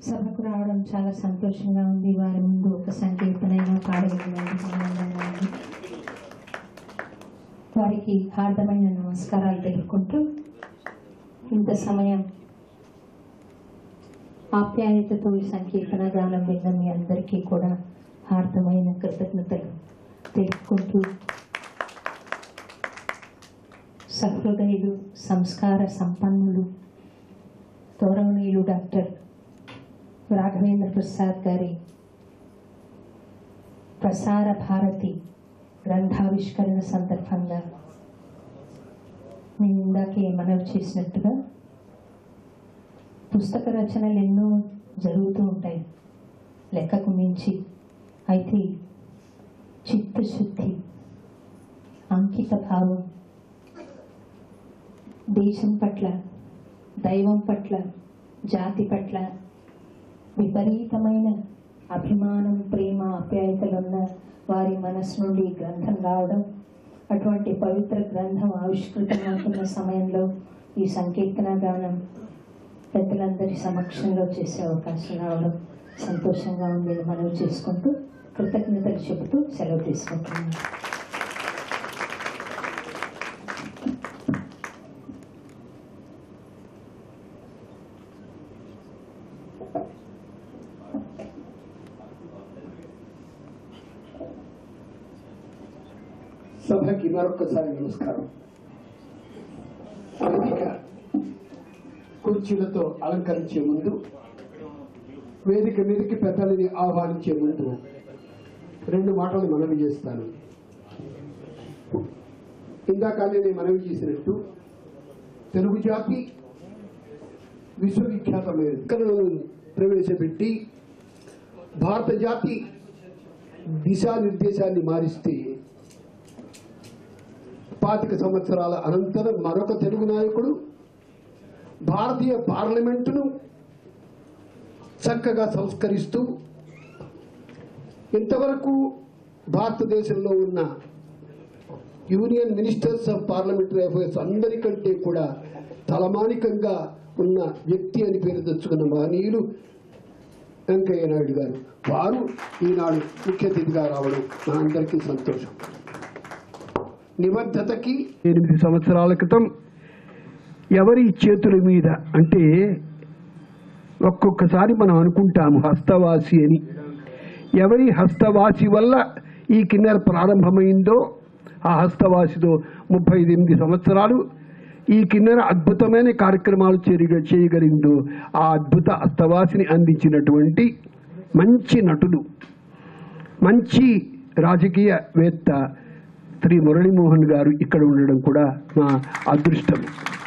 సభకు రావడం చాలా సంతోషంగా ఉంది వారి ముందు ఒక సంకీర్తనైనా పాడగలిగినందుకు ఆనందంగా ఉంది వారికి హార్దమైన నమస్కారాలు తెలుపుకుంటూ ఇంత సమయం ఆప్యాయతతో ఈ సంకీర్తన గానం విన్న మీ అందరికీ కూడా హార్దమైన కృతజ్ఞతలు తెలుపుకుంటూ సహృదయులు సంస్కార సంపన్నులు గౌరవనీయులు డాక్టర్ రాఘవేంద్ర ప్రసాద్ గారి ప్రసార భారతి గ్రంథావిష్కరణ సందర్భంగా నేను ఇందాకే మనవి చేసినట్టుగా పుస్తక రచనలు ఎన్నో జరుగుతూ ఉంటాయి లెక్కకు మించి అయితే చిత్తశుద్ధి అంకిత భావం దేశం పట్ల దైవం పట్ల జాతి పట్ల విపరీతమైన అభిమానం ప్రేమ ఆప్యాయతలున్న వారి మనసు నుండి ఈ గ్రంథం రావడం అటువంటి పవిత్ర గ్రంథం ఆవిష్కృతమవుతున్న సమయంలో ఈ సంకీర్తన గానం పెద్దలందరి సమక్షంలో చేసే అవకాశం రావడం సంతోషంగా ఉంది అని మనవి చేసుకుంటూ కృతజ్ఞతలు చెబుతూ సెలవు తీసుకుంటున్నాను సభకి మరొక్కసారి నమస్కారం వేదిక కుర్చీలతో అలంకరించే ముందు వేదిక మీదకి పెద్దలని ఆహ్వానించే ముందు రెండు మాటలు మనవి చేస్తాను ఇందాక నేను మనవి చేసినట్టు తెలుగు జాతి విశ్వవిఖ్యాతమైన కళలను ప్రవేశపెట్టి భారత జాతి దిశానిర్దేశాన్ని మారిస్తే పాతిక సంవత్సరాల అనంతరం మరొక తెలుగు నాయకుడు భారతీయ పార్లమెంటును చక్కగా సంస్కరిస్తూ ఇంతవరకు భారతదేశంలో ఉన్న union ministers of parliamentary affairs అందరికంటే కూడా తలమానికంగా ఉన్న వ్యక్తి అని పేరు తెచ్చుకున్న మహనీయులు వెంకయ్య నాయుడు గారు వారు ఈనాడు ముఖ్య అతిథిగా రావడం మా అందరికీ సంతోషం నిబద్ధతకి ఎనిమిది సంవత్సరాల క్రితం ఎవరి చేతుల మీద అంటే ఒక్కొక్కసారి మనం అనుకుంటాము హస్తవాసి అని ఎవరి హస్తవాసి వల్ల ఈ కిన్నెర ప్రారంభమైందో ఆ హస్తవాసితో ముప్పై ఎనిమిది సంవత్సరాలు ఈ కిన్నెర అద్భుతమైన కార్యక్రమాలు చేరిగ- చేయగలిగిందో ఆ అద్భుత హస్తవాసిని అందించినటువంటి మంచి నటుడు మంచి రాజకీయవేత్త శ్రీ మురళీమోహన్ గారు ఇక్కడ ఉండడం కూడా మా అదృష్టం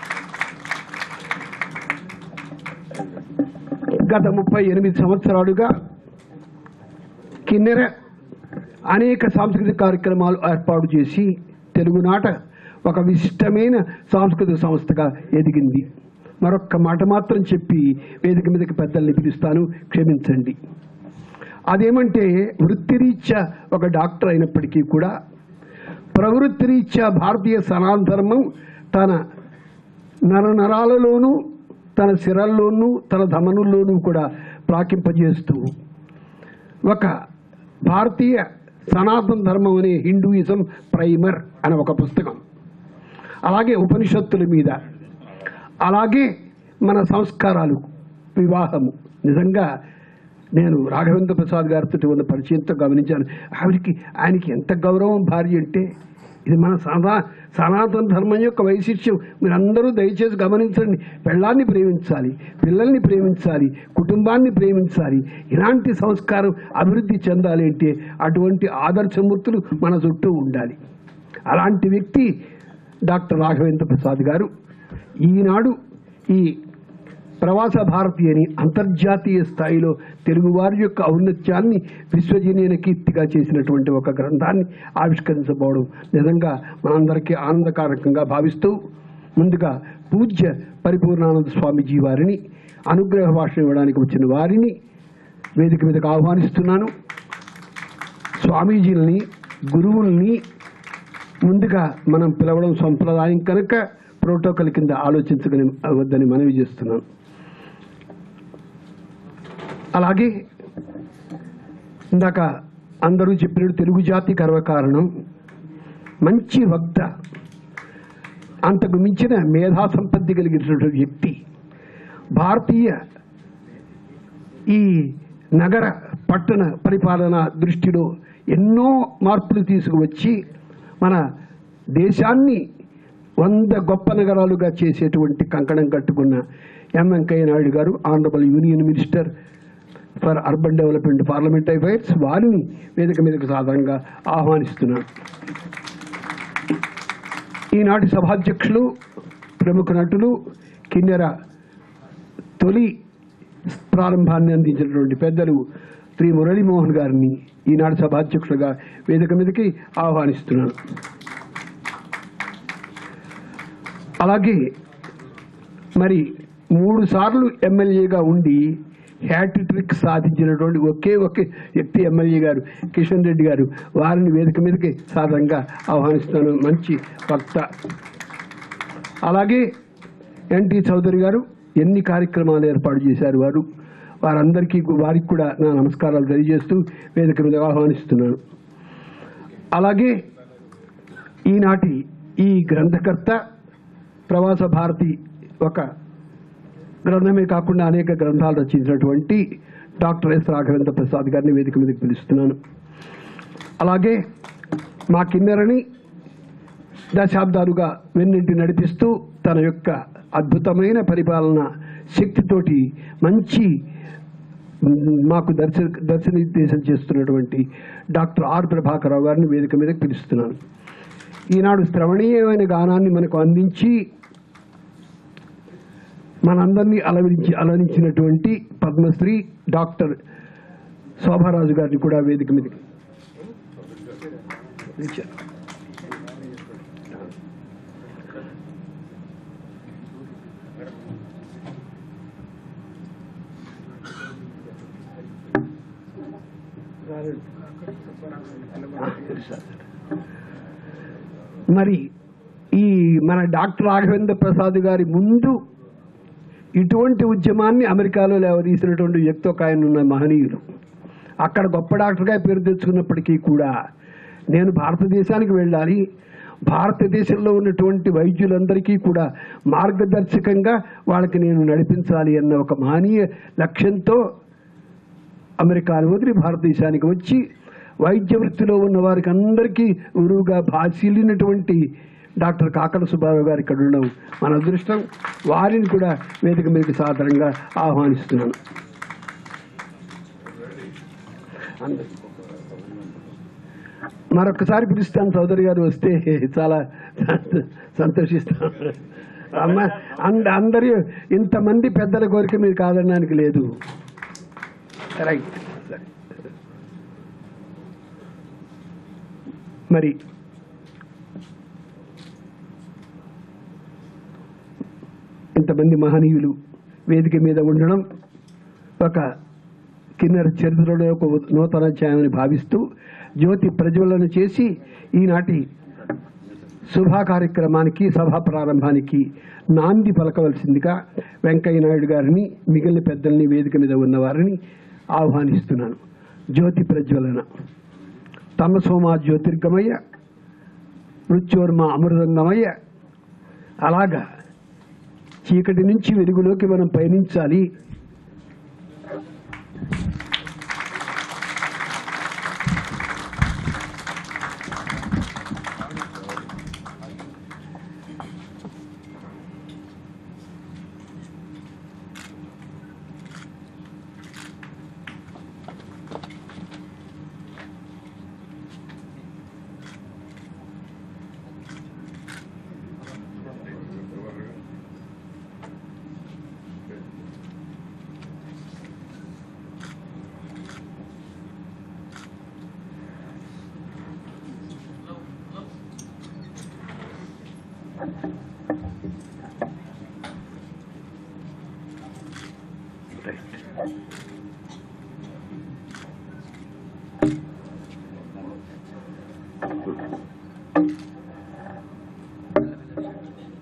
గత ముప్పై ఎనిమిది సంవత్సరాలుగా కిన్నెర అనేక సాంస్కృతిక కార్యక్రమాలు ఏర్పాటు చేసి తెలుగునాట ఒక విశిష్టమైన సాంస్కృతిక సంస్థగా ఎదిగింది మరొక్క మాట మాత్రం చెప్పి వేదిక మీదకి పెద్దల్ని పిలుస్తాను క్షమించండి అదేమంటే వృత్తిరీత్యా ఒక డాక్టర్ అయినప్పటికీ కూడా ప్రవృత్తిరీత్యా భారతీయ సనాతన ధర్మం తన నరనరాలలోనూ తన శిరల్లోనూ తన ధమనుల్లోనూ కూడా ప్రాకింపజేస్తూ ఒక భారతీయ సనాతన ధర్మం అనే హిందూయిజం ప్రైమర్ అనే ఒక పుస్తకం అలాగే ఉపనిషత్తుల మీద అలాగే మన సంస్కారాలు వివాహము నిజంగా నేను రాఘవేంద్ర ప్రసాద్ గారితో ఉన్న పరిచయంతో గమనించాను ఆవిడికి ఆయనకి ఎంత గౌరవం భార్య అంటే ఇది మన సనా సనాతన ధర్మం యొక్క వైశిష్ట్యం మీరందరూ దయచేసి గమనించండి పెళ్ళాన్ని ప్రేమించాలి పిల్లల్ని ప్రేమించాలి కుటుంబాన్ని ప్రేమించాలి ఇలాంటి సంస్కారం అభివృద్ధి చెందాలి అంటే అటువంటి ఆదర్శమూర్తులు మన చుట్టూ ఉండాలి అలాంటి వ్యక్తి డాక్టర్ రాఘవేంద్ర ప్రసాద్ గారు ఈనాడు ఈ ప్రవాస భారతి అని అంతర్జాతీయ స్థాయిలో తెలుగువారి యొక్క ఔన్నత్యాన్ని విశ్వజనీయ కీర్తిగా చేసినటువంటి ఒక గ్రంథాన్ని ఆవిష్కరించబోవడం నిజంగా మనందరికీ ఆనందకారకంగా భావిస్తూ ముందుగా పూజ్య పరిపూర్ణానంద స్వామీజీ వారిని అనుగ్రహ భాష ఇవ్వడానికి వచ్చిన వారిని వేదిక మీదకు ఆహ్వానిస్తున్నాను స్వామీజీలని గురువుల్ని ముందుగా మనం పిలవడం సంప్రదాయం కనుక ప్రోటోకాల్ కింద ఆలోచించగలి వద్దని మనవి చేస్తున్నాను అలాగే ఇందాక అందరూ చెప్పినట్టు తెలుగు జాతి గర్వకారణం మంచి వక్త అంతకు మించిన మేధా సంపత్తి కలిగినటువంటి వ్యక్తి భారతీయ ఈ నగర పట్టణ పరిపాలన దృష్టిలో ఎన్నో మార్పులు తీసుకువచ్చి మన దేశాన్ని వంద గొప్ప నగరాలుగా చేసేటువంటి కంకణం కట్టుకున్న ఎం వెంకయ్య నాయుడు గారు honourable union minister for urban development parliament affairs వారిని వేదిక మీదకు సాధారణంగా ఆహ్వానిస్తున్నాను ఈనాటి సభాధ్యక్షులు ప్రముఖ నటులు కిన్నెర తొలి ప్రారంభాన్ని అందించినటువంటి పెద్దలు శ్రీ మురళీమోహన్ గారిని ఈనాడు సభాధ్యక్షులుగా వేదిక మీదకి ఆహ్వానిస్తున్నాను అలాగే మరి మూడు సార్లు ఎమ్మెల్యేగా ఉండి హ్యాట్రిక్ సాధించినటువంటి ఒకే ఒకే వ్యక్తి ఎమ్మెల్యే గారు కిషన్ రెడ్డి గారు వారిని వేదిక మీదకి సాధారణంగా ఆహ్వానిస్తున్నాను మంచి వక్త అలాగే ఎన్టీ చౌదరి గారు ఎన్ని కార్యక్రమాలు ఏర్పాటు చేశారు వారు వారందరికీ వారికి కూడా నా నమస్కారాలు తెలియజేస్తూ వేదిక మీద ఆహ్వానిస్తున్నాను అలాగే ఈనాటి ఈ గ్రంథకర్త ప్రవాస భారతి ఒక గ్రంథమే కాకుండా అనేక గ్రంథాలు రచించినటువంటి డాక్టర్ ఎస్ రాఘవేంద్ర ప్రసాద్ గారిని వేదిక మీదకి పిలుస్తున్నాను అలాగే మా కిన్నెరని దశాబ్దాలుగా వెన్నింటి నడిపిస్తూ తన యొక్క అద్భుతమైన పరిపాలన శక్తితోటి మంచి మ్, మాకు దర్శ దర్శనిర్దేశం చేస్తున్నటువంటి డాక్టర్ ఆర్ ప్రభాకరరావు గారిని వేదిక మీదకి పిలుస్తున్నాను ఈనాడు శ్రవణీయమైన గానాన్ని మనకు అందించి మనందరినీ అలవరించి అలరించినటువంటి పద్మశ్రీ డాక్టర్ శోభారాజు గారిని కూడా వేదిక మీదకి పిలిచారు మరి ఈ మన డాక్టర్ రాఘవేంద్ర ప్రసాద్ గారి ముందు ఇటువంటి ఉద్యమాన్ని అమెరికాలో లేవదీసినటువంటి వ్యక్తి ఒక ఆయన ఉన్న మహనీయులు అక్కడ గొప్ప డాక్టర్గా పేరు తెచ్చుకున్నప్పటికీ కూడా నేను భారతదేశానికి వెళ్ళాలి భారతదేశంలో ఉన్నటువంటి వైద్యులందరికీ కూడా మార్గదర్శకంగా వాళ్ళకి నేను నడిపించాలి అన్న ఒక మహనీయ లక్ష్యంతో అమెరికాను వదిలి భారతదేశానికి వచ్చి వైద్య వృత్తిలో ఉన్న వారికి అందరికీ గురువుగా భాషీలినటువంటి డాక్టర్ కాకల సుబ్బారావు గారు ఇక్కడ ఉండడం మన అదృష్టం వారిని కూడా వేదిక మీదకి సాధారణంగా ఆహ్వానిస్తున్నాను అందరూ. మరొకసారి పిలుస్తాను చౌదరి గారు వస్తే చాలా సంత- సంతోషిస్తాను అమ్మ అంద అందరి ఇంతమంది పెద్దల కోరిక మీరు కాదనడానికి లేదు రైట్ సరే మరి ఇంతమంది మహనీయులు వేదిక మీద ఉండడం ఒక కిన్నెర చరిత్రలో ఒక నూతన అధ్యాయమని భావిస్తూ జ్యోతి ప్రజ్వలన చేసి ఈనాటి శుభా కార్యక్రమానికి సభా ప్రారంభానికి నాంది పలకవలసిందిగా వెంకయ్య నాయుడు గారిని మిగిలిన పెద్దల్ని వేదిక మీద ఉన్న వారిని ఆహ్వానిస్తున్నాను జ్యోతి ప్రజ్వలన తమసోమా జ్యోతిర్గమయ్య మృత్యోర్మ అమృతంగమయ్య అలాగా చీకటి నుంచి వెలుగులోకి మనం పయనించాలి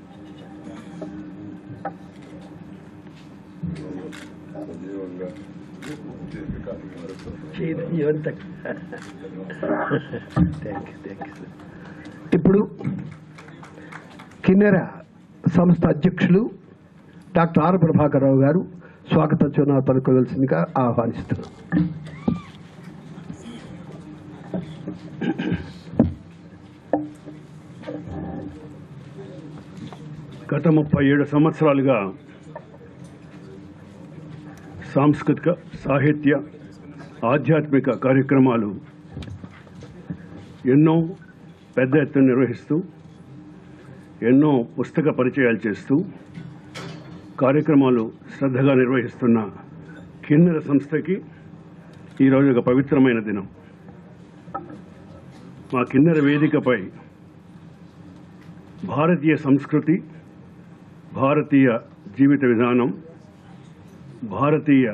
సజీవంగా ఇప్పుడు కిన్నెర సంస్థ అధ్యక్షులు డాక్టర్ ఆర్ ప్రభాకరరావు గారు స్వాగత చిరునాలు పలుకోవలసిందిగా ఆహ్వానిస్తున్నారు గత ముప్పై ఏడు సంవత్సరాలుగా సాంస్కృతిక సాహిత్య ఆధ్యాత్మిక కార్యక్రమాలు ఎన్నో పెద్ద ఎత్తున నిర్వహిస్తూ ఎన్నో పుస్తక పరిచయాలు చేస్తూ కార్యక్రమాలు శ్రద్ధగా నిర్వహిస్తున్న కిన్నెర సంస్థకి ఈరోజు ఒక పవిత్రమైన దినం మా కిన్నెర వేదికపై భారతీయ సంస్కృతి భారతీయ జీవిత విధానం భారతీయ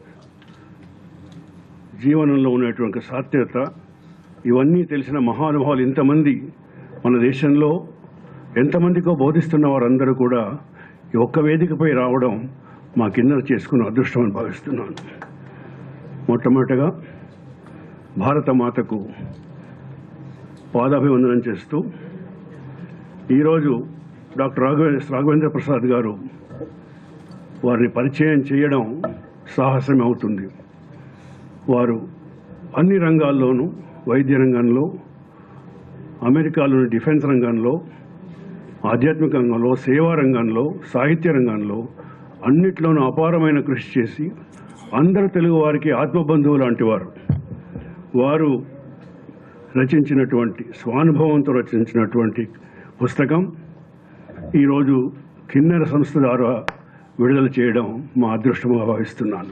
జీవనంలో ఉన్నటువంటి సాత్యత ఇవన్నీ తెలిసిన మహానుభావులు ఇంతమంది మన దేశంలో ఎంతమందికో బోధిస్తున్న వారందరూ కూడా ఈ ఒక్క వేదికపై రావడం మా కింద చేసుకున్న అదృష్టం అని భావిస్తున్నాను మొట్టమొదటగా భారత మాతకు పాదాభివందనం చేస్తూ ఈరోజు డాక్టర్ రాఘవేంద్ర రాఘవేంద్ర ప్రసాద్ గారు వారిని పరిచయం చేయడం సాహసమే అవుతుంది వారు అన్ని రంగాల్లోనూ వైద్య రంగంలో అమెరికాలోని డిఫెన్స్ రంగంలో ఆధ్యాత్మిక రంగంలో సేవా రంగంలో సాహిత్య రంగంలో అన్నిట్లోనూ అపారమైన కృషి చేసి అందరు తెలుగు వారికి ఆత్మబంధువు లాంటి వారు వారు రచించినటువంటి స్వానుభవంతో రచించినటువంటి పుస్తకం ఈరోజు కిన్నెర సంస్థ ద్వారా విడుదల చేయడం మా అదృష్టంగా భావిస్తున్నాను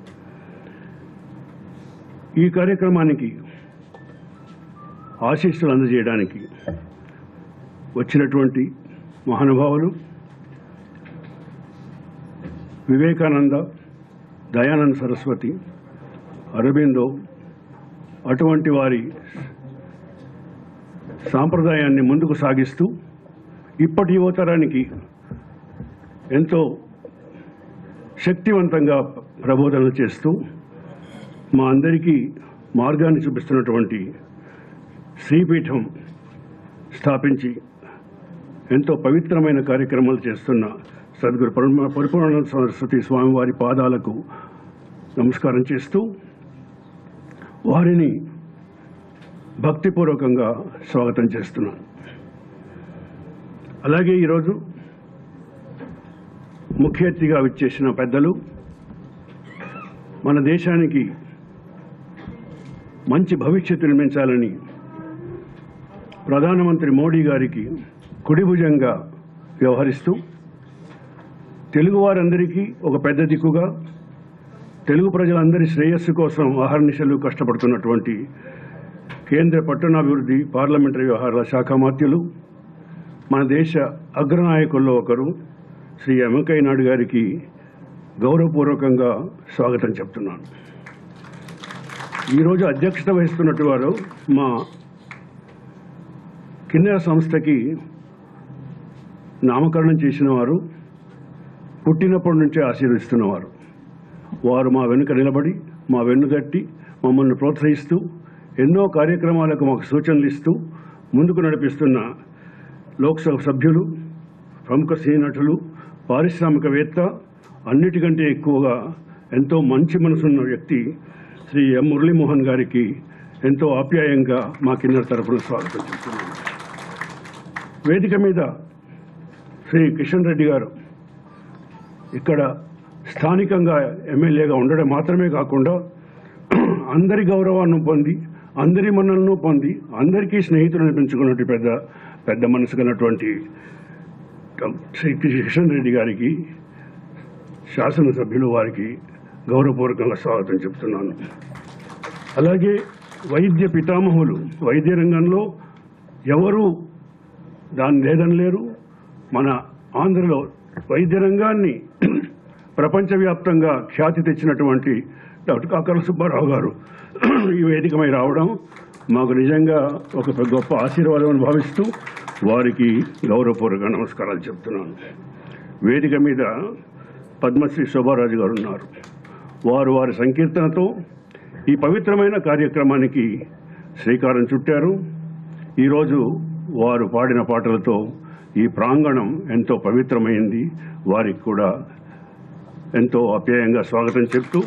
ఈ కార్యక్రమానికి ఆశీస్సులు అందజేయడానికి వచ్చినటువంటి మహానుభావులు వివేకానంద దయానంద సరస్వతి అరబిందో అటువంటి వారి సాంప్రదాయాన్ని ముందుకు సాగిస్తూ ఇప్పటి యువతరానికి ఎంతో శక్తివంతంగా ప్రబోధనలు చేస్తూ మా అందరికీ మార్గాన్ని చూపిస్తున్నటువంటి శ్రీపీఠం స్థాపించి ఎంతో పవిత్రమైన కార్యక్రమాలు చేస్తున్న సద్గురు పరమ- పరిపూర్ణానంద సరస్వతి స్వామివారి పాదాలకు నమస్కారం చేస్తూ వారిని భక్తిపూర్వకంగా స్వాగతం చేస్తున్నాను అలాగే ఈరోజు ముఖ్య అతిథిగా విచ్చేసిన పెద్దలు మన దేశానికి మంచి భవిష్యత్తు నిర్మించాలని ప్రధానమంత్రి మోడీ గారికి కుడిభుజంగా వ్యవహరిస్తూ తెలుగు వారందరికీ ఒక పెద్ద దిక్కుగా తెలుగు ప్రజలందరి శ్రేయస్సు కోసం అహర్నిశలు కష్టపడుతున్నటువంటి కేంద్ర పట్టణాభివృద్ధి పార్లమెంటరీ వ్యవహారాల శాఖ మాత్యులు మన దేశ అగ్రనాయకుల్లో ఒకరు శ్రీ వెంకయ్య నాయుడు గారికి గౌరవపూర్వకంగా స్వాగతం చెప్తున్నాను ఈరోజు అధ్యక్షత వహిస్తున్నట్టు వారు మా కిన్నెర సంస్థకి నామకరణం చేసిన వారు పుట్టినప్పటి నుంచే ఆశీర్వదిస్తున్నవారు వారు మా వెనుక నిలబడి మా వెన్నుదట్టి మమ్మల్ని ప్రోత్సహిస్తూ ఎన్నో కార్యక్రమాలకు మాకు సూచనలు ఇస్తూ ముందుకు నడిపిస్తున్న లోక్సభ సభ్యులు ప్రముఖ సినీ నటులు పారిశ్రామికవేత్త అన్నిటికంటే ఎక్కువగా ఎంతో మంచి మనసున్న వ్యక్తి శ్రీ ఎం మురళీమోహన్ గారికి ఎంతో ఆప్యాయంగా మా కిన్నర తరఫున స్వాగతం చెప్తున్నాను వేదిక మీద శ్రీ కిషన్ రెడ్డి గారు ఇక్కడ స్థానికంగా ఎమ్మెల్యేగా ఉండడం మాత్రమే కాకుండా అందరి గౌరవాన్ని పొంది అందరి మన్నలను పొంది అందరికీ స్నేహితులు అనిపించుకున్నట్టు పెద్ద పెద్ద మనసు కన్నటువంటి శ్రీ కిషన్ రెడ్డి గారికి శాసనసభ్యులు వారికి గౌరవపూర్వకంగా స్వాగతం చెప్తున్నాను అలాగే వైద్య పితామహులు వైద్య రంగంలో ఎవరు దాన్ని లేదనలేరు మన ఆంధ్రలో వైద్య రంగాన్ని ప్రపంచవ్యాప్తంగా ఖ్యాతి తెచ్చినటువంటి డాక్టర్ కాకర సుబ్బారావు గారు ఈ వేదికమై రావడం మాకు నిజంగా ఒక గొప్ప ఆశీర్వాదం అని భావిస్తూ వారికి గౌరవపూర్వక నమస్కారాలు చెప్తున్నాను వేదిక మీద పద్మశ్రీ శోభారాజు గారు ఉన్నారు వారు వారి సంకీర్తనతో ఈ పవిత్రమైన కార్యక్రమానికి శ్రీకారం చుట్టారు ఈరోజు వారు పాడిన పాటలతో ఈ ప్రాంగణం ఎంతో పవిత్రమైంది వారికి కూడా ఎంతో ఆప్యాయంగా స్వాగతం చెప్తూ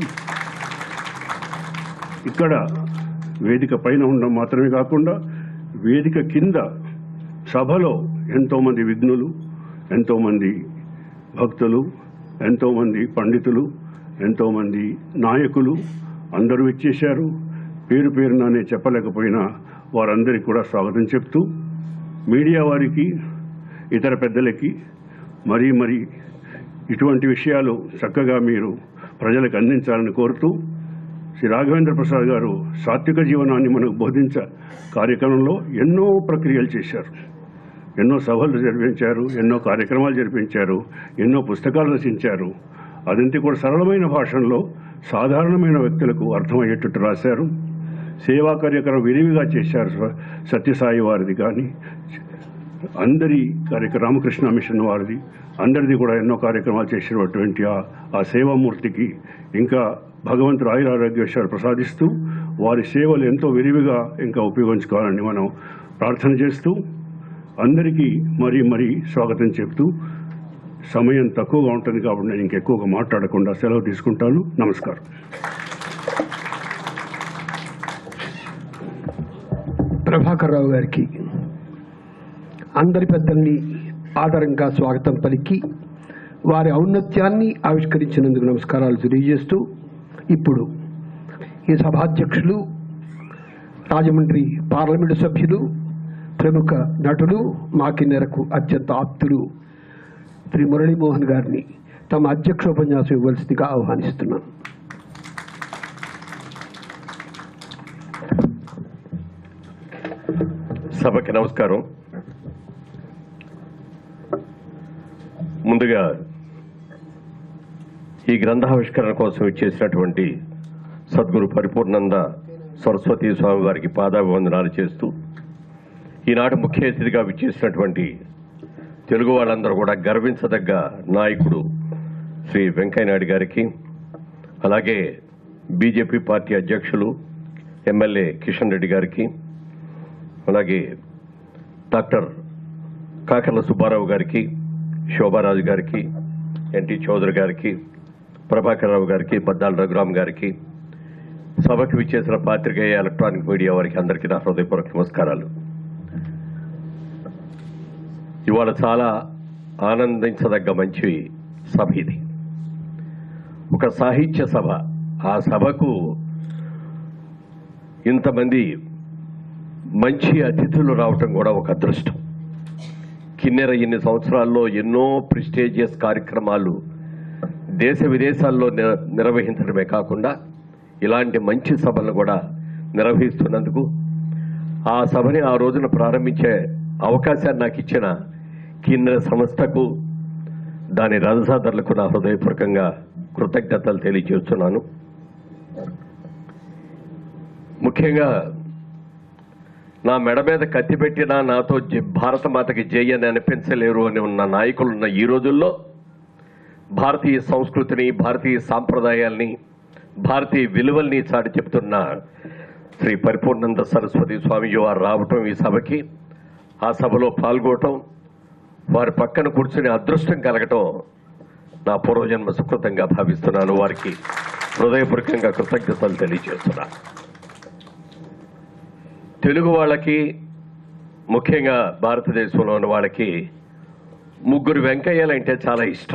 ఇక్కడ వేదిక పైన ఉండడం మాత్రమే కాకుండా వేదిక కింద సభలో ఎంతోమంది విఘ్నులు ఎంతోమంది భక్తులు ఎంతోమంది పండితులు ఎంతోమంది నాయకులు అందరూ ఇచ్చేశారు పేరు పేరుననే చెప్పలేకపోయినా వారందరికీ కూడా స్వాగతం చెప్తూ మీడియా వారికి ఇతర పెద్దలకి మరీ మరీ ఇటువంటి విషయాలు చక్కగా మీరు ప్రజలకు అందించాలని కోరుతూ శ్రీ రాఘవేంద్ర ప్రసాద్ గారు సాత్విక జీవనాన్ని మనకు బోధించ కార్యక్రమంలో ఎన్నో ప్రక్రియలు చేశారు ఎన్నో సభలు జరిపించారు ఎన్నో కార్యక్రమాలు జరిపించారు ఎన్నో పుస్తకాలు రచించారు అదంతా కూడా సరళమైన భాషలో సాధారణమైన వ్యక్తులకు అర్థమయ్యేటట్టు రాశారు సేవా కార్యక్రమం విరివిగా చేశారు స- సత్యసాయి వారిది కానీ అందరి కార్యక్రమ రామకృష్ణ మిషన్ వారిది అందరిది కూడా ఎన్నో కార్యక్రమాలు చేసినటువంటి ఆ ఆ సేవామూర్తికి ఇంకా భగవంతుడు ఆయురారోగ్యాలు ప్రసాదిస్తూ వారి సేవలు ఎంతో విరివిగా ఇంకా ఉపయోగించుకోవాలని మనం ప్రార్థన చేస్తూ అందరికీ మరీ మరీ స్వాగతం చెప్తూ సమయం తక్కువగా ఉంటుంది కాబట్టి నేను ఇంకెక్కువగా మాట్లాడకుండా సెలవు తీసుకుంటాను నమస్కారం ప్రభాకర్ రావు గారికి అందరి పెద్దల్ని ఆదరంగా స్వాగతం పలికి వారి ఔన్నత్యాన్ని ఆవిష్కరించినందుకు నమస్కారాలు తెలియజేస్తూ ఇప్పుడు ఈ సభాధ్యక్షులు రాజమండ్రి పార్లమెంటు సభ్యులు ప్రముఖ నటులు మాకిన్నెరకు అత్యంత ఆప్తులు శ్రీ మురళీమోహన్ గారిని తమ అధ్యక్షోపన్యాసం ఇవ్వాల్సిందిగా ఆహ్వానిస్తున్నాను సభకి నమస్కారం ముందుగా ఈ గ్రంథావిష్కరణ కోసం ఇచ్చేసినటువంటి సద్గురు పరిపూర్ణంద సరస్వతి స్వామి వారికి పాదాభివందనాలు చేస్తూ ఈనాడు ముఖ్య అతిథిగా విచ్చేసినటువంటి తెలుగు వాళ్ళందరూ కూడా గర్వించదగ్గ నాయకుడు శ్రీ వెంకయ్యనాయుడు గారికి అలాగే బీజేపీ పార్టీ అధ్యక్షులు ఎమ్మెల్యే కిషన్ రెడ్డి గారికి అలాగే డాక్టర్ కాకర్ల సుబ్బారావు గారికి శోభారాజు గారికి ఎన్టీ చౌదరి గారికి ప్రభాకర్ రావు గారికి బద్దాల రఘురామ్ గారికి సభకు విచ్చేసిన పాత్రికేయ ఎలక్ట్రానిక్ మీడియా వారికి అందరికీ నా హృదయపూర్వక నమస్కారాలు ఇవాళ చాలా ఆనందించదగ్గ మంచి సభ ఇది ఒక సాహిత్య సభ ఆ సభకు ఇంతమంది మంచి అతిథులు రావటం కూడా ఒక అదృష్టం కిన్నెర ఇన్ని సంవత్సరాల్లో ఎన్నో ప్రిస్టేజియస్ కార్యక్రమాలు దేశ విదేశాల్లో నిర్- నిర్వహించడమే కాకుండా ఇలాంటి మంచి సభలను కూడా నిర్వహిస్తున్నందుకు ఆ సభని ఆ రోజున ప్రారంభించే అవకాశాన్ని నాకు ఇచ్చిన కిన్నెర సంస్థకు దాని రథసాదరులకు నా హృదయపూర్వకంగా కృతజ్ఞతలు తెలియజేస్తున్నాను ముఖ్యంగా నా మెడ మీద కత్తి పెట్టినా నాతో జ- భారత మాతకి జై అని అనిపించలేరు అని ఉన్న నాయకులు ఉన్న ఈ రోజుల్లో భారతీయ సంస్కృతిని భారతీయ సాంప్రదాయాల్ని భారతీయ విలువల్ని చాటి చెప్తున్న శ్రీ పరిపూర్ణంద సరస్వతి స్వామి వారు రావటం ఈ సభకి ఆ సభలో పాల్గొనటం వారి పక్కన కూర్చుని అదృష్టం కలగటం నా పూర్వజన్మ సుకృతంగా భావిస్తున్నాను వారికి హృదయపూర్వకంగా కృతజ్ఞతలు తెలియజేస్తున్నాను తెలుగు వాళ్ళకి ముఖ్యంగా భారతదేశంలో ఉన్న వాళ్ళకి ముగ్గురు వెంకయ్యలు అంటే చాలా ఇష్టం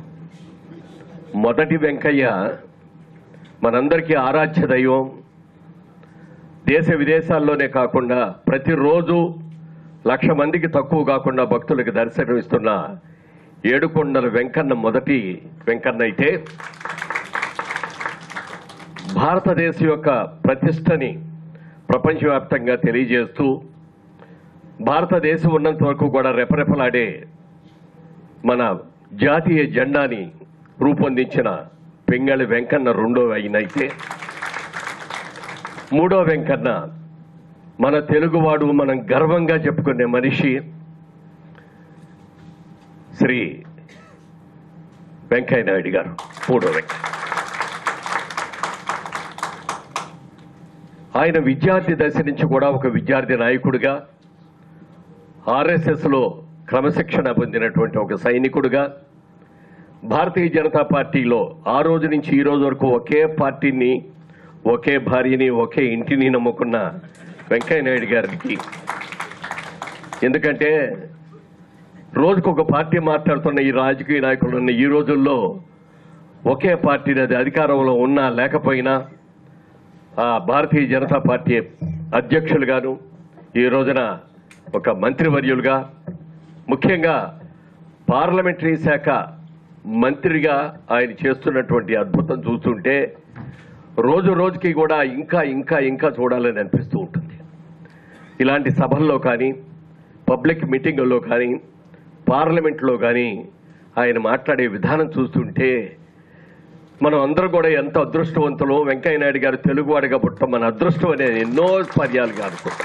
మొదటి వెంకయ్య మనందరికీ ఆరాధ్య దైవం దేశ విదేశాల్లోనే కాకుండా ప్రతిరోజు లక్ష మందికి తక్కువ కాకుండా భక్తులకు దర్శనం ఇస్తున్న ఏడుకొండల వెంకన్న మొదటి వెంకన్న అయితే భారతదేశం యొక్క ప్రతిష్టని ప్రపంచవ్యాప్తంగా తెలియజేస్తూ భారతదేశం ఉన్నంత వరకు కూడా రెపరెపలాడే మన జాతీయ జెండాని రూపొందించిన పెంగళి వెంకన్న రెండో అయినైతే మూడో వెంకన్న మన తెలుగువాడు మనం గర్వంగా చెప్పుకునే మనిషి శ్రీ వెంకయ్య నాయుడు గారు మూడో వెంకన్న ఆయన విద్యార్థి దశ నుంచి కూడా ఒక విద్యార్థి నాయకుడిగా ఆర్ఎస్ఎస్లో క్రమశిక్షణ పొందినటువంటి ఒక సైనికుడిగా భారతీయ జనతా పార్టీలో ఆ రోజు నుంచి ఈ రోజు వరకు ఒకే పార్టీని ఒకే భార్యని ఒకే ఇంటిని నమ్ముకున్న వెంకయ్య నాయుడు గారికి ఎందుకంటే రోజుకు ఒక పార్టీ మాట్లాడుతున్న ఈ రాజకీయ నాయకులు ఉన్న ఈ రోజుల్లో ఒకే పార్టీ అది అధికారంలో ఉన్నా లేకపోయినా ఆ భారతీయ జనతా పార్టీ అధ్యక్షులుగాను ఈ రోజున ఒక మంత్రివర్యులుగా ముఖ్యంగా పార్లమెంటరీ శాఖ మంత్రిగా ఆయన చేస్తున్నటువంటి అద్భుతం చూస్తుంటే రోజు రోజుకి కూడా ఇంకా ఇంకా ఇంకా చూడాలని అనిపిస్తూ ఉంటుంది ఇలాంటి సభల్లో కానీ పబ్లిక్ మీటింగుల్లో కానీ పార్లమెంట్లో కానీ ఆయన మాట్లాడే విధానం చూస్తుంటే మనం అందరం కూడా ఎంత అదృష్టవంతులు వెంకయ్య నాయుడు గారు తెలుగువాడిగా పుట్టడం మన అదృష్టం అనేది ఎన్నో పర్యాలుగా అనుకుంటాం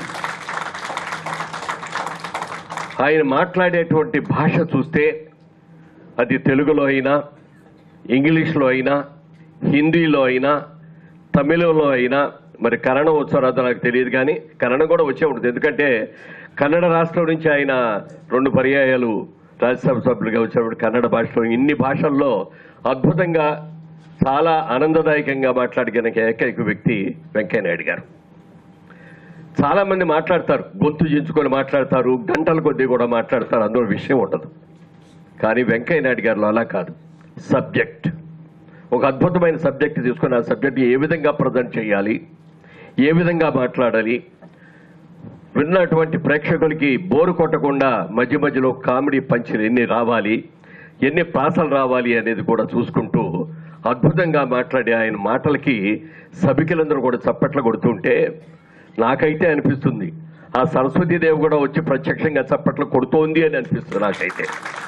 ఆయన మాట్లాడేటువంటి భాష చూస్తే అది తెలుగులో అయినా ఇంగ్లీష్లో అయినా హిందీలో అయినా తమిళంలో అయినా మరి కన్నడం వచ్చారో నాకు తెలియదు కానీ కన్నడం కూడా వచ్చే ఉంటుంది ఎందుకంటే కన్నడ రాష్ట్రం నుంచి ఆయన రెండు పర్యాయాలు రాజ్యసభ సభ్యులుగా వచ్చినప్పుడు కన్నడ భాషలో ఇన్ని భాషల్లో అద్భుతంగా చాలా ఆనందదాయకంగా మాట్లాడిన ఏకైక వ్యక్తి వెంకయ్య నాయుడు గారు చాలా మంది మాట్లాడతారు గొంతు చించుకొని మాట్లాడతారు గంటల కొద్దీ కూడా మాట్లాడతారు అందులో విషయం ఉండదు కానీ వెంకయ్య నాయుడు గారిలో అలా కాదు సబ్జెక్ట్ ఒక అద్భుతమైన సబ్జెక్ట్ తీసుకొని ఆ సబ్జెక్ట్ ఏ విధంగా ప్రజెంట్ చేయాలి ఏ విధంగా మాట్లాడాలి విన్నటువంటి ప్రేక్షకులకి బోరు కొట్టకుండా మధ్య మధ్యలో కామెడీ పంచులు ఎన్ని రావాలి ఎన్ని ప్రాసలు రావాలి అనేది కూడా చూసుకుంటూ అద్భుతంగా మాట్లాడే ఆయన మాటలకి సభికులందరూ కూడా చప్పట్లు కొడుతుంటే నాకైతే అనిపిస్తుంది ఆ సరస్వతీదేవి కూడా వచ్చి ప్రత్యక్షంగా చప్పట్లు కొడుతోంది అని అనిపిస్తుంది నాకైతే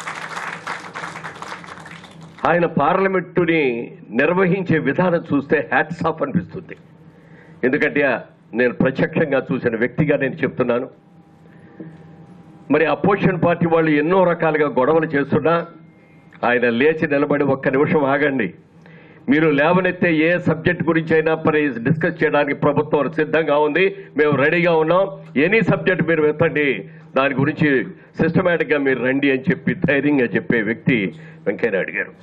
ఆయన పార్లమెంటుని నిర్వహించే విధానం చూస్తే హ్యాట్స్ ఆఫ్ అనిపిస్తుంది ఎందుకంటే నేను ప్రత్యక్షంగా చూసిన వ్యక్తిగా నేను చెప్తున్నాను మరి అపోజిషన్ పార్టీ వాళ్ళు ఎన్నో రకాలుగా గొడవలు చేస్తున్నా ఆయన లేచి నిలబడి ఒక్క నిమిషం ఆగండి మీరు లేవనెత్తే ఏ సబ్జెక్ట్ గురించి అయినా మరి డిస్కస్ చేయడానికి ప్రభుత్వం సిద్ధంగా ఉంది మేము రెడీగా ఉన్నాం ఎనీ సబ్జెక్ట్ మీరు ఎత్తండి దాని గురించి సిస్టమేటిక్గా మీరు రండి అని చెప్పి ధైర్యంగా చెప్పే వ్యక్తి వెంకయ్యనాయుడు గారు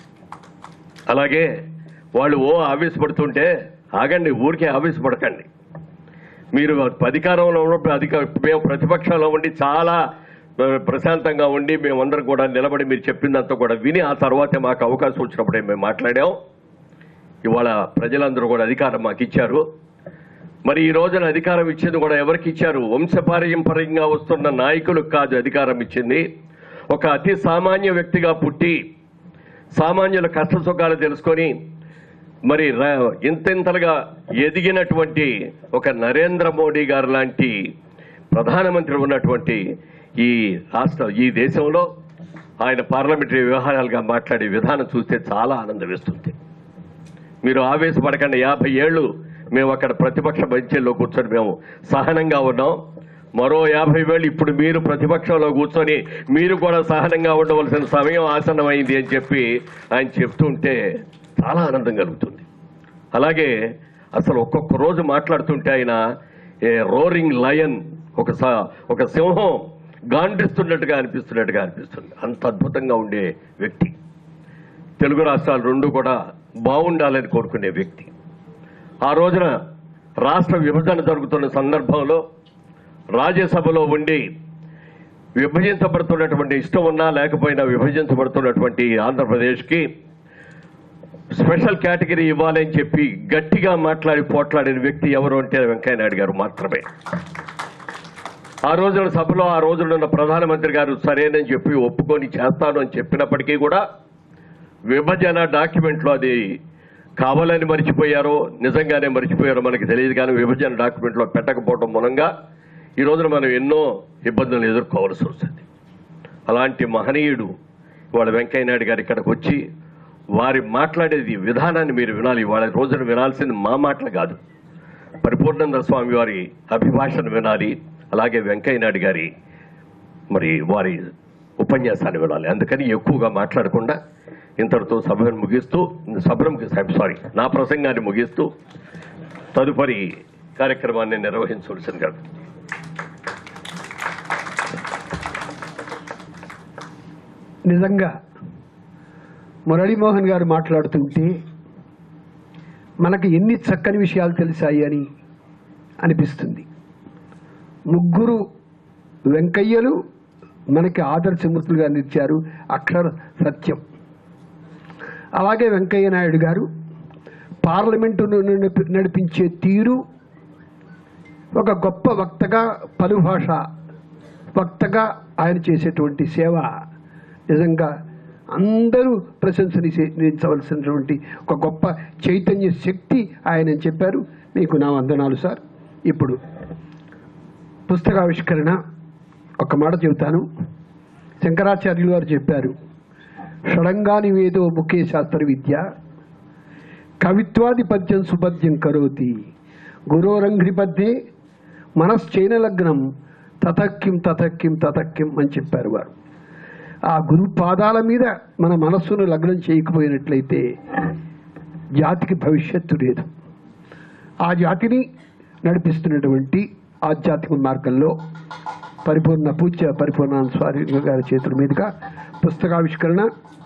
అలాగే వాళ్ళు ఓ ఆవేశపడుతుంటే ఆగండి ఊరికే ఆవేశపడకండి మీరు అధికారంలో ఉన్నప్పుడు అధిక మేము ప్రతిపక్షంలో ఉండి చాలా ఆ, ప్రశాంతంగా ఉండి మేమందరం కూడా నిలబడి మీరు చెప్పిందంతా కూడా విని ఆ తర్వాతే మాకు అవకాశం వచ్చినప్పుడే మేము మాట్లాడాం ఇవాళ ప్రజలందరూ కూడా అధికారం మాకు ఇచ్చారు మరి ఈ రోజున అధికారం ఇచ్చింది కూడా ఎవరికి ఇచ్చారు వంశపారంపర్యంగా వస్తున్న నాయకులకు కాదు అధికారం ఇచ్చింది ఒక అతి సామాన్య వ్యక్తిగా పుట్టి సామాన్యుల కష్ట సుఖాలు తెలుసుకొని మరి ర- ఇంతింతలుగా ఎదిగినటువంటి ఒక నరేంద్ర మోడీ గారు లాంటి ప్రధానమంత్రి ఉన్నటువంటి ఈ రాష్ట్ర ఈ దేశంలో ఆయన పార్లమెంటరీ వ్యవహారాలుగా మాట్లాడే విధానం చూస్తే చాలా ఆనందం వేస్తుంది మీరు ఆవేశపడకండి యాభై ఏళ్ళు మేము అక్కడ ప్రతిపక్ష బెంచీల్లో కూర్చొని మేము సహనంగా ఉన్నాం మరో యాభై వేలు ఇప్పుడు మీరు ప్రతిపక్షంలో కూర్చొని మీరు కూడా సహనంగా ఉండవలసిన సమయం ఆసన్నమైంది అని చెప్పి ఆయన చెప్తుంటే చాలా ఆనందం కలుగుతుంది అలాగే అసలు ఒక్కొక్క రోజు మాట్లాడుతుంటే ఆయన ఏ రోరింగ్ లయన్ ఒక స- ఒక సింహం గాండ్రిస్తున్నట్టుగా అనిపిస్తున్నట్టుగా అనిపిస్తుంది అంత అద్భుతంగా ఉండే వ్యక్తి తెలుగు రాష్ట్రాలు రెండు కూడా బాగుండాలని కోరుకునే వ్యక్తి ఆ రోజున రాష్ట్ర విభజన జరుగుతున్న సందర్భంలో రాజ్యసభలో ఉండి విభజించబడుతున్నటువంటి ఇష్టం ఉన్నా లేకపోయినా విభజించబడుతున్నటువంటి ఆంధ్రప్రదేశ్కి స్పెషల్ కేటగిరీ ఇవ్వాలని చెప్పి గట్టిగా మాట్లాడి పోట్లాడిన వ్యక్తి ఎవరు అంటే వెంకయ్య నాయుడు గారు మాత్రమే ఆ రోజున సభలో ఆ రోజున ఉన్న ప్రధానమంత్రి గారు సరేనని చెప్పి ఒప్పుకొని చేస్తాను అని చెప్పినప్పటికీ కూడా విభజన డాక్యుమెంట్లో అది కావాలని మర్చిపోయారో నిజంగానే మర్చిపోయారో మనకి తెలియదు కానీ విభజన డాక్యుమెంట్లో పెట్టకపోవడం మూలంగా ఈ రోజున మనం ఎన్నో ఇబ్బందులు ఎదుర్కోవాల్సి వస్తుంది అలాంటి మహనీయుడు వాళ్ళ వెంకయ్య నాయుడు గారు ఇక్కడికి వచ్చి వారి మాట్లాడేది విధానాన్ని మీరు వినాలి వాళ్ళ రోజున వినాల్సింది మా మాటలు కాదు పరిపూర్ణేంద్ర స్వామి వారి అభిభాషను వినాలి అలాగే వెంకయ్య నాయుడు గారి మరి వారి ఉపన్యాసాన్ని వినాలి అందుకని ఎక్కువగా మాట్లాడకుండా ఇంతటితో సభను ముగిస్తూ సభను సారీ నా ప్రసంగాన్ని ముగిస్తూ తదుపరి కార్యక్రమాన్ని నిర్వహించవలసిందిగా నిజంగా మురళీమోహన్ గారు మాట్లాడుతుంటే మనకి ఎన్ని చక్కని విషయాలు తెలిసాయి అని అనిపిస్తుంది ముగ్గురు వెంకయ్యలు మనకి ఆదర్శమూర్తులుగా నిలిచారు అక్షర సత్యం అలాగే వెంకయ్య నాయుడు గారు పార్లమెంటును నడిపి- నడిపించే తీరు ఒక గొప్ప వక్తగా పలుభాష వక్తగా ఆయన చేసేటువంటి సేవ నిజంగా అందరూ ప్రశంసనించవలసినటువంటి ఒక గొప్ప చైతన్య శక్తి ఆయన అని చెప్పారు మీకు నా వందనాలు సార్ ఇప్పుడు పుస్తకావిష్కరణ ఒక మాట చెబుతాను శంకరాచార్యులు గారు చెప్పారు షడంగానివేదో ముఖ్య శాస్త్ర విద్య కవిత్వాధిపత్యం సుపద్యం కరోతి గురోరంఘ్రిపద్యే మనశ్చైన లగ్నం తతక్కిం తతక్కిం తతక్కిం అని చెప్పారు వారు ఆ గురు పాదాల మీద మన మనస్సును లగ్నం చేయకపోయినట్లయితే జాతికి భవిష్యత్తు లేదు ఆ జాతిని నడిపిస్తున్నటువంటి ఆధ్యాత్మిక మార్గంలో పరిపూర్ణ పూజ్య పరిపూర్ణ స్వామి గారి చేతుల మీదుగా పుస్తకావిష్కరణ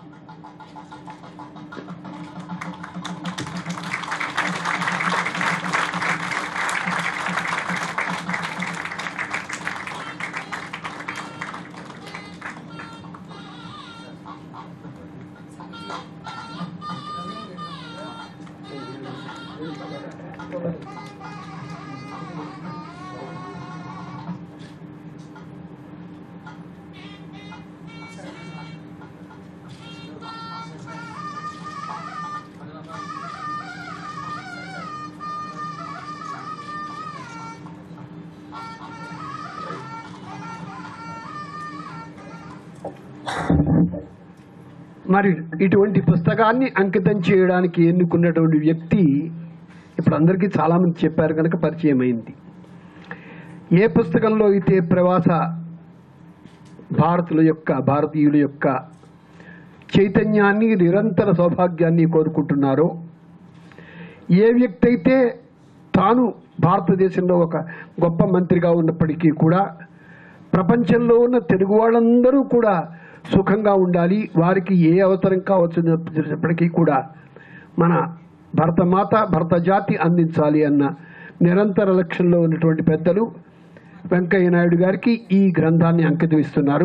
మరి ఇటువంటి పుస్తకాన్ని అంకితం చేయడానికి ఎన్నుకున్నటువంటి వ్యక్తి ఇప్పుడు అందరికీ చాలామంది చెప్పారు కనుక పరిచయం అయింది ఏ పుస్తకంలో అయితే ప్రవాస భారతుల యొక్క భారతీయుల యొక్క చైతన్యాన్ని నిరంతర సౌభాగ్యాన్ని కోరుకుంటున్నారో ఏ వ్యక్తి అయితే తాను భారతదేశంలో ఒక గొప్ప మంత్రిగా ఉన్నప్పటికీ కూడా ప్రపంచంలో ఉన్న తెలుగు వాళ్ళందరూ కూడా సుఖంగా ఉండాలి వారికి ఏ అవసరం కావచ్చినప్పటికీ కూడా మన భరతమాత భరత జాతి అందించాలి అన్న నిరంతర లక్ష్యంలో ఉన్నటువంటి పెద్దలు వెంకయ్య నాయుడు గారికి ఈ గ్రంథాన్ని అంకితం ఇస్తున్నారు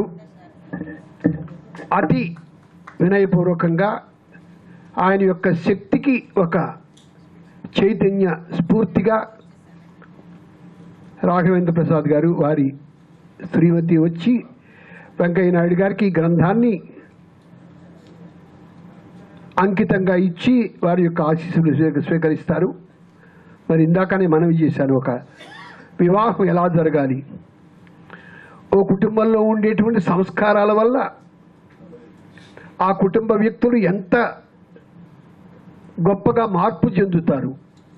అతి వినయపూర్వకంగా ఆయన యొక్క శక్తికి ఒక చైతన్య స్ఫూర్తిగా రాఘవేంద్ర ప్రసాద్ గారు వారి శ్రీమతి వచ్చి వెంకయ్య నాయుడు గారికి ఈ గ్రంథాన్ని అంకితంగా ఇచ్చి వారి యొక్క ఆశీస్సులు స్వీ- స్వీకరిస్తారు మరి ఇందాకనే మనవి చేశాను ఒక వివాహం ఎలా జరగాలి ఓ కుటుంబంలో ఉండేటువంటి సంస్కారాల వల్ల ఆ కుటుంబ వ్యక్తులు ఎంత గొప్పగా మార్పు చెందుతారు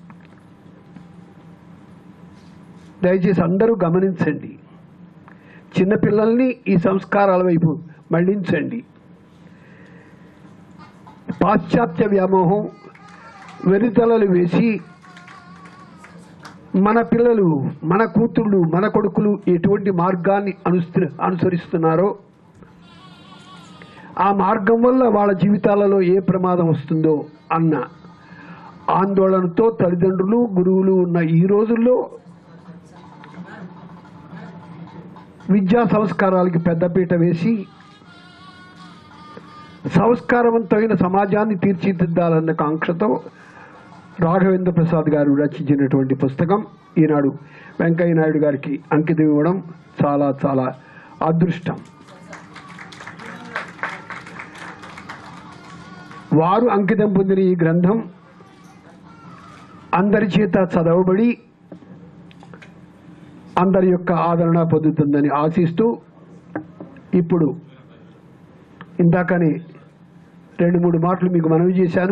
దయచేసి అందరూ గమనించండి చిన్నపిల్లల్ని ఈ సంస్కారాల వైపు మళ్లించండి పాశ్చాత్య వ్యామోహం వెనుతలలు వేసి మన పిల్లలు మన కూతుళ్ళు మన కొడుకులు ఎటువంటి మార్గాన్ని అనుస్తు అనుసరిస్తున్నారో ఆ మార్గం వల్ల వాళ్ళ జీవితాలలో ఏ ప్రమాదం వస్తుందో అన్న ఆందోళనతో తల్లిదండ్రులు గురువులు ఉన్న ఈ రోజుల్లో విద్యా సంస్కారాలకి పెద్దపీట వేసి సంస్కారవంతమైన సమాజాన్ని తీర్చిదిద్దాలన్న కాంక్షతో రాఘవేంద్ర ప్రసాద్ గారు రచించినటువంటి పుస్తకం ఈనాడు వెంకయ్య నాయుడు గారికి అంకితం ఇవ్వడం చాలా చాలా అదృష్టం వారు అంకితం పొందిన ఈ గ్రంథం అందరి చేత చదవబడి అందరి యొక్క ఆదరణ పొందుతుందని ఆశిస్తూ ఇప్పుడు ఇందాకనే రెండు మూడు మాటలు మీకు మనవి చేశాను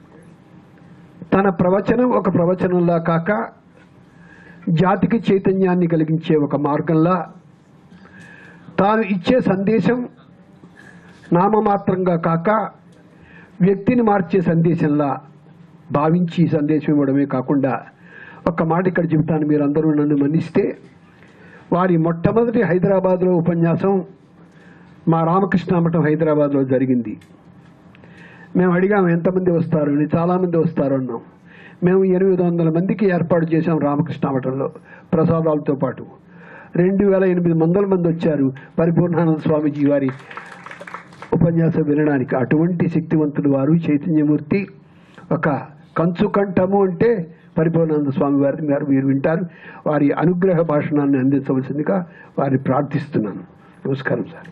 తన ప్రవచనం ఒక ప్రవచనంలా కాక జాతికి చైతన్యాన్ని కలిగించే ఒక మార్గంలా తాను ఇచ్చే సందేశం నామమాత్రంగా కాక వ్యక్తిని మార్చే సందేశంలా భావించి ఈ సందేశం ఇవ్వడమే కాకుండా ఒక్క మాట ఇక్కడ చెబుతాను మీరు అందరూ నన్ను మన్నిస్తే వారి మొట్టమొదటి హైదరాబాద్లో ఉపన్యాసం మా రామకృష్ణ మఠం హైదరాబాద్లో జరిగింది మేము అడిగాము ఎంతమంది వస్తారు అని చాలామంది వస్తారు అన్నాం మేము ఎనిమిది వందల మందికి ఏర్పాటు చేశాం రామకృష్ణ మఠంలో ప్రసాదాలతో పాటు రెండు వేల ఎనిమిది వందల మంది వచ్చారు పరిపూర్ణానంద స్వామీజీ వారి ఉపన్యాసం వినడానికి అటువంటి శక్తివంతుడు వారు చైతన్యమూర్తి ఒక కంచు కంఠము అంటే పరిపూర్ణానంద స్వామి వారిని గారు మీరు వింటారు వారి అనుగ్రహ భాషణాన్ని అందించవలసిందిగా వారిని ప్రార్థిస్తున్నాను నమస్కారం సార్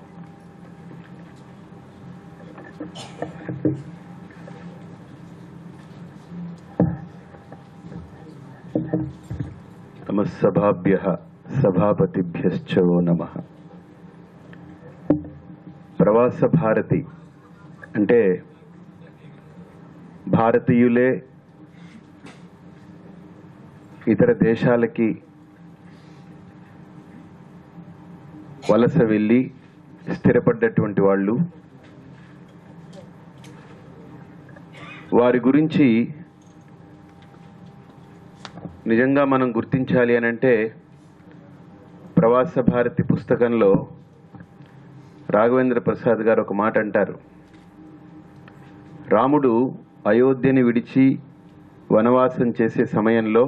నమస్సభాభ్య సభాపతిభ్యశ్చో నమ ప్రవాస భారతి అంటే భారతీయులే ఇతర దేశాలకి వలస వెళ్ళి స్థిరపడ్డటువంటి వాళ్ళు వారి గురించి నిజంగా మనం గుర్తించాలి అని అంటే ప్రవాస భారతి పుస్తకంలో రాఘవేంద్ర ప్రసాద్ గారు ఒక మాట అంటారు రాముడు అయోధ్యని విడిచి వనవాసం చేసే సమయంలో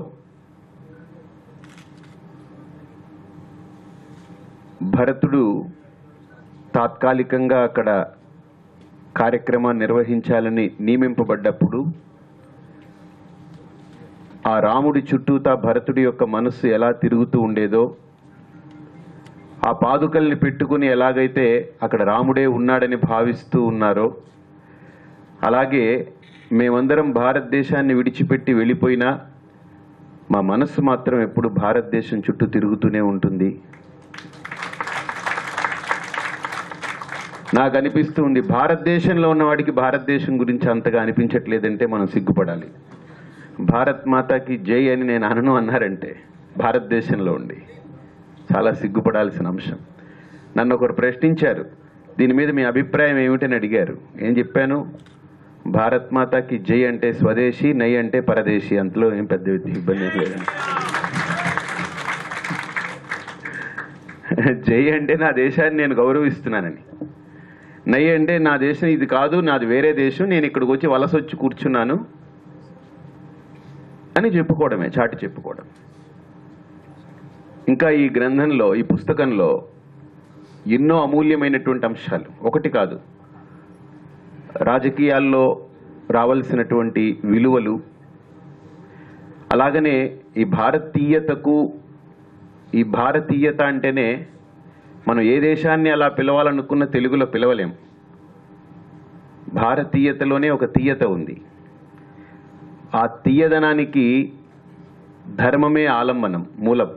భరతుడు తాత్కాలికంగా అక్కడ కార్యక్రమాన్ని నిర్వహించాలని నియమింపబడ్డప్పుడు ఆ రాముడి చుట్టూతా భరతుడి యొక్క మనస్సు ఎలా తిరుగుతూ ఉండేదో ఆ పాదుకల్ని పెట్టుకుని ఎలాగైతే అక్కడ రాముడే ఉన్నాడని భావిస్తూ ఉన్నారో అలాగే మేమందరం భారతదేశాన్ని విడిచిపెట్టి వెళ్ళిపోయినా మా మనస్సు మాత్రం ఎప్పుడు భారతదేశం చుట్టూ తిరుగుతూనే ఉంటుంది నాకు అనిపిస్తుంది భారతదేశంలో ఉన్నవాడికి భారతదేశం గురించి అంతగా అనిపించట్లేదంటే మనం సిగ్గుపడాలి భారత్ మాతాకి జై అని నేను అనను అన్నారంటే భారతదేశంలో ఉండి చాలా సిగ్గుపడాల్సిన అంశం నన్ను ఒకరు ప్రశ్నించారు దీని మీద మీ అభిప్రాయం ఏమిటని అడిగారు ఏం చెప్పాను భారత్ మాతాకి జై అంటే స్వదేశీ నై అంటే పరదేశీ అంతలో ఏం పెద్ద ఇబ్బంది ఏం లేదండి జై అంటే నా దేశాన్ని నేను గౌరవిస్తున్నానని నై అంటే నా దేశం ఇది కాదు నాది వేరే దేశం నేను ఇక్కడికి వచ్చి వలస వచ్చి కూర్చున్నాను అని చెప్పుకోవడమే చాటి చెప్పుకోవడం ఇంకా ఈ గ్రంథంలో ఈ పుస్తకంలో ఎన్నో అమూల్యమైనటువంటి అంశాలు ఒకటి కాదు రాజకీయాల్లో రావాల్సినటువంటి విలువలు అలాగనే ఈ భారతీయతకు ఈ భారతీయత అంటేనే మనం ఏ దేశాన్ని అలా పిలవాలనుకున్న తెలుగులో పిలవలేం భారతీయతలోనే ఒక తీయత ఉంది ఆ తీయదనానికి ధర్మమే ఆలంబనం మూలం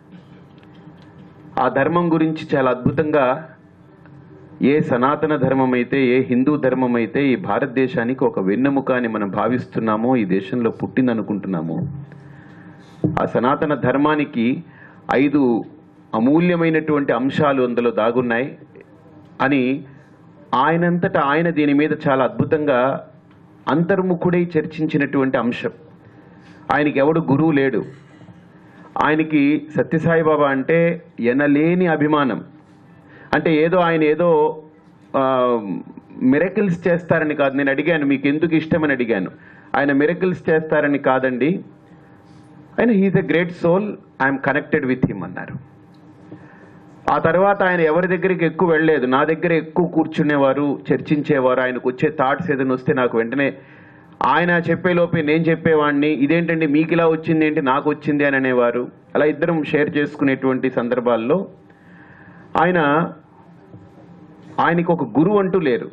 ఆ ధర్మం గురించి చాలా అద్భుతంగా ఏ సనాతన ధర్మం అయితే ఏ హిందూ ధర్మం అయితే ఈ భారతదేశానికి ఒక వెన్నెముక అని మనం భావిస్తున్నామో ఈ దేశంలో పుట్టిందనుకుంటున్నామో ఆ సనాతన ధర్మానికి ఐదు అమూల్యమైనటువంటి అంశాలు అందులో దాగున్నాయి అని ఆయనంతటా ఆయన దీని మీద చాలా అద్భుతంగా అంతర్ముఖుడై చర్చించినటువంటి అంశం ఆయనకి ఎవడు గురువు లేడు ఆయనకి సత్యసాయిబాబా అంటే ఎనలేని అభిమానం అంటే ఏదో ఆయన ఏదో మిరకిల్స్ చేస్తారని కాదు నేను అడిగాను మీకు ఎందుకు ఇష్టమని అడిగాను ఆయన మిరకిల్స్ చేస్తారని కాదండి ఆయన he is a great soul I'm connected with him అన్నారు ఆ తర్వాత ఆయన ఎవరి దగ్గరికి ఎక్కువ వెళ్ళలేదు నా దగ్గర ఎక్కువ కూర్చునేవారు చర్చించేవారు ఆయనకు వచ్చే థాట్స్ ఏదైనా వస్తే నాకు వెంటనే ఆయన చెప్పేలోపే నేను చెప్పేవాడిని ఇదేంటండి మీకు ఇలా వచ్చింది ఏంటి నాకు వచ్చింది అని అనేవారు అలా ఇద్దరం షేర్ చేసుకునేటువంటి సందర్భాల్లో ఆయన ఆయనకు ఒక గురువు అంటూ లేరు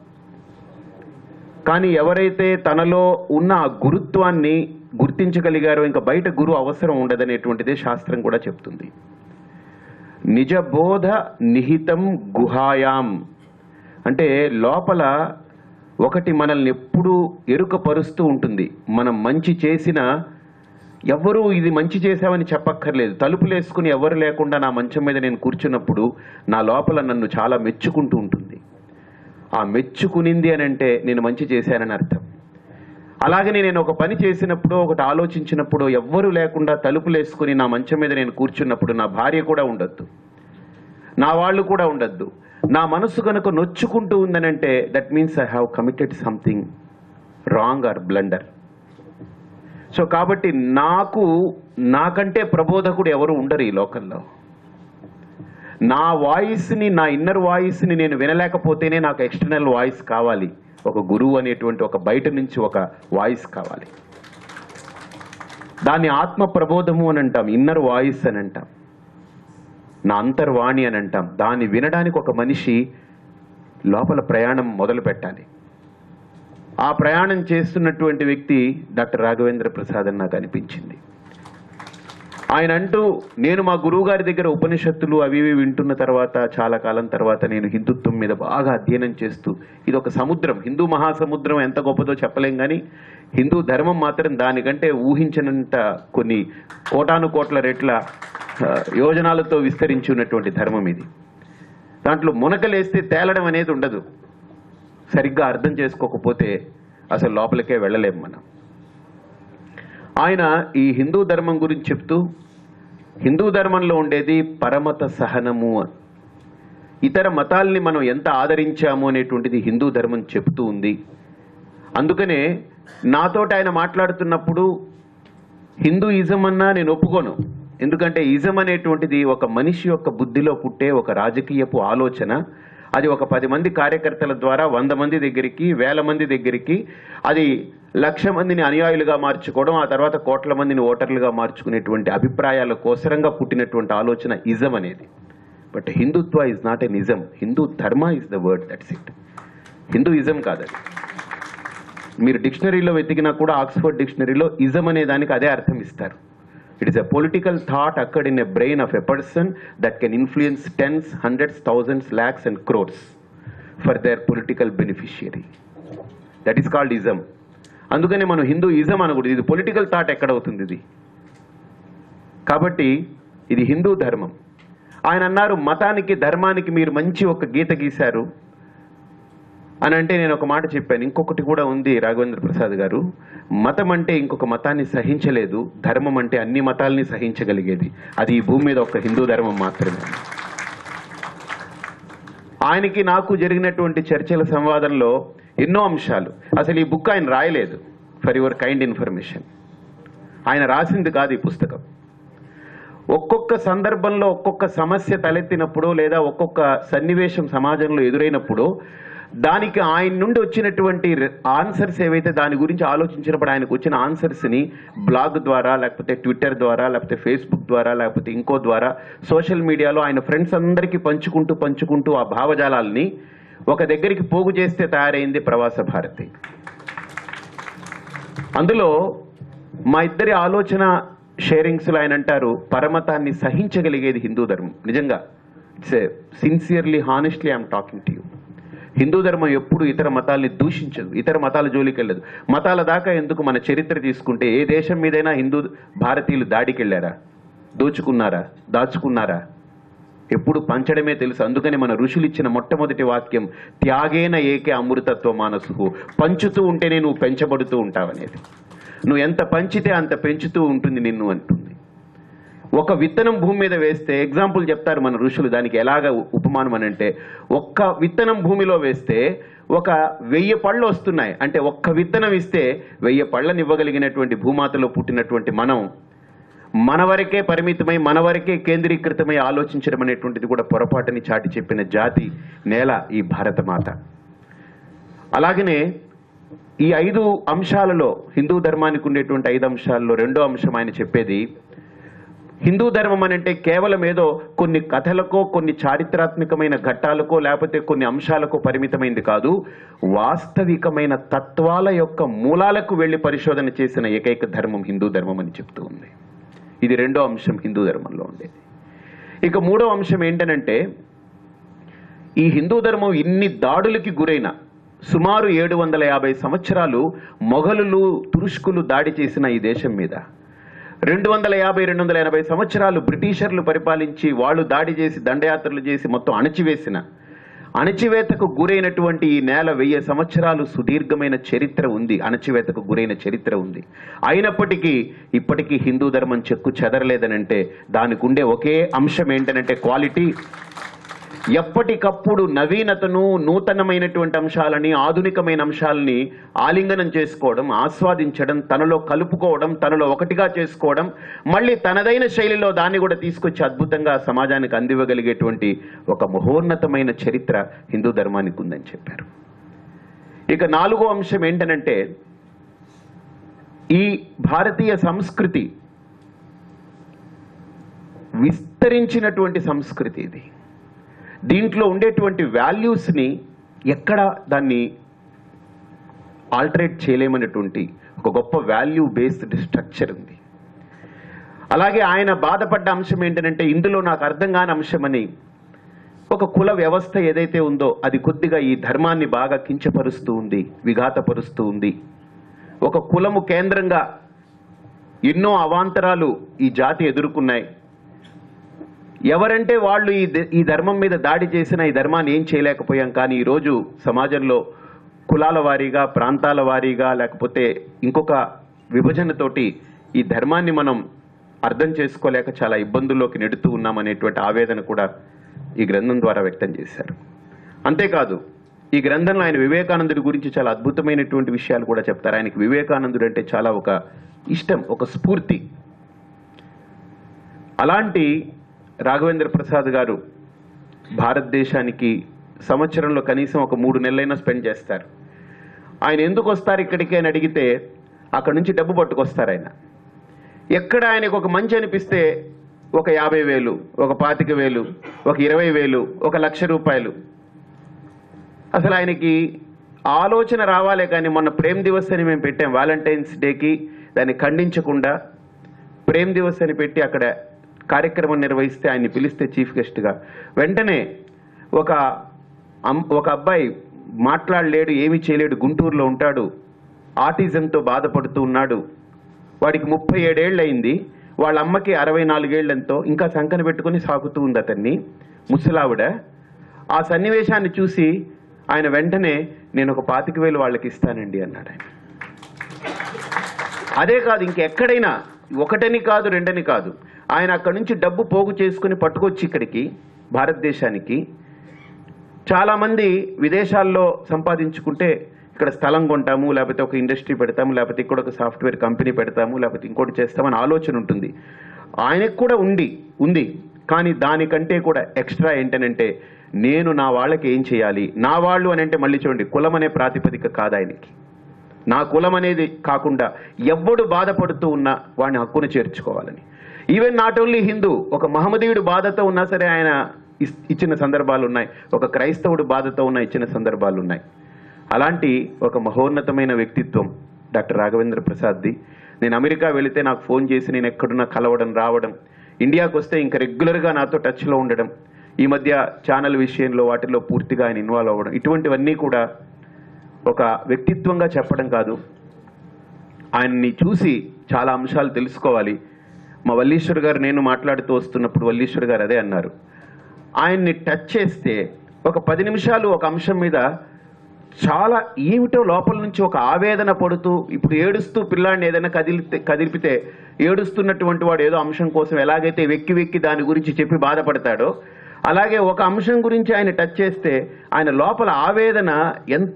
కానీ ఎవరైతే తనలో ఉన్న ఆ గురుత్వాన్ని గుర్తించగలిగారో ఇంకా బయట గురువు అవసరం ఉండదనేటువంటిదే శాస్త్రం కూడా చెప్తుంది నిజబోధ నిహితం గుహాయాం అంటే లోపల ఒకటి మనల్ని ఎప్పుడూ ఎరుకపరుస్తూ ఉంటుంది మనం మంచి చేసిన ఎవ్వరూ ఇది మంచి చేశామని చెప్పక్కర్లేదు తలుపులు వేసుకుని ఎవరు లేకుండా నా మంచం మీద నేను కూర్చున్నప్పుడు నా లోపల నన్ను చాలా మెచ్చుకుంటూ ఉంటుంది ఆ మెచ్చుకునింది అని అంటే నేను మంచి చేశానని అర్థం అలాగని నేను ఒక పని చేసినప్పుడు ఒకటి ఆలోచించినప్పుడు ఎవ్వరూ లేకుండా తలుపులు వేసుకుని నా మంచం మీద నేను కూర్చున్నప్పుడు నా భార్య కూడా ఉండొద్దు నా వాళ్ళు కూడా ఉండొద్దు నా మనసు కనుక నొచ్చుకుంటూ ఉందనంటే that means I have committed something wrong or blunder so కాబట్టి నాకు నాకంటే ప్రబోధకుడు ఎవరు ఉండరు ఈ లోకంలో నా వాయిస్ని నా ఇన్నర్ వాయిస్ని నేను వినలేకపోతేనే నాకు ఎక్స్టర్నల్ వాయిస్ కావాలి ఒక గురువు అనేటువంటి ఒక బయట నుంచి ఒక వాయిస్ కావాలి దాన్ని ఆత్మ ప్రబోధము అని అంటాం ఇన్నర్ వాయిస్ అని అంటాం నా అంతర్వాణి అని అంటాం దాన్ని వినడానికి ఒక మనిషి లోపల ప్రయాణం మొదలు పెట్టాలి ఆ ప్రయాణం చేస్తున్నటువంటి వ్యక్తి డాక్టర్ రాఘవేంద్ర ప్రసాద్ అని నాకు అనిపించింది ఆయన అంటూ నేను మా గురువు గారి దగ్గర ఉపనిషత్తులు అవి ఇవి వింటున్న తర్వాత చాలా కాలం తర్వాత నేను హిందుత్వం మీద బాగా అధ్యయనం చేస్తూ ఇది ఒక సముద్రం హిందూ మహాసముద్రం ఎంత గొప్పదో చెప్పలేం కానీ హిందూ ధర్మం మాత్రం దానికంటే ఊహించినంత కొన్ని కోటాను కోట్ల రెట్ల ఆ, యోజనాలతో విస్తరించి ఉన్నటువంటి ధర్మం ఇది దాంట్లో మునకలేస్తే తేలడం అనేది ఉండదు సరిగ్గా అర్థం చేసుకోకపోతే అసలు లోపలికే వెళ్ళలేం మనం ఆయన ఈ హిందూ ధర్మం గురించి చెప్తూ హిందూ ధర్మంలో ఉండేది పరమత సహనము అని. ఇతర మతాల్ని మనం ఎంత ఆదరించాము అనేటువంటిది హిందూ ధర్మం చెప్తూ ఉంది అందుకనే నాతోటి ఆయన మాట్లాడుతున్నప్పుడు హిందూ ఇజం అన్నా నేను ఒప్పుకోను ఎందుకంటే ఇజం అనేటువంటిది ఒక మనిషి యొక్క బుద్ధిలో పుట్టే ఒక రాజకీయపు ఆలోచన అది ఒక పది మంది కార్యకర్తల ద్వారా వంద మంది దగ్గరికి వేల మంది దగ్గరికి అది లక్ష మందిని అనుయాయులుగా మార్చుకోవడం ఆ తర్వాత కోట్ల మందిని ఓటర్లుగా మార్చుకునేటువంటి అభిప్రాయాల కోసరంగా పుట్టినటువంటి ఆలోచన ఇజం అనేది but Hindutva is not a నిజం హిందూ ధర్మ is the word that's it Hinduism కాదది మీరు డిక్షనరీలో వెతికినా కూడా ఆక్స్ఫర్డ్ డిక్షనరీలో ఇజం అనే దానికి అదే అర్థం ఇస్తారు it is a political thought occurred in a brain of a person that can influence tens hundreds thousands lakhs and crores for their political beneficiary that is called ism అందుకనే మనం హిందూ ఇజం అనకూడదు ఇది పొలిటికల్ థాట్ ఎక్కడవుతుంది ఇది కాబట్టి ఇది హిందూ ధర్మం ఆయన అన్నారు మతానికి ధర్మానికి మీరు మంచి ఒక గీత గీశారు అని అంటే నేను ఒక మాట చెప్పాను ఇంకొకటి కూడా ఉంది రాఘవేంద్ర ప్రసాద్ గారు మతం అంటే ఇంకొక మతాన్ని సహించలేదు ధర్మం అంటే అన్ని మతాల్ని సహించగలిగేది అది ఈ భూమి మీద ఒక హిందూ ధర్మం మాత్రమే ఆయనకి నాకు జరిగినటువంటి చర్చల సంవాదంలో ఎన్నో అంశాలు అసలు ఈ బుక్ ఆయన రాయలేదు ఫర్ యువర్ కైండ్ ఇన్ఫర్మేషన్ ఆయన రాసింది కాదు ఈ పుస్తకం ఒక్కొక్క సందర్భంలో ఒక్కొక్క సమస్య తలెత్తినప్పుడు లేదా ఒక్కొక్క సన్నివేశం సమాజంలో ఎదురైనప్పుడు దానికి ఆయన నుండి వచ్చినటువంటి ఆన్సర్స్ ఏవైతే దాని గురించి ఆలోచించినప్పుడు ఆయనకు వచ్చిన ఆన్సర్స్ని బ్లాగ్ ద్వారా లేకపోతే ట్విట్టర్ ద్వారా లేకపోతే ఫేస్బుక్ ద్వారా లేకపోతే ఇంకో ద్వారా సోషల్ మీడియాలో ఆయన ఫ్రెండ్స్ అందరికీ పంచుకుంటూ పంచుకుంటూ ఆ భావజాలాల్ని ఒక దగ్గరికి పోగు చేస్తే తయారైంది ప్రవాస భారతి అందులో మా ఇద్దరి ఆలోచన షేరింగ్స్లో ఆయన అంటారు పరమతాన్ని సహించగలిగేది హిందూ ధర్మం నిజంగా it's a sincerely honestly I'm talking to you Hindu ధర్మం ఎప్పుడు ఇతర మతాల్ని దూషించదు ఇతర మతాల జోలికి వెళ్ళదు మతాల దాకా ఎందుకు మన చరిత్ర తీసుకుంటే ఏ దేశం మీదైనా హిందూ భారతీయులు దాడికి వెళ్ళారా దోచుకున్నారా దాచుకున్నారా ఎప్పుడు పంచడమే తెలుసు అందుకని మన ఋషులు ఇచ్చిన మొట్టమొదటి వాక్యం త్యాగేన ఏకే అమృతత్వ మానసు పంచుతూ ఉంటేనే నువ్వు పెంచబడుతూ ఉంటావనేది నువ్వు ఎంత పంచితే అంత పెంచుతూ ఉంటుంది నిన్ను అంటుంది ఒక విత్తనం భూమి మీద వేస్తే ఎగ్జాంపుల్ చెప్తారు మన ఋషులు దానికి ఎలాగ ఉపమానం అని అంటే ఒక్క విత్తనం భూమిలో వేస్తే ఒక వెయ్యి పళ్ళు వస్తున్నాయి అంటే ఒక్క విత్తనం ఇస్తే వెయ్యి పళ్ళని ఇవ్వగలిగినటువంటి భూమాతలో పుట్టినటువంటి మనం మన వరకే పరిమితమై మన వరకే కేంద్రీకృతమై ఆలోచించడం అనేటువంటిది కూడా పొరపాటుని చాటి చెప్పిన జాతి నేల ఈ భారతమాత అలాగనే ఈ ఐదు అంశాలలో హిందూ ధర్మానికి ఉండేటువంటి ఐదు అంశాల్లో రెండో అంశం ఆయన చెప్పేది హిందూ ధర్మం అని అంటే కేవలం ఏదో కొన్ని కథలకో కొన్ని చారిత్రాత్మకమైన ఘట్టాలకో లేకపోతే కొన్ని అంశాలకో పరిమితమైంది కాదు వాస్తవికమైన తత్వాల యొక్క మూలాలకు వెళ్లి పరిశోధన చేసిన ఏకైక ధర్మం హిందూ ధర్మం అని చెప్తూ ఉంది ఇది రెండో అంశం హిందూ ధర్మంలో ఉండేది ఇక మూడో అంశం ఏంటనంటే ఈ హిందూ ధర్మం ఇన్ని దాడులకి గురైన సుమారు ఏడు వందల యాభై సంవత్సరాలు మొఘలులు తురుష్కులు దాడి చేసిన ఈ దేశం మీద రెండు వందల యాభై రెండు వందల ఎనభై సంవత్సరాలు బ్రిటిషర్లు పరిపాలించి వాళ్ళు దాడి చేసి దండయాత్రలు చేసి మొత్తం అణచివేసిన అణచివేతకు గురైనటువంటి ఈ నేల వెయ్యి సంవత్సరాలు సుదీర్ఘమైన చరిత్ర ఉంది అణచివేతకు గురైన చరిత్ర ఉంది అయినప్పటికీ ఇప్పటికీ హిందూ ధర్మం చెక్కు చెదరలేదనంటే దానికి ఉండే ఒకే అంశం ఏంటనంటే క్వాలిటీ ఎప్పటికప్పుడు నవీనతను నూతనమైనటువంటి అంశాలని ఆధునికమైన అంశాలని ఆలింగనం చేసుకోవడం ఆస్వాదించడం తనలో కలుపుకోవడం తనలో ఒకటిగా చేసుకోవడం మళ్ళీ తనదైన శైలిలో దాన్ని కూడా తీసుకొచ్చి అద్భుతంగా సమాజానికి అందివ్వగలిగేటువంటి ఒక మహోన్నతమైన చరిత్ర హిందూ ధర్మానికి ఉందని చెప్పారు ఇక నాలుగో అంశం ఏంటనంటే ఈ భారతీయ సంస్కృతి విస్తరించినటువంటి సంస్కృతి ఇది దీంట్లో ఉండేటువంటి వాల్యూస్ని ఎక్కడ దాన్ని ఆల్టరేట్ చేయలేమనేటువంటి ఒక గొప్ప వాల్యూ బేస్డ్ స్ట్రక్చర్ ఉంది అలాగే ఆయన బాధపడ్డ అంశం ఏంటంటే ఇందులో నాకు అర్థం కాని అంశమని ఒక కుల వ్యవస్థ ఏదైతే ఉందో అది కొద్దిగా ఈ ధర్మాన్ని బాగా కించపరుస్తూ ఉంది విఘాతపరుస్తూ ఉంది ఒక కులము కేంద్రంగా ఎన్నో అవాంతరాలు ఈ జాతి ఎదుర్కొన్నాయి ఎవరంటే వాళ్ళు ఈ ద- ఈ ధర్మం మీద దాడి చేసిన ఈ ధర్మాన్ని ఏం చేయలేకపోయాం కానీ ఈరోజు సమాజంలో కులాల వారీగా ప్రాంతాల వారీగా లేకపోతే ఇంకొక విభజనతోటి ఈ ధర్మాన్ని మనం అర్థం చేసుకోలేక చాలా ఇబ్బందుల్లోకి నెడుతూ ఉన్నామనేటువంటి ఆవేదన కూడా ఈ గ్రంథం ద్వారా వ్యక్తం చేశారు అంతేకాదు ఈ గ్రంథంలో ఆయన వివేకానందుడి గురించి చాలా అద్భుతమైనటువంటి విషయాలు కూడా చెప్తారు ఆయనకి వివేకానందుడు అంటే చాలా ఒక ఇష్టం ఒక స్ఫూర్తి అలాంటి రాఘవేంద్ర ప్రసాద్ గారు భారతదేశానికి సంవత్సరంలో కనీసం ఒక మూడు నెలలైనా స్పెండ్ చేస్తారు ఆయన ఎందుకు వస్తారు ఇక్కడికి అని అడిగితే అక్కడ నుంచి డబ్బు పట్టుకొస్తారు ఆయన ఎక్కడ ఆయనకు ఒక మంచి అనిపిస్తే ఒక యాభై వేలు ఒక పాతిక వేలు ఒక ఇరవై వేలు ఒక లక్ష రూపాయలు అసలు ఆయనకి ఆలోచన రావాలే కానీ మొన్న ప్రేమ్ దివస్ అని మేము పెట్టాం వ్యాలంటైన్స్ డేకి దాన్ని ఖండించకుండా ప్రేమ్ దివస్ అని పెట్టి అక్కడ కార్యక్రమం నిర్వహిస్తే ఆయన్ని పిలిస్తే చీఫ్ గెస్ట్గా వెంటనే ఒక అమ్- ఒక అబ్బాయి మాట్లాడలేడు ఏమీ చేయలేడు గుంటూరులో ఉంటాడు ఆటిజంతో బాధపడుతూ ఉన్నాడు వాడికి ముప్పై ఏడేళ్ళు అయింది వాళ్ళ అమ్మకి అరవై నాలుగేళ్లెంతో ఇంకా సంకన పెట్టుకుని సాగుతూ ఉంది అతన్ని ముసలావిడ ఆ సన్నివేశాన్ని చూసి ఆయన వెంటనే నేను ఒక పాతిక వేలు వాళ్ళకి ఇస్తానండి అన్నాడు ఆయన అదే కాదు ఇంకెక్కడైనా ఒకటని కాదు రెండని కాదు ఆయన అక్కడి నుంచి డబ్బు పోగు చేసుకుని పట్టుకొచ్చి ఇక్కడికి భారతదేశానికి చాలామంది విదేశాల్లో సంపాదించుకుంటే ఇక్కడ స్థలం కొంటాము లేకపోతే ఒక ఇండస్ట్రీ పెడతాము లేకపోతే ఇక్కడ ఒక సాఫ్ట్వేర్ కంపెనీ పెడతాము లేకపోతే ఇంకోటి చేస్తామని ఆలోచన ఉంటుంది ఆయనకు కూడా ఉంది ఉంది కానీ దానికంటే కూడా ఎక్స్ట్రా ఏంటనంటే నేను నా వాళ్ళకి ఏం చేయాలి నా వాళ్ళు అని అంటే మళ్ళీ చూడండి కులం అనే ప్రాతిపదిక కాదు ఆయనకి నా కులం అనేది కాకుండా ఎవ్వడు బాధపడుతూ ఉన్నా వాడిని హక్కును చేర్చుకోవాలని ఈవెన్ నాట్ ఓన్లీ హిందూ ఒక మహమ్మదీయుడు బాధతో ఉన్నా సరే ఆయన ఇస్- ఇచ్చిన సందర్భాలు ఉన్నాయి ఒక క్రైస్తవుడు బాధతో ఉన్న ఇచ్చిన సందర్భాలు ఉన్నాయి అలాంటి ఒక మహోన్నతమైన వ్యక్తిత్వం డాక్టర్ రాఘవేంద్ర ప్రసాద్ది నేను అమెరికా వెళితే నాకు ఫోన్ చేసి నేను ఎక్కడున్నా కలవడం రావడం ఇండియాకు వస్తే ఇంకా రెగ్యులర్గా నాతో టచ్లో ఉండడం ఈ మధ్య ఛానల్ విషయంలో వాటిలో పూర్తిగా ఆయన ఇన్వాల్వ్ అవ్వడం ఇటువంటివన్నీ కూడా ఒక వ్యక్తిత్వంగా చెప్పడం కాదు ఆయన్ని చూసి చాలా అంశాలు తెలుసుకోవాలి మా వల్లీశ్వర్ గారు నేను మాట్లాడుతూ వస్తున్నప్పుడు వల్లీశ్వర్ గారు అదే అన్నారు ఆయన్ని టచ్ చేస్తే ఒక పది నిమిషాలు ఒక అంశం మీద చాలా ఏమిటో లోపల నుంచి ఒక ఆవేదన పడుతూ ఇప్పుడు ఏడుస్తూ పిల్లాడిని ఏదైనా కదిలితే కదిలిపితే ఏడుస్తున్నటువంటి వాడు ఏదో అంశం కోసం ఎలాగైతే వెక్కి వెక్కి దాని గురించి చెప్పి బాధపడతాడో అలాగే ఒక అంశం గురించి ఆయన టచ్ చేస్తే ఆయన లోపల ఆవేదన ఎంత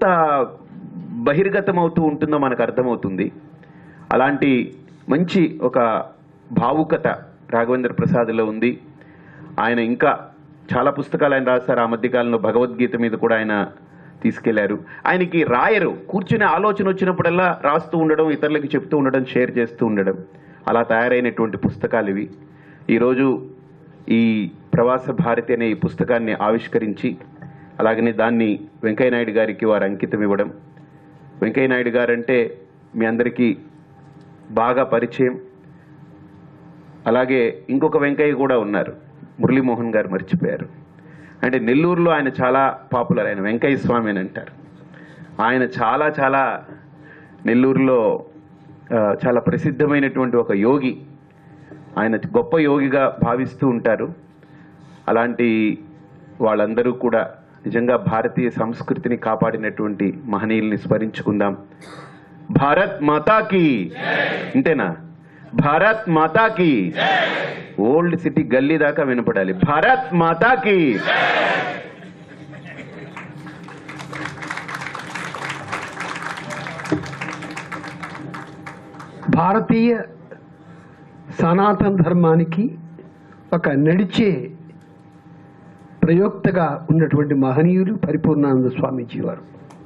బహిర్గతమవుతూ ఉంటుందో మనకు అర్థమవుతుంది అలాంటి మంచి ఒక భావుకత రాఘవేంద్ర ప్రసాద్లో ఉంది ఆయన ఇంకా చాలా పుస్తకాలు ఆయన రాశారు ఆ మధ్యకాలంలో భగవద్గీత మీద కూడా ఆయన తీసుకెళ్లారు ఆయనకి రాయరు కూర్చుని ఆలోచన వచ్చినప్పుడల్లా రాస్తూ ఉండడం ఇతరులకి చెప్తూ ఉండడం షేర్ చేస్తూ ఉండడం అలా తయారైనటువంటి పుస్తకాలు ఇవి ఈరోజు ఈ ప్రవాస భారతి అనే ఈ పుస్తకాన్ని ఆవిష్కరించి అలాగనే దాన్ని వెంకయ్యనాయుడు గారికి వారు అంకితం ఇవ్వడం వెంకయ్యనాయుడు గారంటే మీ అందరికీ బాగా పరిచయం అలాగే ఇంకొక వెంకయ్య కూడా ఉన్నారు మురళీమోహన్ గారు మర్చిపోయారు అంటే నెల్లూరులో ఆయన చాలా పాపులర్ ఆయన వెంకయ్య స్వామి అని అంటారు ఆయన చాలా చాలా నెల్లూరులో ఆ, చాలా ప్రసిద్ధమైనటువంటి ఒక యోగి ఆయన గొప్ప యోగిగా భావిస్తూ ఉంటారు అలాంటి వాళ్ళందరూ కూడా నిజంగా భారతీయ సంస్కృతిని కాపాడినటువంటి మహనీయుల్ని స్మరించుకుందాం భారత్ మాతాకి ఇంతేనా భారత్ మాతాకి ఓల్డ్ సిటీ గల్లీ దాకా వినపడాలి భారత్ మాతాకి భారతీయ సనాతన ధర్మానికి ఒక నడిచే ప్రయోక్తగా ఉన్నటువంటి మహనీయులు పరిపూర్ణానంద స్వామీజీ వారు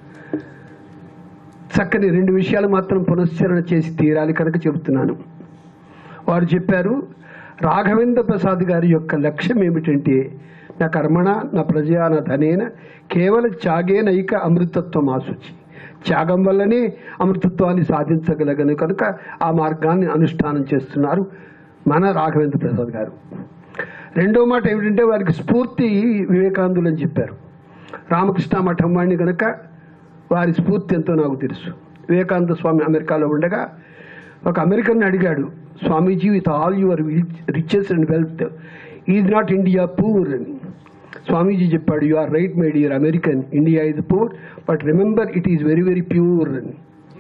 చక్కని రెండు విషయాలు మాత్రం పునశ్చరణ చేసి తీరాలి కనుక చెబుతున్నాను వారు చెప్పారు రాఘవేంద్ర ప్రసాద్ గారి యొక్క లక్ష్యం ఏమిటంటే నా కర్మణ నా ప్రజా నా ధనేన కేవల త్యాగేనైక అమృతత్వం ఆశుచి త్యాగం వల్లనే అమృతత్వాన్ని సాధించగలగను కనుక ఆ మార్గాన్ని అనుష్ఠానం చేస్తున్నారు మన రాఘవేంద్ర ప్రసాద్ గారు రెండో మాట ఏమిటంటే వారికి స్ఫూర్తి వివేకానందులు అని చెప్పారు రామకృష్ణ మఠం వాడిని కనుక వారి స్ఫూర్తి ఎంతో నాకు తెలుసు వివేకానంద స్వామి అమెరికాలో ఉండగా ఒక అమెరికన్ అడిగాడు Swamiji with all your riches and wealth is not India poor అని స్వామీజీ చెప్పాడు you are right my dear American India is poor but remember it is very very pure అని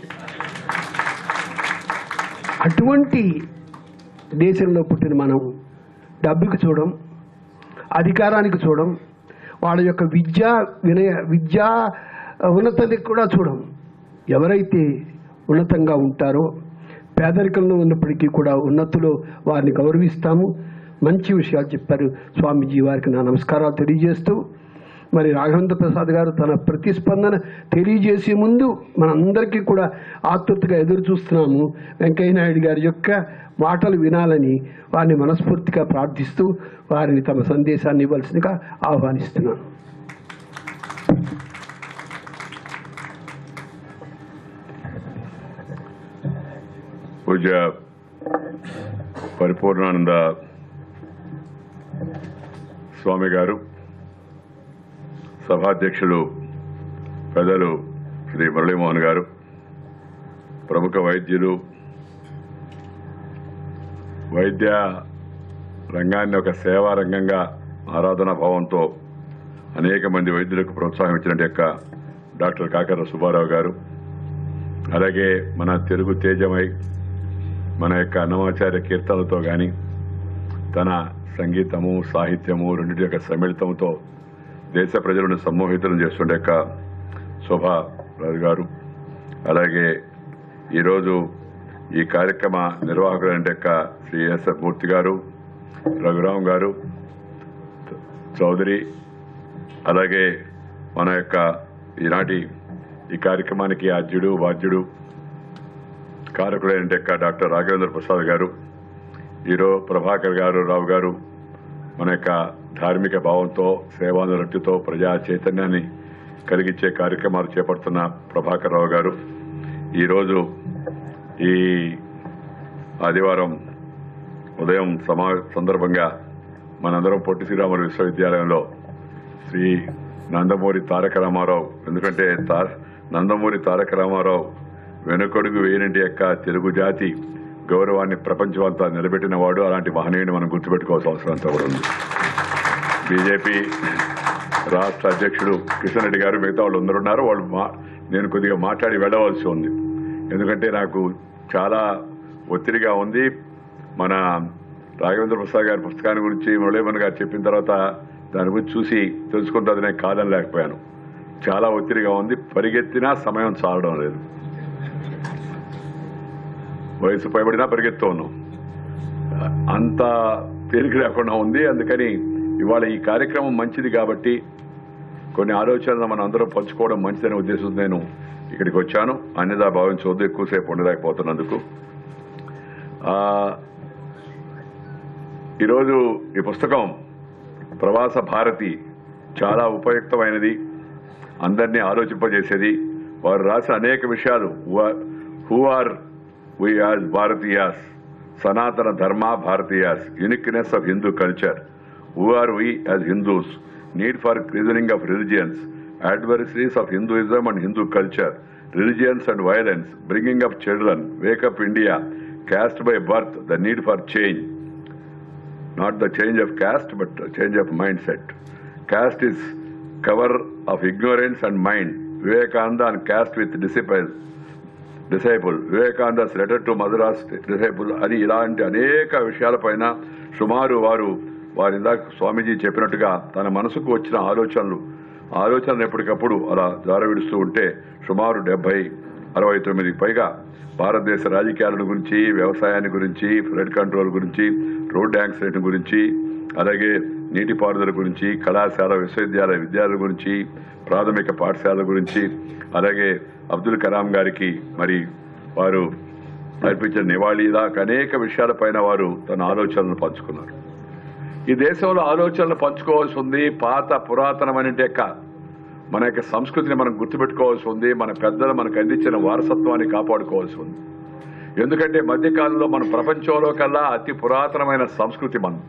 అటువంటి దేశంలో పుట్టిన మనం డబ్బుకి చూడం అధికారానికి చూడం వాళ్ళ యొక్క విద్యా వినయ విద్యా ఉన్నతని కూడా చూడం ఎవరైతే ఉన్నతంగా ఉంటారో పేదరికంలో ఉన్నప్పటికీ కూడా ఉన్నతులో వారిని గౌరవిస్తాము మంచి విషయాలు చెప్పారు స్వామీజీ వారికి నా నమస్కారాలు తెలియజేస్తూ మరి రాఘవేంద్ర ప్రసాద్ గారు తన ప్రతిస్పందన తెలియజేసే ముందు మనందరికీ కూడా ఆతృతగా ఎదురు చూస్తున్నాము వెంకయ్య నాయుడు గారి యొక్క మాటలు వినాలని వారిని మనస్ఫూర్తిగా ప్రార్థిస్తూ వారిని తమ సందేశాన్ని ఇవ్వాల్సిందిగా ఆహ్వానిస్తున్నాను పూజ్య పరిపూర్ణానంద స్వామి గారు సభాధ్యక్షులు పెద్దలు శ్రీ మురళీమోహన్ గారు ప్రముఖ వైద్యులు వైద్య రంగాన్ని ఒక సేవా రంగంగా ఆరాధనా భావంతో అనేక మంది వైద్యులకు ప్రోత్సాహం ఇచ్చినట్టు యొక్క డాక్టర్ కాకర సుబ్బారావు గారు అలాగే మన తెలుగు తేజమై మన యొక్క అన్నమాచార్య కీర్తనలతో కానీ తన సంగీతము సాహిత్యము రెండింటి యొక్క సమ్మిళితంతో దేశ ప్రజలను సమ్మోహితం చేస్తుండే యొక్క శోభా రాజు గారు అలాగే ఈరోజు ఈ కార్యక్రమ నిర్వాహకులైన యొక్క శ్రీ ఎస్ఎఫ్ మూర్తి గారు రఘురామ్ గారు చౌదరి అలాగే మన యొక్క ఈనాటి ఈ కార్యక్రమానికి ఆద్యుడు వాద్యుడు కారకులైన యొక్క డాక్టర్ రాఘవేంద్ర ప్రసాద్ గారు ఈరో ప్రభాకర్ గారు రావు గారు మన యొక్క ధార్మిక భావంతో సేవానురక్తితో ప్రజా చైతన్యాన్ని కలిగించే కార్యక్రమాలు చేపడుతున్న ప్రభాకర్ రావు గారు ఈరోజు ఈ ఆదివారం ఉదయం సమా సందర్భంగా మనందరం పొట్టి శ్రీరాములు విశ్వవిద్యాలయంలో శ్రీ నందమూరి తారక రామారావు ఎందుకంటే తా- నందమూరి తారక రామారావు వెనుకడుగు వేయనంటి యొక్క తెలుగు జాతి గౌరవాన్ని ప్రపంచం అంతా నిలబెట్టిన వాడు అలాంటి మహనీయుని మనం గుర్తుపెట్టుకోవాల్సిన అవసరం అంతా కూడా ఉంది బీజేపీ రాష్ట్ర అధ్యక్షుడు కిషన్ రెడ్డి గారు మిగతా వాళ్ళు అందరూ ఉన్నారు వాళ్ళు మా నేను కొద్దిగా మాట్లాడి వెళ్ళవలసి ఉంది ఎందుకంటే నాకు చాలా ఒత్తిడిగా ఉంది మన రాఘవేంద్ర ప్రసాద్ గారి పుస్తకాన్ని గురించి మురళీమన్ గారు చెప్పిన తర్వాత దాని గురించి చూసి తెలుసుకుంటుంది నేను కాదని లేకపోయాను చాలా ఒత్తిడిగా ఉంది పరిగెత్తినా సమయం చాలడం లేదు వయసు పైబడినా పరిగెత్తు ఉన్నాం అంత తేలిక లేకుండా ఉంది అందుకని ఇవాళ ఈ కార్యక్రమం మంచిది కాబట్టి కొన్ని ఆలోచనలు మనం అందరం పంచుకోవడం మంచిదనే ఉద్దేశంతో నేను ఇక్కడికి వచ్చాను అన్యదా భావించవద్దు ఎక్కువసేపు ఉండలేకపోతున్నందుకు ఆ, ఈరోజు ఈ పుస్తకం ప్రవాస భారతి చాలా ఉపయుక్తమైనది అందరినీ ఆలోచింపజేసేది వారు రాసిన అనేక విషయాలు who are we as Bharatiyas Sanatana Dharma Bharatiyas uniqueness of Hindu culture who are we as Hindus need for reasoning of religions adversaries of Hinduism and Hindu culture, religions and violence, bringing up children, wake up India, caste by birth, the need for change. Not the change of caste, but the change of mindset. Caste is cover of ignorance and mind Vivekananda and caste with disciple disciple Vivekananda's letter to Madras disciple అని ఇలాంటి అనేక విషయాలపైన సుమారు వారు వారి ఇందాక స్వామీజీ చెప్పినట్టుగా తన మనసుకు వచ్చిన ఆలోచనలు ఆలోచనలు ఎప్పటికప్పుడు అలా జారవిడుస్తూ ఉంటే సుమారు డెబ్బై అరవై తొమ్మిదికి పైగా భారతదేశ రాజకీయాల గురించి వ్యవసాయాన్ని గురించి ఫ్లడ్ కంట్రోల్ గురించి రోడ్ యాక్సిడెంట్ గురించి అలాగే నీటిపారుదల గురించి కళాశాల విశ్వవిద్యాలయ విద్యార్థుల గురించి ప్రాథమిక పాఠశాల గురించి అలాగే అబ్దుల్ కలాం గారికి మరి వారు అర్పించిన నివాళి దాకా అనేక విషయాలపైన వారు తన ఆలోచనలు పంచుకున్నారు ఈ దేశంలో ఆలోచనలు పంచుకోవాల్సి ఉంది పాత పురాతనమైన యొక్క మన యొక్క సంస్కృతిని మనం గుర్తుపెట్టుకోవాల్సి ఉంది మన పెద్దలు మనకు అందించిన వారసత్వాన్ని కాపాడుకోవాల్సి ఉంది ఎందుకంటే మధ్యకాలంలో మన ప్రపంచంలో కల్లా అతి పురాతనమైన సంస్కృతి మంది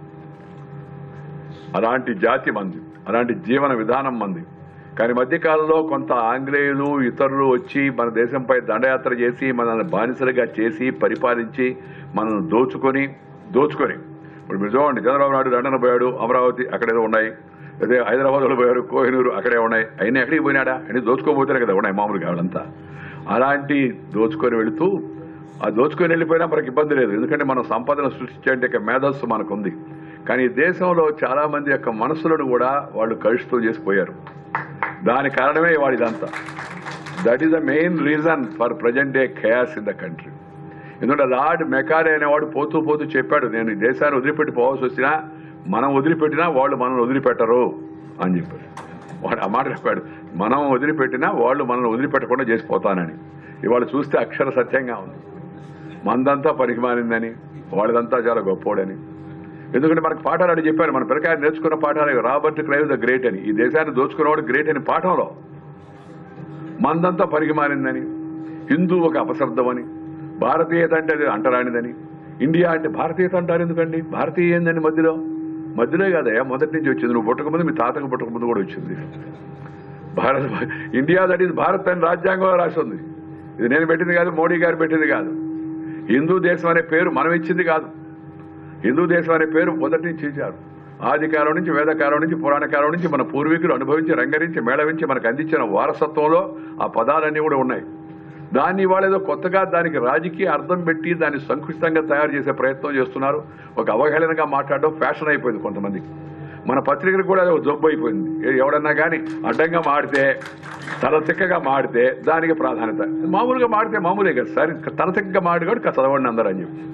అలాంటి జాతి మంది అలాంటి జీవన విధానం మంది కానీ మధ్యకాలంలో కొంత ఆంగ్లేయులు ఇతరులు వచ్చి మన దేశంపై దండయాత్ర చేసి మనల్ని బానిసలుగా చేసి పరిపాలించి మనల్ని దోచుకొని దోచుకొని ఇప్పుడు మీరు చూడండి చంద్రబాబు నాయుడు లండన్ పోయాడు అమరావతి అక్కడేదో ఉన్నాయి అదే హైదరాబాద్లో పోయారు కోహినూరు అక్కడే ఉన్నాయి అయినా ఎక్కడికి పోయినాడా అని దోచుకోబోతేనే కదా ఉన్నాయి మామూలుగా వాళ్ళంతా అలాంటి దోచుకొని వెళుతూ ఆ దోచుకొని వెళ్ళిపోయినా మనకి ఇబ్బంది లేదు ఎందుకంటే మనం సంపదను సృష్టించే యొక్క మేధస్సు మనకుంది కానీ ఈ దేశంలో చాలా మంది యొక్క మనసులను కూడా వాళ్ళు కలుషితం చేసిపోయారు దాని కారణమే వాడు ఇదంతా that is the main reason for present day chaos in the country ఎందుకంటే లార్డ్ మెకారే అనేవాడు పోతూ పోతూ చెప్పాడు నేను ఈ దేశాన్ని వదిలిపెట్టి పోవాల్సి వచ్చినా మనం వదిలిపెట్టినా వాళ్ళు మనల్ని వదిలిపెట్టరు అని చెప్పారు వాడు ఆ మాట చెప్పాడు మనం వదిలిపెట్టినా వాళ్ళు మనల్ని వదిలిపెట్టకుండా చేసిపోతానని ఇవాళ చూస్తే అక్షర సత్యంగా ఉంది మందంతా పనికి మారిందని వాళ్ళదంతా చాలా గొప్పోడని ఎందుకంటే మనకు పాఠాలు అడిగి చెప్పారు మన పిల్లకాయ నేర్చుకున్న పాఠాలు ఇవి. రాబర్ట్ క్రైవ్ ద గ్రేట్ అని ఈ దేశాన్ని దోచుకున్నవాడు గ్రేట్ అని పాఠంలో మందంతా పనికి మారిందని హిందూ ఒక అపశబ్దం అని భారతీయత అంటే అది అంటరానిదని ఇండియా అంటే భారతీయత అంటారు ఎందుకండి భారతీయ ఏందండి మధ్యలో మధ్యలో కాదయా మొదటి నుంచి వచ్చింది నువ్వు పుట్టకముందు మీ తాతకు పుట్టకముందు కూడా వచ్చింది Bharat India that is Bharat అని రాజ్యాంగంలో రాసి ఉంది ఇది నేను పెట్టింది కాదు మోడీ గారు పెట్టింది కాదు హిందూ దేశం అనే పేరు మనం ఇచ్చింది కాదు హిందూ దేశం అనే పేరు మొదటి నుంచి ఇచ్చారు ఆది కాలం నుంచి వేదకాలం నుంచి పురాణ కాలం నుంచి మన పూర్వీకులు అనుభవించి రంగరించి మేళవించి మనకు అందించిన వారసత్వంలో ఆ పదాలన్నీ కూడా ఉన్నాయి దాన్ని ఇవాళ ఏదో కొత్తగా దానికి రాజకీయ అర్థం పెట్టి దాన్ని సంకుచితంగా తయారు చేసే ప్రయత్నం చేస్తున్నారు ఒక అవహేళనగా మాట్లాడడం ఫ్యాషన్ అయిపోయింది కొంతమందికి మన పత్రికలు కూడా అదో జబ్బు అయిపోయింది ఏ- ఎవడన్నా కానీ అడ్డంగా మాడితే తల తిక్కగా మాడితే దానికి ప్రాధాన్యత మామూలుగా మాడితే మామూలే కదా సార్ తల తిక్కగా మాడి కూడా చదవండి అందరూ అని చెప్పి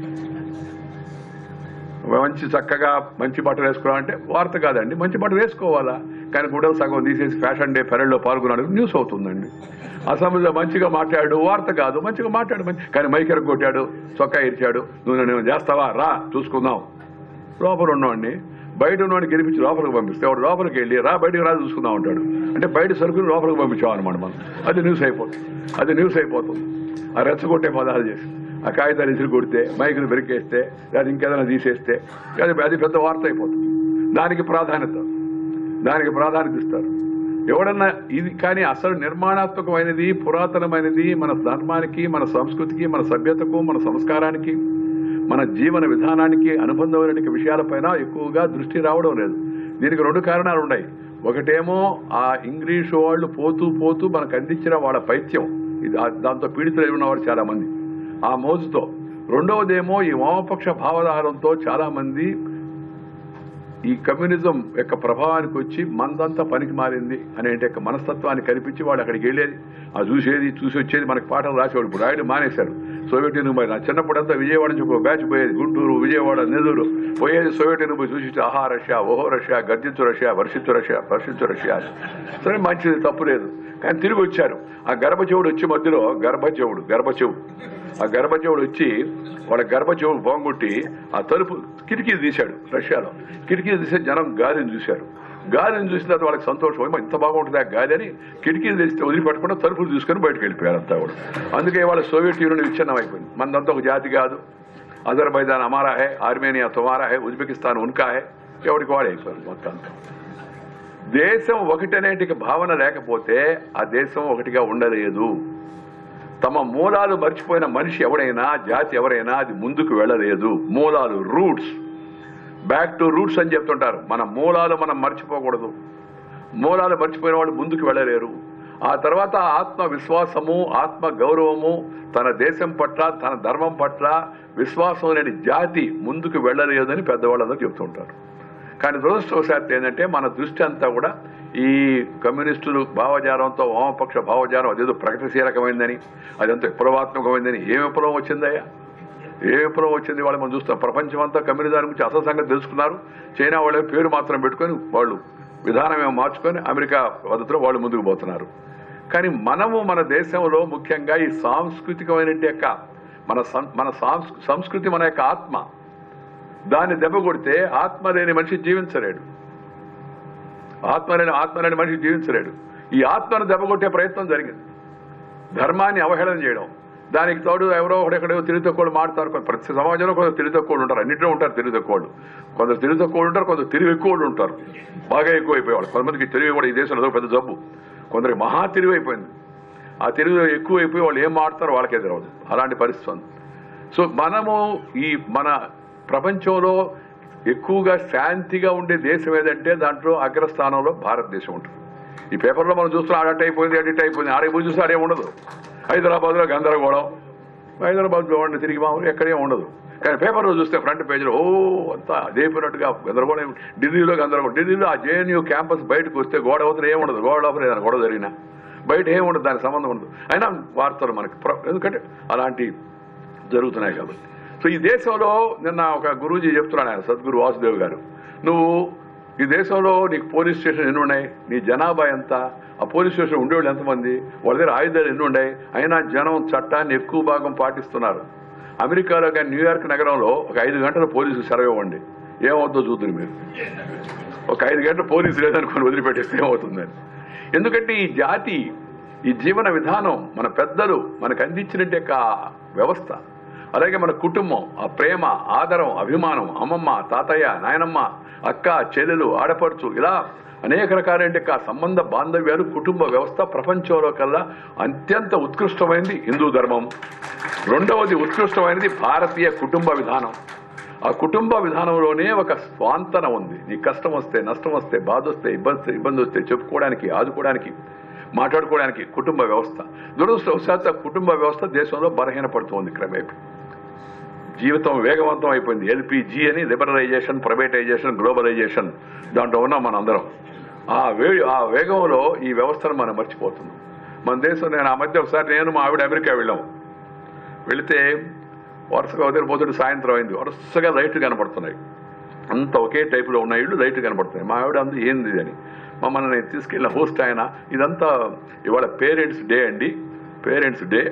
మంచి చక్కగా మంచి బట్టలు వేసుకోవాలంటే వార్త కాదండి మంచి బట్టలు వేసుకోవాలా కానీ గుడలు సగం తీసేసి ఫ్యాషన్ డే పెరడ్లో పాల్గొన్నాడు న్యూస్ అవుతుందండి అసెంబ్లీలో మంచిగా మాట్లాడు వార్త కాదు మంచిగా మాట్లాడు మంచి కానీ మైకెర కొట్టాడు చొక్కా ఇచ్చాడు నువ్వు నేను చేస్తావా రా చూసుకుందాం లోపల ఉన్నవాడిని బయట ఉన్నవాడిని గెలిపించి లోపలికి పంపిస్తే వాడు లోపలికి వెళ్ళి రా బయటకు రా చూసుకుందాం ఉంటాడు అంటే బయట సరుకులు లోపలికి పంపించాం అనమాట మనం అది న్యూస్ అయిపోతుంది అది న్యూస్ అయిపోతుంది ఆ రెచ్చగొట్టే పదాలు చేసి ఆ కాగితాలు ఇసురు కొడితే మైకులు బెరికేస్తే అది ఇంకేదైనా తీసేస్తే అది అది పెద్ద వార్త అయిపోతుంది దానికి ప్రాధాన్యత దానికి ప్రాధాన్యత ఇస్తారు ఎవడన్నా ఇది కానీ అసలు నిర్మాణాత్మకమైనది పురాతనమైనది మన ధర్మానికి మన సంస్కృతికి మన సభ్యతకు మన సంస్కారానికి మన జీవన విధానానికి అనుబంధమైన విషయాలపైన ఎక్కువగా దృష్టి రావడం లేదు దీనికి రెండు కారణాలు ఉన్నాయి ఒకటేమో ఆ ఇంగ్లీషు వాళ్ళు పోతూ పోతూ మనకు అందించిన వాళ్ళ పైత్యం ఇది ఆ- దాంతో పీడితులై ఉన్నవారు చాలా మంది ఆ మోజుతో రెండవదేమో ఈ వామపక్ష భావధారంతో చాలా మంది ఈ కమ్యూనిజం యొక్క ప్రభావానికి వచ్చి మందంతా పనికి మారింది అనే యొక్క మనస్తత్వాన్ని కనిపించి వాడు అక్కడికి వెళ్ళేది ఆ చూసేది చూసి వచ్చేది మనకి పాఠాలు రాసేవాడు ఇప్పుడు రాయడం మానేశారు సోవియట్ యూనియన్ పోయి నా చిన్నప్పుడంతా విజయవాడ నుంచి ఒక బ్యాచ్ పోయేది గుంటూరు విజయవాడ నెల్లూరు పోయేది సోవియట్ యూనియన్ పోయి చూసి ఆహా రష్యా ఓహో రష్యా గర్జించు రష్యా వర్షించు రష్యా వర్షించు రష్యా అని. సరే మంచిది తప్పు లేదు కానీ తిరిగి వచ్చారు ఆ గర్భచెవుడు వచ్చి మధ్యలో గర్భచెవుడు గర్భచెవు ఆ గర్భచెవుడు వచ్చి వాళ్ళ గర్భచెవుడు పోంగొట్టి ఆ తలుపు కిటికీ తీశాడు రష్యాలో కిటికీ తీసే జనం గాలిని చూశారు గాలిని చూసిన తర్వాత వాళ్ళకి సంతోషం "ఏమ్మా, ఇంత బాగుంటుంది ఆ గాలి అని కిటికీలు తెస్తే వదిలిపెట్టకుండా తలుపులు తీసుకొని బయటకు వెళ్ళిపోయారు అంతా కూడా అందుకే వాళ్ళ సోవియట్ యూనియన్ విచ్ఛిన్నం అయిపోయింది మనదంతా ఒక జాతి కాదు అజర్బైజాన్ అమారా హే ఆర్మేనియా తుమారా హే ఉజ్బెకిస్తాన్ ఉన్కా హే ఎవరికి వాడే అయిపోయింది మొత్తం అంతా. దేశం ఒకటనేటికి భావన లేకపోతే ఆ దేశం ఒకటిగా ఉండలేదు తమ మూలాలు మర్చిపోయిన మనిషి ఎవడైనా జాతి ఎవరైనా అది ముందుకు వెళ్ళలేదు మూలాలు రూట్స్ బ్యాక్ టు రూట్స్ అని చెప్తుంటారు మన మూలాలు మనం మర్చిపోకూడదు మూలాలు మర్చిపోయిన వాళ్ళు ముందుకు వెళ్ళలేరు ఆ తర్వాత ఆత్మ విశ్వాసము ఆత్మ గౌరవము తన దేశం పట్ల తన ధర్మం పట్ల విశ్వాసం లేని జాతి ముందుకు వెళ్ళలేదని పెద్దవాళ్ళందరూ చెప్తుంటారు కానీ దురదృష్టవశాత్తు ఏంటంటే మన దృష్టి అంతా కూడా ఈ కమ్యూనిస్టులు భావజాలంతో వామపక్ష భావజాలం అదేదో ప్రగతిశీలకమైందని అదంతా విప్లవాత్మకమైందని ఏ విప్లవం వచ్చిందయ్యా ఏ విప్లవం వచ్చింది వాళ్ళు మనం చూస్తాం ప్రపంచం అంతా కమ్యూనిజం గురించి అసలు సంగతి తెలుసుకున్నారు చైనా వాళ్ళ పేరు మాత్రం పెట్టుకొని వాళ్ళు విధానం ఏమో మార్చుకొని అమెరికా పద్ధతిలో వాళ్ళు ముందుకు పోతున్నారు కానీ మనము మన దేశంలో ముఖ్యంగా ఈ సాంస్కృతికమైన యొక్క మన సం- మన సాంస్- సంస్కృతి మన యొక్క ఆత్మ దాన్ని దెబ్బ కొడితే ఆత్మ లేని మనిషి జీవించలేడు ఆత్మ లేని ఆత్మ లేని మనిషి జీవించలేడు ఈ ఆత్మను దెబ్బ కొట్టే ప్రయత్నం జరిగింది ధర్మాన్ని అవహేళన చేయడం దానికి తోడు ఎవరో ఒకడెక్కడో తెలివి తక్కువలు మాడతారు కొంత- ప్రతి సమాజంలో కొందరు తెలివి తక్కువలు ఉంటారు అన్నింటిలో ఉంటారు తెలివి తక్కువలు కొందరు తెలివి తక్కువలు ఉంటారు కొందరు తెలివి ఎక్కువలు ఉంటారు బాగా ఎక్కువ అయిపోయేవాళ్ళు కొంతమందికి తెలివి కూడా ఈ దేశంలో అదొక పెద్ద జబ్బు కొందరికి మహా తెలివి అయిపోయింది ఆ తెలివి ఎక్కువ అయిపోయి వాళ్ళు ఏం మాడతారో వాళ్ళకే తెలియదు అలాంటి పరిస్థితి ఉంది సో మనము ఈ మన ప్రపంచంలో ఎక్కువగా శాంతిగా ఉండే దేశం ఏదంటే దాంట్లో అగ్రస్థానంలో భారతదేశం ఉంటుంది ఈ పేపర్లో మనం చూస్తున్నాం ఆడట్ అయిపోయింది అడిట్ అయిపోయింది ఆడే పోయి చూస్తే ఆడే ఉండదు హైదరాబాద్లో గందరగోళం హైదరాబాద్లో ఉండి తిరిగి మామూలు ఎక్కడే ఉండదు కానీ పేపర్లో చూస్తే ఫ్రంట్ పేజీలో ఓ అంతా అదేపోయినట్టుగా గందరగోళం ఢిల్లీలో గందరగోళం ఢిల్లీలో ఆ జేఎన్యూ క్యాంపస్ బయటకు వస్తే గోడ అవతల ఏముండదు గోడ లోపల ఏదైనా గొడవ జరిగినా బయట ఏముండదు దానికి సంబంధం ఉండదు అయినా వార్తలు మనకి ప్ర- ఎందుకంటే అలాంటి జరుగుతున్నాయి కాబట్టి సో ఈ దేశంలో నిన్న ఒక గురూజీ చెప్తున్నాడు ఆయన సద్గురు వాసుదేవ్ గారు నువ్వు ఈ దేశంలో నీకు పోలీస్ స్టేషన్ ఎన్ని ఉన్నాయి నీ జనాభా ఎంత ఆ పోలీస్ స్టేషన్ ఉండేవాళ్ళు ఎంతమంది వాళ్ళ దగ్గర ఆయుధాలు ఎన్ని ఉన్నాయి అయినా జనం చట్టాన్ని ఎక్కువ భాగం పాటిస్తున్నారు అమెరికాలో కానీ న్యూయార్క్ నగరంలో ఒక ఐదు గంటల పోలీసు సెలవు ఇవ్వండి ఏమవుతుందో చూద్దరు మీరు ఒక ఐదు గంటల పోలీసు లేదనుకొని వదిలిపెట్టేస్తే ఏమవుతుందని ఎందుకంటే ఈ జాతి ఈ జీవన విధానం మన పెద్దలు మనకు అందించినట్టు యొక్క వ్యవస్థ అలాగే మన కుటుంబం ఆ ప్రేమ ఆదరం అభిమానం అమ్మమ్మ తాతయ్య నాయనమ్మ అక్క చెల్లెలు ఆడపడుచు ఇలా అనేక రకాలైన యొక్క సంబంధ బాంధవ్యాలు కుటుంబ వ్యవస్థ ప్రపంచంలో కల్లా అత్యంత ఉత్కృష్టమైనది హిందూ ధర్మం రెండవది ఉత్కృష్టమైనది భారతీయ కుటుంబ విధానం ఆ కుటుంబ విధానంలోనే ఒక స్వాంతన ఉంది నీ కష్టం వస్తే నష్టం వస్తే బాధ వస్తే ఇబ్బంది ఇబ్బంది వస్తే చెప్పుకోవడానికి ఆదుకోవడానికి మాట్లాడుకోవడానికి కుటుంబ వ్యవస్థ దురదృష్టవశాత్తు ఆ కుటుంబ వ్యవస్థ దేశంలో బలహీనపడుతోంది క్రమేపీ జీవితం వేగవంతం అయిపోయింది ఎల్పిజి అని లిబరలైజేషన్ ప్రైవేటైజేషన్ గ్లోబలైజేషన్ దాంట్లో ఉన్నాం మన అందరం ఆ వే ఆ వేగంలో ఈ వ్యవస్థను మనం మర్చిపోతున్నాం మన దేశం నేను ఆ మధ్య ఒకసారి నేను మా ఆవిడ అమెరికా వెళ్ళాము వెళితే వరుసగా ఉదయం పొద్దుడు సాయంత్రం అయింది వరుసగా లైట్లు కనపడుతున్నాయి అంత ఒకే టైపులో ఉన్న ఇళ్ళు లైట్లు కనపడుతున్నాయి మా ఆవిడ అంతా ఏంది ఇది అని మమ్మల్ని నేను తీసుకెళ్ళిన హోస్ట్ ఆయన ఇదంతా ఇవాళ పేరెంట్స్ డే అండి పేరెంట్స్ డే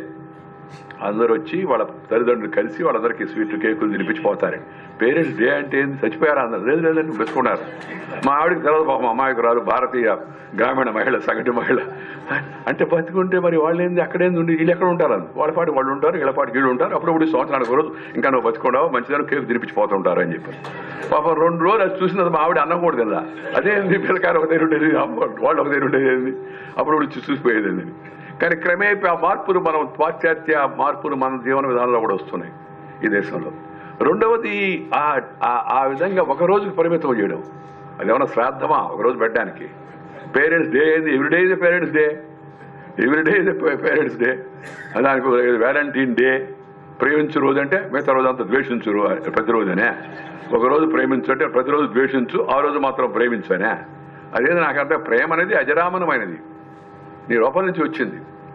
అందరూ వచ్చి వాళ్ళ తల్లిదండ్రులు కలిసి వాళ్ళందరికీ స్వీట్లు కేకులు తినిపించిపోతారండి పేరెంట్స్ డే అంటే ఏంది చచ్చిపోయారా అందరు లేదు లేదండి పెట్టుకున్నారు మా ఆవిడకి తెలియదు పాపం అమాయకురాలు భారతీయ గ్రామీణ మహిళ సగటు మహిళ అంటే బతికుంటే మరి వాళ్ళు ఏంది అక్కడేంది ఉండి వీళ్ళు ఎక్కడ ఉంటారు అని వాళ్ళ పాటి వాళ్ళు ఉంటారు వీళ్ళ పాటి వీళ్ళు ఉంటారు అప్పుడు ఇప్పుడు సంవత్సరానికి ఒక రోజు ఇంకా నువ్వు బతుకుండావు మంచిదని కేకు తినిపించిపోతుంటారు అని చెప్పి పాపం రెండు రోజులు అది చూసినది మా ఆవిడ అన్నం కూడా కదా అదే పిల్లకాయలు ఒక దగ్గర ఉండేది అమ్మ వాళ్ళు ఒక దగ్గర ఉండేది ఏంది అప్పుడు ఇప్పుడు చూసి చూసిపోయేది ఏంది కానీ క్రమేపీ ఆ మార్పులు మనం పాశ్చాత్య మార్పులు మన జీవన విధానంలో కూడా వస్తున్నాయి ఈ దేశంలో రెండవది ఆ ఆ- ఆ విధంగా ఒక రోజుకి పరిమితం చేయడం అదేమన్నా శ్రాద్ధమా ఒక రోజు పెట్టడానికి పేరెంట్స్ డే ఏంది every day is parents day every day is parents day దానికి వ్యాలంటీన్ డే ప్రేమించు రోజు అంటే మిగతా రోజు అంతా ద్వేషించు రో- ప్రతిరోజునే ఒక రోజు ప్రేమించు అంటే ప్రతిరోజు ద్వేషించు ఆ రోజు మాత్రం ప్రేమించనే అదేది నాకు అర్థం ప్రేమ అనేది అజరామనమైనది నీ లోపల నుంచి వచ్చింది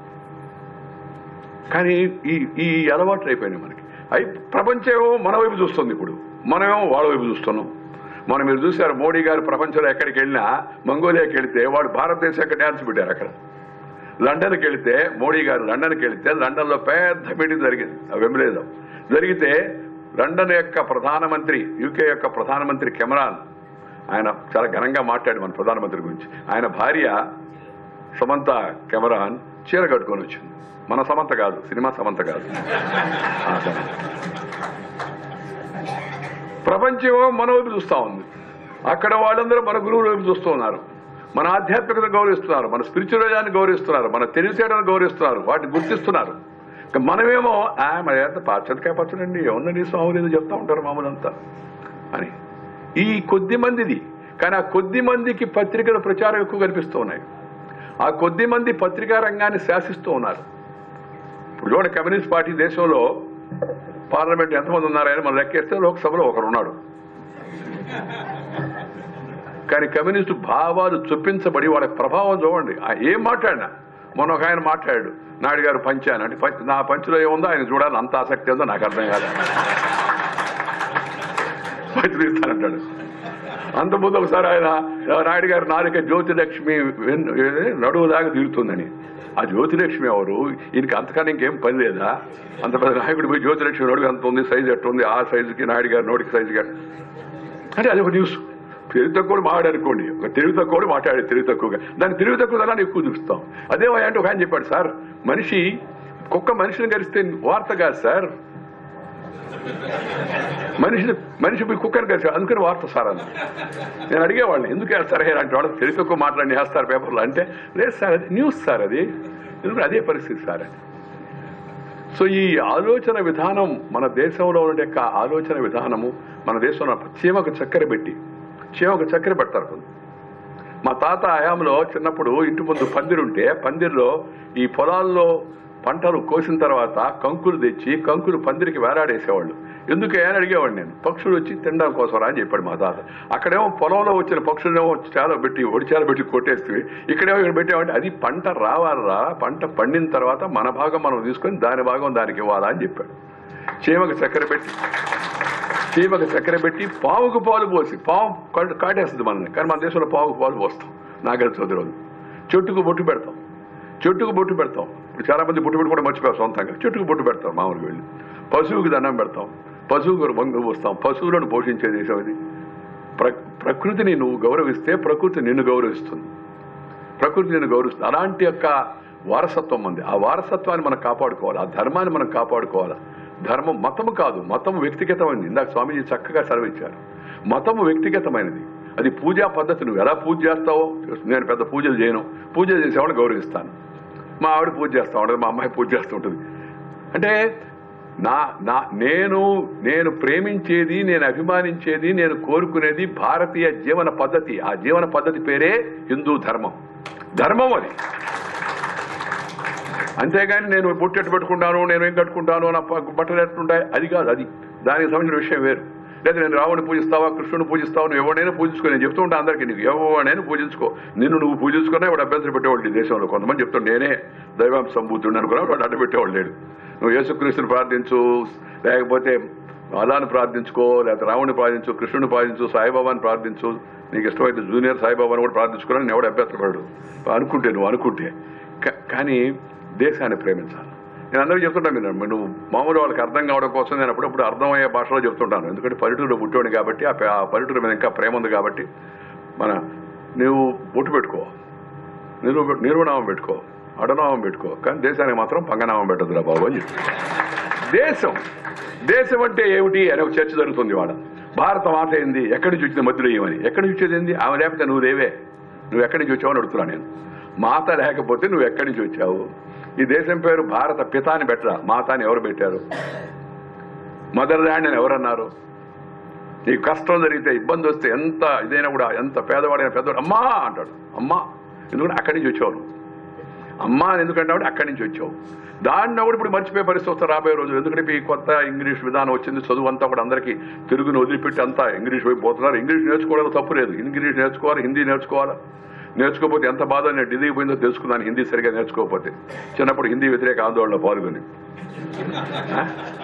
కానీ ఈ ఈ అలవాట్లు అయిపోయినాయి మనకి అయి ప్రపంచం మన వైపు చూస్తుంది ఇప్పుడు మనమేమో వాళ్ళ వైపు చూస్తున్నాం మనం మీరు చూశారు మోడీ గారు ప్రపంచంలో ఎక్కడికి వెళ్ళినా మంగోలియాకి వెళితే వాడు భారతదేశం యొక్క డ్యాన్స్ పెట్టారు అక్కడ లండన్కి వెళితే మోడీ గారు లండన్కి వెళితే లండన్లో పెద్ద మీటింగ్ జరిగింది వెంబలేదో జరిగితే లండన్ యొక్క ప్రధానమంత్రి యూకే యొక్క ప్రధానమంత్రి కెమెరాన్ ఆయన చాలా ఘనంగా మాట్లాడి మన ప్రధానమంత్రి గురించి ఆయన భార్య సమంత కెమెరాన్ చీర కట్టుకొని వచ్చింది మన సమంత కాదు సినిమా సమంత కాదు ఆ సమంత. ప్రపంచం మన వైపు చూస్తా ఉంది అక్కడ వాళ్ళందరూ మన గురువుల వైపు చూస్తూ ఉన్నారు మన ఆధ్యాత్మికతను గౌరవిస్తున్నారు మన స్పిరిచువలిజాన్ని గౌరవిస్తున్నారు మన తెలివితేటను గౌరవిస్తున్నారు వాటిని గుర్తిస్తున్నారు ఇక మనమేమో "ఆ, మరి ఎంత పాశ్చాత్య పచ్చడండి ఏముందండి స్వాములు ఏదో చెప్తా ఉంటారు మామూలు అంతా అని ఈ కొద్ది మందిది కానీ ఆ కొద్ది మందికి పత్రికల ప్రచారం ఎక్కువ కనిపిస్తూ ఉన్నాయి ఆ కొద్ది మంది పత్రికా రంగాన్ని శాసిస్తూ ఉన్నారు ఇప్పుడు చూడండి కమ్యూనిస్ట్ పార్టీ దేశంలో పార్లమెంట్ ఎంతమంది ఉన్నారని మనం లెక్కేస్తే లోక్సభలో ఒకరు ఉన్నాడు కానీ కమ్యూనిస్టు భావాలు చొప్పించబడి వాళ్ళ ప్రభావం చూడండి ఆ ఏం మాట్లాడినా మొన్న ఒక ఆయన మాట్లాడాడు నాయుడు గారు పంచాను అంటే పంచ- నా పంచులో ఏముందో ఆయన చూడాలని అంత ఆసక్తి ఉందో నాకు అర్థం కాదు పంచులు ఇస్తానంటాడు అంతకుముందు ఒకసారి ఆయన నాయుడు గారు నాలుక జ్యోతిలక్ష్మి వెన్- ఏ- నడువు దాకా తిరుగుతుందని ఆ జ్యోతిలక్ష్మి ఎవరు ఈయనకి అంతకన్నా ఇంకేం పని లేదా అంత పెద్ద నాయకుడు పోయి జ్యోతిలక్ష్మి నడుగు ఎంత ఉంది సైజు ఎట్టు ఉంది ఆ సైజుకి నాయుడు గారి నోటికి సైజుగా అంటే అది ఒక న్యూస్ తెలివి తక్కువ మాట్లాడుకోండి ఒక తెలివి తక్కువ మాట్లాడే తెలివి తక్కువగా దాన్ని తెలివి తక్కువ దాన్ని ఎక్కువ చూస్తాం అదే అంటే ఒక ఆయన చెప్పాడు సార్ మనిషి కుక్క మనిషిని కలిస్తే వార్త కాదు సార్ మనిషి మనిషి పోయి కుక్కని కలిసి అందుకని వార్త సార్ అన్న నేను అడిగేవాడిని ఎందుకు వేస్తారు హే అంటే వాళ్ళకి తెలివి తక్కువ మాట్లాడి వేస్తారు పేపర్లో అంటే లేదు సార్ అది న్యూస్ సార్ అది ఎందుకంటే అదే పరిస్థితి సార్ అది సో ఈ ఆలోచన విధానం మన దేశంలో ఉండే యొక్క ఆలోచన విధానము మన దేశంలో చీమకు చక్కెర పెట్టి చీమకు చక్కెర పెడతారు కొందరు. మా తాత హయాంలో చిన్నప్పుడు ఇంటి ముందు పందిరుంటే పందిరిలో ఈ పొలాల్లో పంటలు కోసిన తర్వాత కంకులు తెచ్చి కంకులు పందిరికి వేలాడేసేవాళ్ళు ఎందుకు అని అడిగేవాడు నేను పక్షులు వచ్చి తినడం కోసం అని చెప్పాడు మా తాత అక్కడేమో పొలంలో వచ్చిన పక్షులనేమో చాలా పెట్టి ఒడిచాలు పెట్టి కొట్టేస్తే ఇక్కడేమో ఇక్కడ పెట్టామంటే అది పంట రావాలరా పంట పండిన తర్వాత మన భాగం మనం తీసుకొని దాని భాగం దానికి ఇవ్వాలా అని చెప్పాడు చీమకు చక్కెర పెట్టి చీమకు చక్కెర పెట్టి పావుకు పాలు పోసి పావు కట్- కాటేస్తుంది మనల్ని కానీ మన దేశంలో పావుకు పాలు పోస్తాం నాగరి చదువు రోజు చెట్టుకు బొట్టు పెడతాం చెట్టుకు బొట్టు పెడతాం ఇప్పుడు చాలా మంది బొట్టు పెట్టుకోవడం మర్చిపోయారు సొంతంగా చెట్టుకు బొట్టు పెడతాం మామూలుగా వెళ్ళి పశువుకి దండం పెడతాం పశువుకు వంగు పోస్తాం పశువులను పోషించే దేశం ఇది ప్ర ప్రకృతిని నువ్వు గౌరవిస్తే ప్రకృతి నిన్ను గౌరవిస్తుంది ప్రకృతి నిన్ను గౌరవిస్తుంది అలాంటి యొక్క వారసత్వం ఉంది ఆ వారసత్వాన్ని మనం కాపాడుకోవాలి ఆ ధర్మాన్ని మనం కాపాడుకోవాలి ధర్మం మతము కాదు మతం వ్యక్తిగతమైనది ఇందాక స్వామీజీ చక్కగా సెలవిచ్చారు మతము వ్యక్తిగతమైనది అది పూజా పద్ధతి నువ్వు ఎలా పూజ చేస్తావో నేను పెద్ద పూజలు చేయను పూజలు చేసేవాళ్ళని గౌరవిస్తాను మా ఆవిడ పూజ చేస్తా ఉంటుంది మా అమ్మాయి పూజ చేస్తూ ఉంటుంది అంటే నా నా నేను నేను ప్రేమించేది నేను అభిమానించేది నేను కోరుకునేది భారతీయ జీవన పద్ధతి ఆ జీవన పద్ధతి పేరే హిందూ ధర్మం ధర్మం అది అంతేగాని నేను బొట్టెట్టు పెట్టుకుంటాను నేను ఏం కట్టుకుంటాను నా ప- బట్టలు ఎట్లుంటాయి అది కాదు అది దానికి సంబంధించిన విషయం వేరు లేదా నేను రావుని పూజిస్తావా కృష్ణుని పూజిస్తావా నువ్వు ఎవడైనా పూజించుకో నేను చెప్తూ ఉంటాను అందరికీ నీకు ఎవడైనా పూజించుకో నిన్ను నువ్వు పూజించుకున్నా వాడు అభ్యంతరం పెట్టేవాళ్ళు ఈ దేశంలో కొంతమంది చెప్తాడు నేనే దైవం సంబూతుడు అనుకున్నా వాడు అడ్డు పెట్టేవాళ్ళు లేడు నువ్వు యేసుక్రీస్తుని ప్రార్థించు లేకపోతే అలాని ప్రార్థించుకో లేకపోతే రావుని ప్రార్థించు కృష్ణుని ప్రార్థించు సాయిబాబాని ప్రార్థించు నీకు ఇష్టమైతే జూనియర్ సాయిబాబాని కూడా ప్రార్థించుకోవాలని ఎవడు అభ్యంతరపడు అనుకుంటే నువ్వు అనుకుంటే కా- కానీ దేశాన్ని ప్రేమించాలి నేను అందరికీ చెప్తుంటాను మీరు నువ్వు మామూలు వాళ్ళకి అర్థం కావడం కోసం నేను అప్పుడప్పుడు అర్థమయ్యే భాషలో చెప్తుంటాను ఎందుకంటే పల్లెటూరులో పుట్టేవాడిని కాబట్టి ఆ ప- ఆ పల్లెటూరు మీద ఇంకా ప్రేమ ఉంది కాబట్టి మన నువ్వు బొట్టు పెట్టుకో నిరువ నిర్వనామం పెట్టుకో అడనామం పెట్టుకో కానీ దేశానికి మాత్రం పంగనామం పెట్టదురా బాబు అని చెప్పి దేశం దేశం అంటే ఏమిటి అని ఒక చర్చ జరుగుతుంది వాడ భారత మాట ఏంది ఎక్కడి నుంచి వచ్చింది మధ్యలో ఏమని ఎక్కడి నుంచి వచ్చేది ఏంది ఆమె లేకపోతే నువ్వు లేవే నువ్వు ఎక్కడి నుంచి వచ్చావు అని అడుగుతున్నా నేను మాత లేకపోతే నువ్వు ఎక్కడి నుంచి వచ్చావు ఈ దేశం పేరు భారత పిత అని పెట్టరా మాత అని ఎవరు పెట్టారు మదర్ ల్యాండ్ అని ఎవరన్నారు నీకు కష్టం జరిగితే ఇబ్బంది వస్తే ఎంత ఇదైనా కూడా ఎంత పేదవాడైనా పెద్దవాడు అమ్మా అంటాడు అమ్మా ఎందుకంటే అక్కడి నుంచి వచ్చావు నువ్వు. అమ్మా అని ఎందుకంటే అక్కడి నుంచి వచ్చావు దాన్ని కూడా ఇప్పుడు మర్చిపోయే పరిస్థితి వస్తే రాబోయే రోజు ఎందుకంటే ఇప్పుడు ఈ కొత్త ఇంగ్లీష్ విధానం వచ్చింది చదువు అంతా కూడా అందరికీ తెలుగుని వదిలిపెట్టి అంతా ఇంగ్లీష్ వైపు పోతున్నారు ఇంగ్లీష్ నేర్చుకోవడం తప్పు లేదు ఇంగ్లీష్ నేర్చుకోవాలి హిందీ నేర్చుకోవాలి నేర్చుకోకపోతే ఎంత బాధ నేను దిగిపోయిందో తెలుసుకున్నాను హిందీ సరిగా నేర్చుకోకపోతే చిన్నప్పుడు హిందీ వ్యతిరేక ఆందోళనలో పాల్గొని ఆ?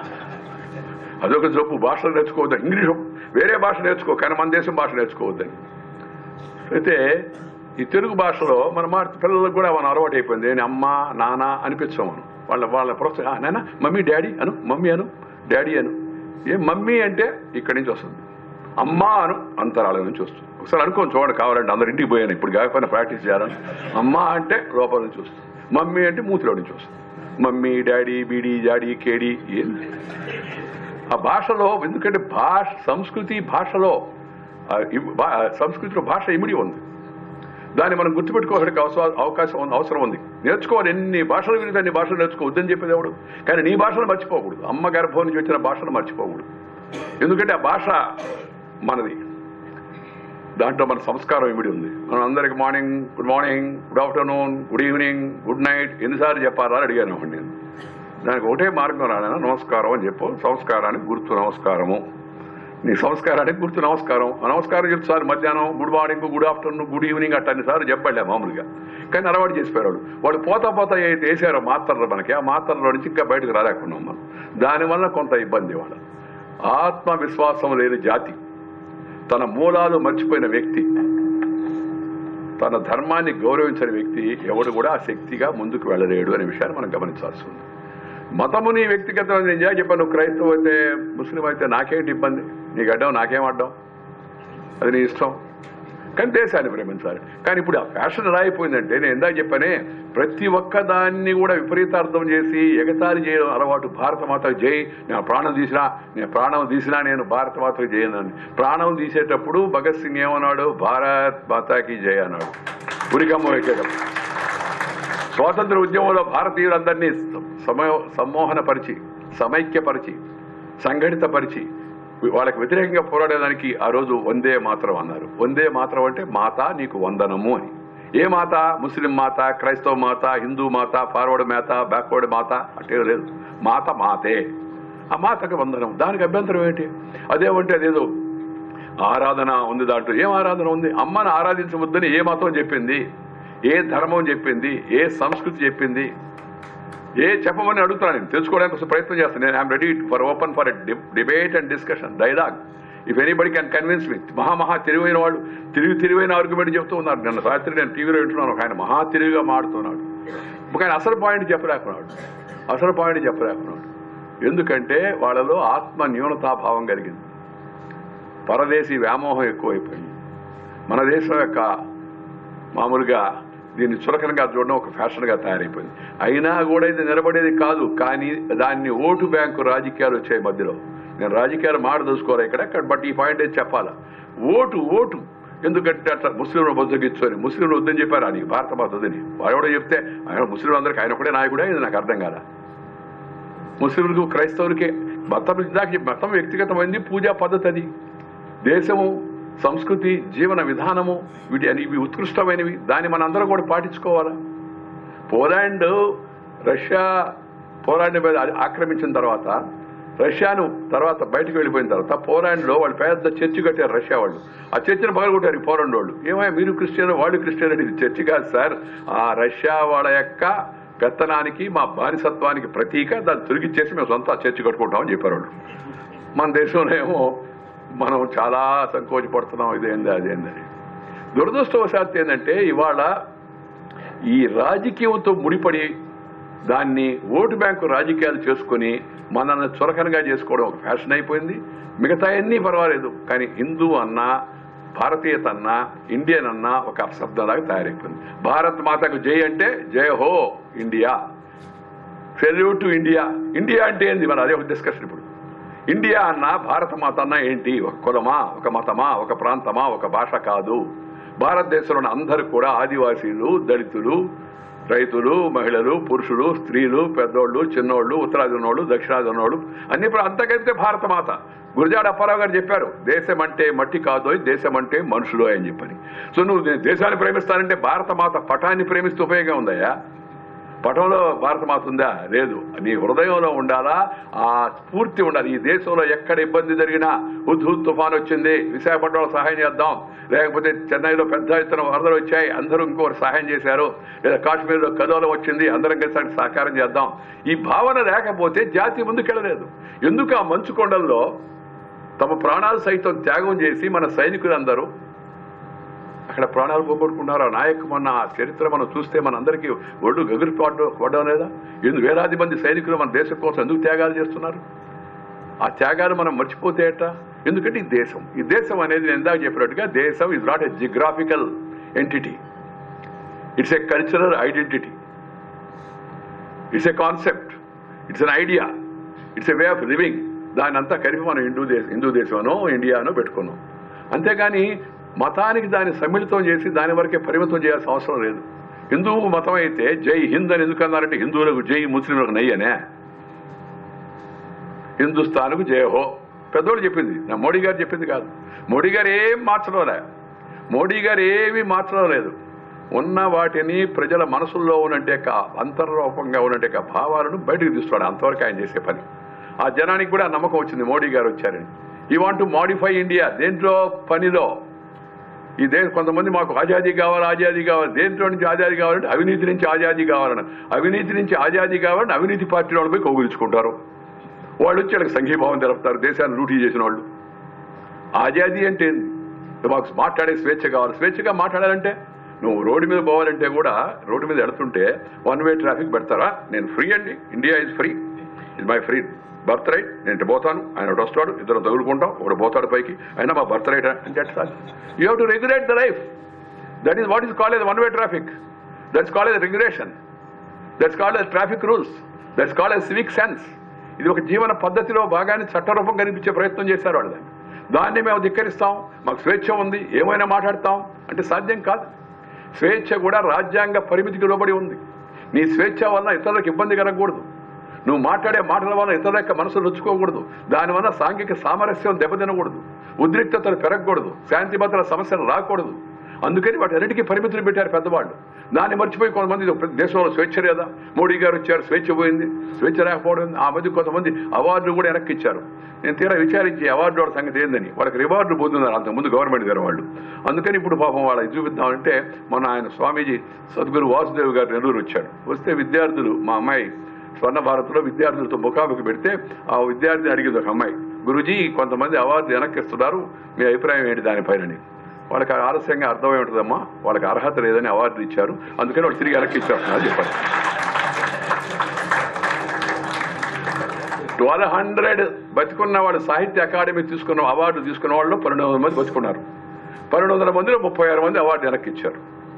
అదొక జబ్బు భాషలు నేర్చుకోవద్దు ఇంగ్లీష్ వేరే భాష నేర్చుకో కానీ మన దేశం భాష నేర్చుకోవద్దని అయితే ఈ తెలుగు భాషలో మన మా పిల్లలకు కూడా మన అలవాటు అయిపోయింది నేను అమ్మ నాన్న అనిపించాం మనం వాళ్ళ వాళ్ళ ప్రోత్సాహం నాన్న మమ్మీ డాడీ అను మమ్మీ అను డాడీ అను ఏ మమ్మీ అంటే ఇక్కడి నుంచి వస్తుంది అమ్మ అను అంతరాల నుంచి వస్తుంది ఒకసారి అనుకోని చూడండి కావాలంటే అందరి ఇంటికి పోయాను ఇప్పుడు కాకపోయినా ప్రాక్టీస్ చేయాలని అమ్మ అంటే లోపల నుంచి వస్తుంది మమ్మీ అంటే మూతిలో నుంచి వస్తుంది మమ్మీ డాడీ బీడీ జాడీ కేడీ ఏంది ఆ భాషలో ఎందుకంటే భాష సంస్కృతి భాషలో ఆ ఇవ్- భా- సంస్కృతిలో భాష ఇమిడి ఉంది దాన్ని మనం గుర్తుపెట్టుకోవడానికి అవసరం అవకాశం ఉంది- అవసరం ఉంది నేర్చుకోవాలి ఎన్ని భాషలు విని అన్ని భాషలు నేర్చుకోవద్దని చెప్పేది ఎవడు కానీ నీ భాషను మర్చిపోకూడదు అమ్మ గర్భం నుంచి వచ్చిన భాషను మర్చిపోకూడదు ఎందుకంటే ఆ భాష మనది దాంట్లో మన సంస్కారం ఇమిడి ఉంది మనం అందరికి morning good morning good afternoon good evening good night ఎన్నిసార్లు చెప్పారా అని అడిగాను ఒకటి నేను దానికి ఒకటే మార్గం రానా నమస్కారం అని చెప్పు సంస్కారానికి గుర్తు నమస్కారము నీ సంస్కారానికి గుర్తు నమస్కారం ఆ నమస్కారం చెప్తారు మధ్యాహ్నం good morning good afternoon good evening అట్ట అన్నిసార్లు చెప్పలే మామూలుగా కానీ అలవాటు చేసిపోయారు వాళ్ళు. వాళ్ళు పోతా పోతా ఏదైతే వేసారో మాత్రలు మనకి ఆ మాత్రలో నుంచి ఇంకా బయటకు రాలేకున్నాం మనం దానివల్ల కొంత ఇబ్బంది వాళ్ళ ఆత్మవిశ్వాసం లేని జాతి తన మూలాలు మర్చిపోయిన వ్యక్తి తన ధర్మాన్ని గౌరవించని వ్యక్తి ఎవడు కూడా ఆ శక్తిగా ముందుకు వెళ్ళలేడు అనే విషయాన్ని మనం గమనించాల్సి ఉంది మతముని వ్యక్తిగతం నేను ఇలా చెప్పాను నువ్వు క్రైస్తవ అయితే ముస్లిం అయితే నాకేంటి ఇబ్బంది నీకు అడ్డం నాకేం అడ్డం అది నీ ఇష్టం కానీ దేశాన్ని ప్రేమించాలి కానీ ఇప్పుడు ఆ ఫ్యాషన్ ఎలా అయిపోయిందంటే నేను ఇందాక చెప్పానే ప్రతి ఒక్క దాన్ని కూడా విపరీతార్థం చేసి ఎగతాళి చేయడం అలవాటు భారత మాతకు జై నేను ప్రాణం తీసినా నేను ప్రాణం తీసినా నేను భారత మాతకు జయనని ప్రాణం తీసేటప్పుడు భగత్ సింగ్ ఏమన్నాడు భారత్ మాతాకి జై అన్నాడు ఉరికమ్మ ఎక్కేటప్పుడు స్వాతంత్ర ఉద్యమంలో భారతీయులందరినీ సమయ సమ్మోహనపరిచి సమైక్యపరిచి సంఘటితపరిచి వాళ్ళకి వ్యతిరేకంగా పోరాడేదానికి ఆ రోజు వందే మాత్రం అన్నారు వందే మాత్రం అంటే మాత నీకు వందనము అని ఏ మాత ముస్లిం మాత క్రైస్తవ మాత హిందూ మాత ఫార్వర్డ్ మాత బ్యాక్వర్డ్ మాత అంటే లేదు మాత మాతే ఆ మాతకి వందనం దానికి అభ్యంతరం ఏంటి అదేమంటే అదేదో ఆరాధన ఉంది దాంట్లో ఏం ఆరాధన ఉంది అమ్మను ఆరాధించవద్దని ఏ మతం చెప్పింది ఏ ధర్మం చెప్పింది ఏ సంస్కృతి చెప్పింది ఏ చెప్పమని అడుగుతున్నాను నేను తెలుసుకోవడానికి కోసం ప్రయత్నం చేస్తాను నేను I'm ready for open for debate and discussion dialogue if anybody can convince me మహా మహా తెలివైన వాళ్ళు తిరిగి తెలివైన ఆర్గ్యుమెంట్ చెప్తూ ఉన్నారు నిన్న రాత్రి నేను టీవీలో వింటున్నాను ఒక ఆయన మహా తెలివిగా మాడుతున్నాడు ఒక ఆయన అసలు పాయింట్ చెప్పలేకున్నాడు అసలు పాయింట్ చెప్పలేకున్నాడు ఎందుకంటే వాళ్ళలో ఆత్మ న్యూనతాభావం కలిగింది పరదేశీ వ్యామోహం ఎక్కువైపోయింది మన దేశం యొక్క మామూలుగా దీన్ని చులకనగా చూడడం ఒక ఫ్యాషన్గా తయారైపోయింది అయినా కూడా ఇది నిలబడేది కాదు కానీ దాన్ని ఓటు బ్యాంకు రాజకీయాలు వచ్చాయి మధ్యలో నేను రాజకీయాలు మాట చూసుకోవాలి ఇక్కడ బట్ ఈ పాయింట్ ఏది చెప్పాలా ఓటు ఓటు ఎందుకంటే అట్లా ముస్లింలు బొజ్జగిచ్చని ముస్లింలు వద్దని చెప్పారు నీకు భారత మాత వద్దని వాడు కూడా చెప్తే ఆయన ముస్లింలు అందరికీ ఆయన కూడా నాయకుడే ఇది నాకు అర్థం కాదా ముస్లింలకు క్రైస్తవులకి మతం ఇందాక చెప్పి మతం వ్యక్తిగతమైంది పూజా పద్ధతి అది దేశము సంస్కృతి జీవన విధానము వీటి అని ఇవి ఉత్కృష్టమైనవి దాన్ని మనందరం కూడా పాటించుకోవాలా పోలాండ్ రష్యా పోలాండ్ మీద ఆక్రమించిన తర్వాత రష్యాను తర్వాత బయటకు వెళ్ళిపోయిన తర్వాత పోలాండ్ లో వాళ్ళు పెద్ద చర్చి కట్టారు రష్యా వాళ్ళు ఆ చర్చిని పగలగొట్టారు ఈ పోలాండ్ వాళ్ళు ఏమయ్యా మీరు క్రిస్టియన్ వాళ్ళు క్రిస్టియన్ అని ఇది చర్చి కాదు సార్ ఆ రష్యా వాళ్ళ యొక్క పెత్తనానికి మా బానిసత్వానికి ప్రతీక దాన్ని తొలగిచ్చేసి మేము సొంత చర్చి కట్టుకుంటామని చెప్పారు వాళ్ళు మన దేశంలో ఏమో మనం చాలా సంకోచపడుతున్నాం ఇదేంది అదేందని దురదృష్టవశాత్తు ఏంటంటే ఇవాళ ఈ రాజకీయంతో ముడిపడి దాన్ని ఓటు బ్యాంకు రాజకీయాలు చేసుకుని మనల్ని చురకనగా చేసుకోవడం ఒక ఫ్యాషన్ అయిపోయింది మిగతా అన్నీ పర్వాలేదు కానీ హిందూ అన్నా భారతీయత అన్నా ఇండియన్ అన్నా ఒక అపశబ్దంలాగా తయారైపోయింది భారత్ మాతకు జై అంటే జయ హో India salute to India India అంటే ఏంది మరి అదే ఒక డిస్కషన్ ఇప్పుడు ఇండియా అన్న భారత మాత అన్న ఏంటి ఒక కులమా ఒక మతమా ఒక ప్రాంతమా ఒక భాష కాదు భారతదేశంలోని అందరూ కూడా ఆదివాసీలు దళితులు రైతులు మహిళలు పురుషులు స్త్రీలు పెద్దోళ్ళు చిన్నోళ్ళు ఉత్తరాది ఉన్నోళ్ళు దక్షిణాది ఉన్నోళ్ళు అన్ని ప్ర- అంతకైతే భారత మాత గురజాడ అప్పారావు గారు చెప్పారు దేశం అంటే మట్టి కాదోయ్ దేశం అంటే మనుషులు అని చెప్పని సో నువ్వు దే- దేశాన్ని ప్రేమిస్తానంటే భారత మాత పటాన్ని ప్రేమిస్తే ఉపయోగం ఉందయ్యా పటంలో భారత మాత ఉందా లేదు నీ హృదయంలో ఉండాలా ఆ స్ఫూర్తి ఉండాలి ఈ దేశంలో ఎక్కడ ఇబ్బంది జరిగినా హుద్హుద్ తుఫాన్ వచ్చింది విశాఖపట్నంలో సహాయం చేద్దాం లేకపోతే చెన్నైలో పెద్ద ఎత్తున వరదలు వచ్చాయి అందరూ ఇంకోరు సహాయం చేశారు లేదా కాశ్మీర్లో కదోలం వచ్చింది అందరం కలిసి దానికి సహకారం చేద్దాం ఈ భావన లేకపోతే జాతి ముందుకెళ్ళలేదు ఎందుకు ఆ మంచు కొండల్లో తమ ప్రాణాలు సైతం త్యాగం చేసి మన సైనికులందరూ అక్కడ ప్రాణాలు పోగొట్టుకున్నారు ఆ నాయకు మొన్న ఆ చరిత్ర మనం చూస్తే మనందరికీ ఒళ్ళు గగురు పడడం లేదా ఎందుకు వేలాది మంది సైనికులు మన దేశం కోసం ఎందుకు త్యాగాలు చేస్తున్నారు ఆ త్యాగాలు మనం మర్చిపోతే ఎట్ట ఎందుకంటే ఈ దేశం ఈ దేశం అనేది నేను ఇందాక చెప్పినట్టుగా దేశం is not a geographical entity it's a cultural identity it's a concept it's an idea it's a way of living దాని అంతా కలిపి మనం హిందూ దేశం హిందూ దేశమనో ఇండియానో పెట్టుకున్నాం అంతేగాని మతానికి దాన్ని సమ్మిళితం చేసి దాని వరకే పరిమితం చేయాల్సిన అవసరం లేదు హిందూ మతం అయితే జై హింద్ అని ఎందుకు అన్నారంటే హిందువులకు జై ముస్లింలకు నయ్యి అనే హిందుస్థాన్కు జయ హో పెద్దోడు చెప్పింది నా మోడీ గారు చెప్పింది కాదు మోడీ గారు ఏం మార్చడంలే మోడీ గారు ఏమీ మార్చడం లేదు ఉన్న వాటిని ప్రజల మనసుల్లో ఉన్నట్టే అంతర్రూపంగా ఉన్నట్టే భావాలను బయటకు తీస్తున్నాడు అంతవరకు ఆయన చేసే పని ఆ జనానికి కూడా ఆ నమ్మకం వచ్చింది మోడీ గారు వచ్చారని ఈ వాంట్ టు మాడిఫై ఇండియా దేంట్లో పనిలో ఈ దేశ కొంతమంది మాకు ఆజాదీ కావాలి ఆజాదీ కావాలి దేంట్లో నుంచి ఆజాదీ కావాలంటే అవినీతి నుంచి ఆజాదీ కావాలని అవినీతి నుంచి ఆజాదీ కావాలని అవినీతి పార్టీ వాళ్ళు పోయి కౌగులించుకుంటారు వాళ్ళు వచ్చి వాళ్ళకి సంఘీభావం తెలుపుతారు దేశాన్ని లూటీ చేసిన వాళ్ళు ఆజాదీ అంటే ఏంది? మాకు మాట్లాడే స్వేచ్ఛ కావాలి స్వేచ్ఛగా మాట్లాడాలంటే నువ్వు రోడ్డు మీద పోవాలంటే కూడా రోడ్డు మీద వెళుతుంటే వన్ వే ట్రాఫిక్ పెడతారా నేను ఫ్రీ అండి ఇండియా ఇస్ ఫ్రీ ఇది మై ఫ్రీ బర్త్ రైట్ నేను ఇటు పోతాను ఆయన ఒకటి వస్తాడు ఇద్దరు తగులుకుంటాం ఒకటి పోతాడు పైకి అయినా మా బర్త్ రైట్ అంటే అట్లా you have to regulate the life that is what is call as one way traffic that's call as regulation that's called as traffic rules that's called as civic sense ఇది ఒక జీవన పద్ధతిలో భాగాన్ని చట్టరూపం కనిపించే ప్రయత్నం చేశారు వాళ్ళు దాన్ని దాన్ని మేము ధిక్కరిస్తాం మాకు స్వేచ్ఛ ఉంది ఏమైనా మాట్లాడతాం అంటే సాధ్యం కాదు స్వేచ్ఛ కూడా రాజ్యాంగ పరిమితికి లోబడి ఉంది నీ స్వేచ్ఛ వల్ల ఇతరులకు ఇబ్బంది కలగకూడదు నువ్వు మాట్లాడే మాటల వల్ల ఇతరుల యొక్క మనసు రుచుకోకూడదు దానివల్ల సాంఘిక సామరస్యం దెబ్బతినకూడదు ఉద్రిక్తతలు పెరగకూడదు శాంతి భద్రత సమస్యలు రాకూడదు అందుకని వాటి అన్నిటికీ పరిమితులు పెట్టారు పెద్దవాళ్ళు దాన్ని మర్చిపోయి కొంతమంది ఇది దేశంలో స్వేచ్ఛ లేదా మోడీ గారు వచ్చారు స్వేచ్ఛ పోయింది స్వేచ్ఛ లేకపోవడం ఆ మధ్య కొంతమంది అవార్డులు కూడా వెనక్కి ఇచ్చారు నేను తీరా విచారించి అవార్డు వాళ్ళ సంగతి ఏందని వాళ్ళకి రివార్డు పొందుతున్నారు అంతకుముందు గవర్నమెంట్ గారు వాళ్ళు అందుకని ఇప్పుడు పాపం వాళ్ళ ఇది చూపిద్దామంటే మన ఆయన స్వామీజీ సద్గురు వాసుదేవ్ గారు నెల్లూరు వచ్చాడు వస్తే విద్యార్థులు మా అమ్మాయి స్వర్ణ భారత్లో విద్యార్థులతో ముఖాముఖి పెడితే ఆ విద్యార్థిని అడిగింది ఒక అమ్మాయి గురుజీ కొంతమంది అవార్డు వెనక్కిస్తున్నారు మీ అభిప్రాయం ఏంటి దానిపైనని వాళ్ళకి ఆలస్యంగా అర్థమై ఉంటుందమ్మా వాళ్ళకి అర్హత లేదని అవార్డు ఇచ్చారు అందుకని వాళ్ళు తిరిగి వెనక్కి ఇచ్చేస్తున్నారు చెప్పారు ట్వెల్వ్ హండ్రెడ్ బతికున్న వాళ్ళు సాహిత్య అకాడమీ తీసుకున్న అవార్డు తీసుకున్న వాళ్ళు పన్నెండు వందల మంది బతుకున్నారు పన్నెండు వందల మందిలో ముప్పై ఆరు మంది అవార్డు వెనక్కి ఇచ్చారు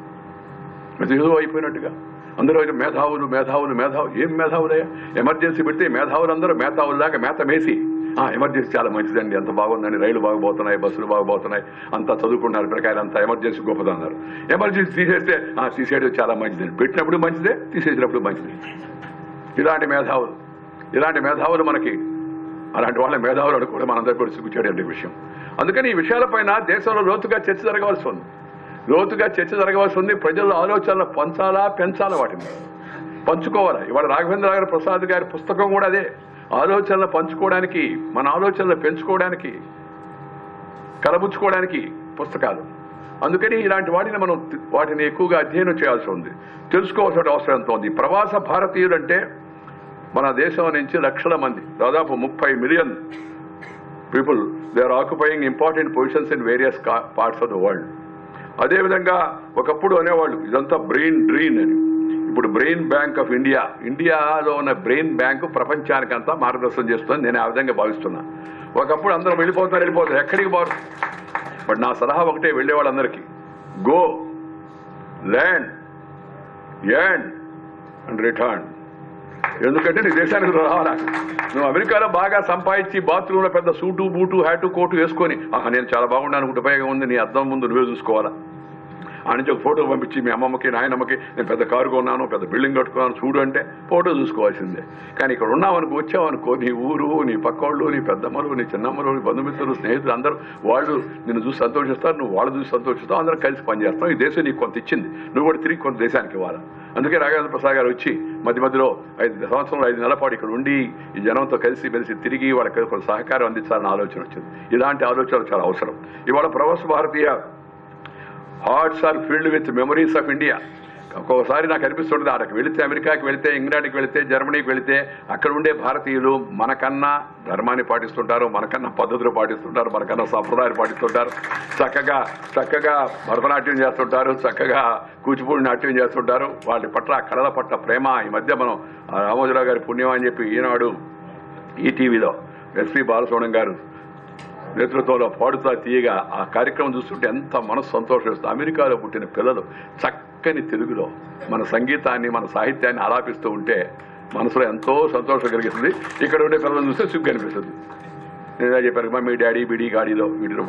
అది ఏదో అయిపోయినట్టుగా అందరూ అయితే మేధావులు మేధావులు మేధావులు ఏం మేధావులయ్యా ఎమర్జెన్సీ పెడితే మేధావులందరూ మేధావుల్లాగా మేత మేసి ఆ ఎమర్జెన్సీ చాలా మంచిదండి ఎంత బాగుందండి రైలు బాగుపోతున్నాయి బస్సులు బాగుపోతున్నాయి అంతా చదువుకుంటున్నారు పిల్లకాయలు అంతా ఎమర్జెన్సీ గొప్పదన్నారు ఎమర్జెన్సీ తీసేస్తే ఆ తీసేయడం చాలా మంచిదండి పెట్టినప్పుడు మంచిదే తీసేసినప్పుడు మంచిది ఇలాంటి మేధావులు ఇలాంటి మేధావులు మనకి అలాంటి వాళ్ళ మేధావులు అనుకోవడం మనందరికీ కూడా సిగ్గుచేయడం విషయం అందుకని ఈ విషయాలపైన దేశంలో లోతుగా చర్చ జరగవలసి ఉంది లోతుగా చర్చ జరగవలసి ఉంది ప్రజల ఆలోచనలు పంచాలా పెంచాలా వాటిని పంచుకోవాలా ఇవాళ రాఘవేంద్ర గారి ప్రసాద్ గారి పుస్తకం కూడా అదే ఆలోచనలు పంచుకోవడానికి మన ఆలోచనలు పెంచుకోవడానికి కలబుచ్చుకోవడానికి పుస్తకాలు అందుకని ఇలాంటి వాటిని మనం తి- వాటిని ఎక్కువగా అధ్యయనం చేయాల్సి ఉంది తెలుసుకోవాల్సిన అవసరం ఎంతో ఉంది ప్రవాస భారతీయులు అంటే మన దేశం నుంచి లక్షల మంది దాదాపు ముప్పై million people they are occupying important positions in various parts of the world అదేవిధంగా ఒకప్పుడు అనేవాళ్ళు ఇదంతా బ్రెయిన్ డ్రీన్ అని ఇప్పుడు బ్రెయిన్ బ్యాంక్ ఆఫ్ ఇండియా ఇండియాలో ఉన్న బ్రెయిన్ బ్యాంక్ ప్రపంచానికంతా మార్గదర్శనం చేస్తుంది నేను ఆ విధంగా భావిస్తున్నా ఒకప్పుడు అందరూ వెళ్ళిపోతారు వెళ్ళిపోతారు ఎక్కడికి పోరు బట్ నా సలహా ఒకటే వెళ్ళే వాళ్ళందరికీ గో ల్యాండ్ యాండ్ అండ్ రిటర్న్ ఎందుకంటే నీ దేశానికి రావాలా నువ్వు అమెరికాలో బాగా సంపాదించి బాత్రూంలో పెద్ద సూటు బూటు హ్యాటు కోటు వేసుకొని ఆహా నేను చాలా బాగున్నాను అనుకుంటే ఉపయోగం ఉంది నీ అద్దం ముందు నువ్వే చూసుకోవాలా ఆ నుంచి ఒక ఫోటో పంపించి మీ అమ్మమ్మకి నాయనమ్మకి నేను పెద్ద కారు కొన్నాను పెద్ద బిల్డింగ్ కట్టుకున్నాను చూడు అంటే ఫోటో చూసుకోవాల్సిందే కానీ ఇక్కడ ఉన్నావనుకో వచ్చావనుకో నీ ఊరు నీ పక్కోళ్ళు నీ పెద్దమ్మలు నీ చిన్నమ్మలు నీ బంధుమిత్రులు స్నేహితులు అందరూ వాళ్ళు నిన్ను చూసి సంతోషిస్తారు నువ్వు వాళ్ళు చూసి సంతోషిస్తావు అందరం కలిసి పనిచేస్తాం ఈ దేశం నీకు కొంత ఇచ్చింది నువ్వు కూడా తిరిగి కొంత దేశానికి ఇవ్వాలి అందుకే రాఘవేంద్ర ప్రసాద్ గారు వచ్చి మధ్య మధ్యలో ఐదు సంవత్సరంలో ఐదు నెలల పాటు ఇక్కడ ఉండి ఈ జనంతో కలిసి మెలిసి తిరిగి వాళ్ళకి కొంత సహకారం అందించాలన్న ఆలోచన వచ్చింది ఇలాంటి ఆలోచనలు చాలా అవసరం ఇవాళ ప్రవాస భారతీయ hearts are filled with memories of India ఒక్కొక్కసారి నాకు అనిపిస్తుంటుంది అక్కడికి వెళితే అమెరికాకి వెళితే ఇంగ్లాండ్కి వెళితే జర్మనీకి వెళితే అక్కడ ఉండే భారతీయులు మనకన్నా ధర్మాన్ని పాటిస్తుంటారు మనకన్నా పద్ధతులు పాటిస్తుంటారు మనకన్నా సంప్రదాయాలు పాటిస్తుంటారు చక్కగా చక్కగా భరతనాట్యం చేస్తుంటారు చక్కగా కూచిపూడి నాట్యం చేస్తుంటారు వాళ్ళ పట్ల ఆ కళల పట్ల ప్రేమ ఈ మధ్య మనం ఆ రామోజీరావు గారి పుణ్యం అని చెప్పి ఈనాడు ఈటీవీలో ఎస్పి బాలసుబ్రహ్మణ్యం గారు నేతృత్వంలో పాడుతా తీయగా ఆ కార్యక్రమం చూస్తుంటే ఎంత మనసు సంతోషిస్తుంది అమెరికాలో పుట్టిన పిల్లలు చక్కని తెలుగులో మన సంగీతాన్ని మన సాహిత్యాన్ని ఆలాపిస్తూ ఉంటే మనసులో ఎంతో సంతోషం కలిగిస్తుంది ఇక్కడ ఉండే పిల్లలను చూస్తే సిగ్గు అనిపిస్తుంది నేను చెప్పాను మమ్మీ డాడీ బిడీ గాడిలో వీడిలో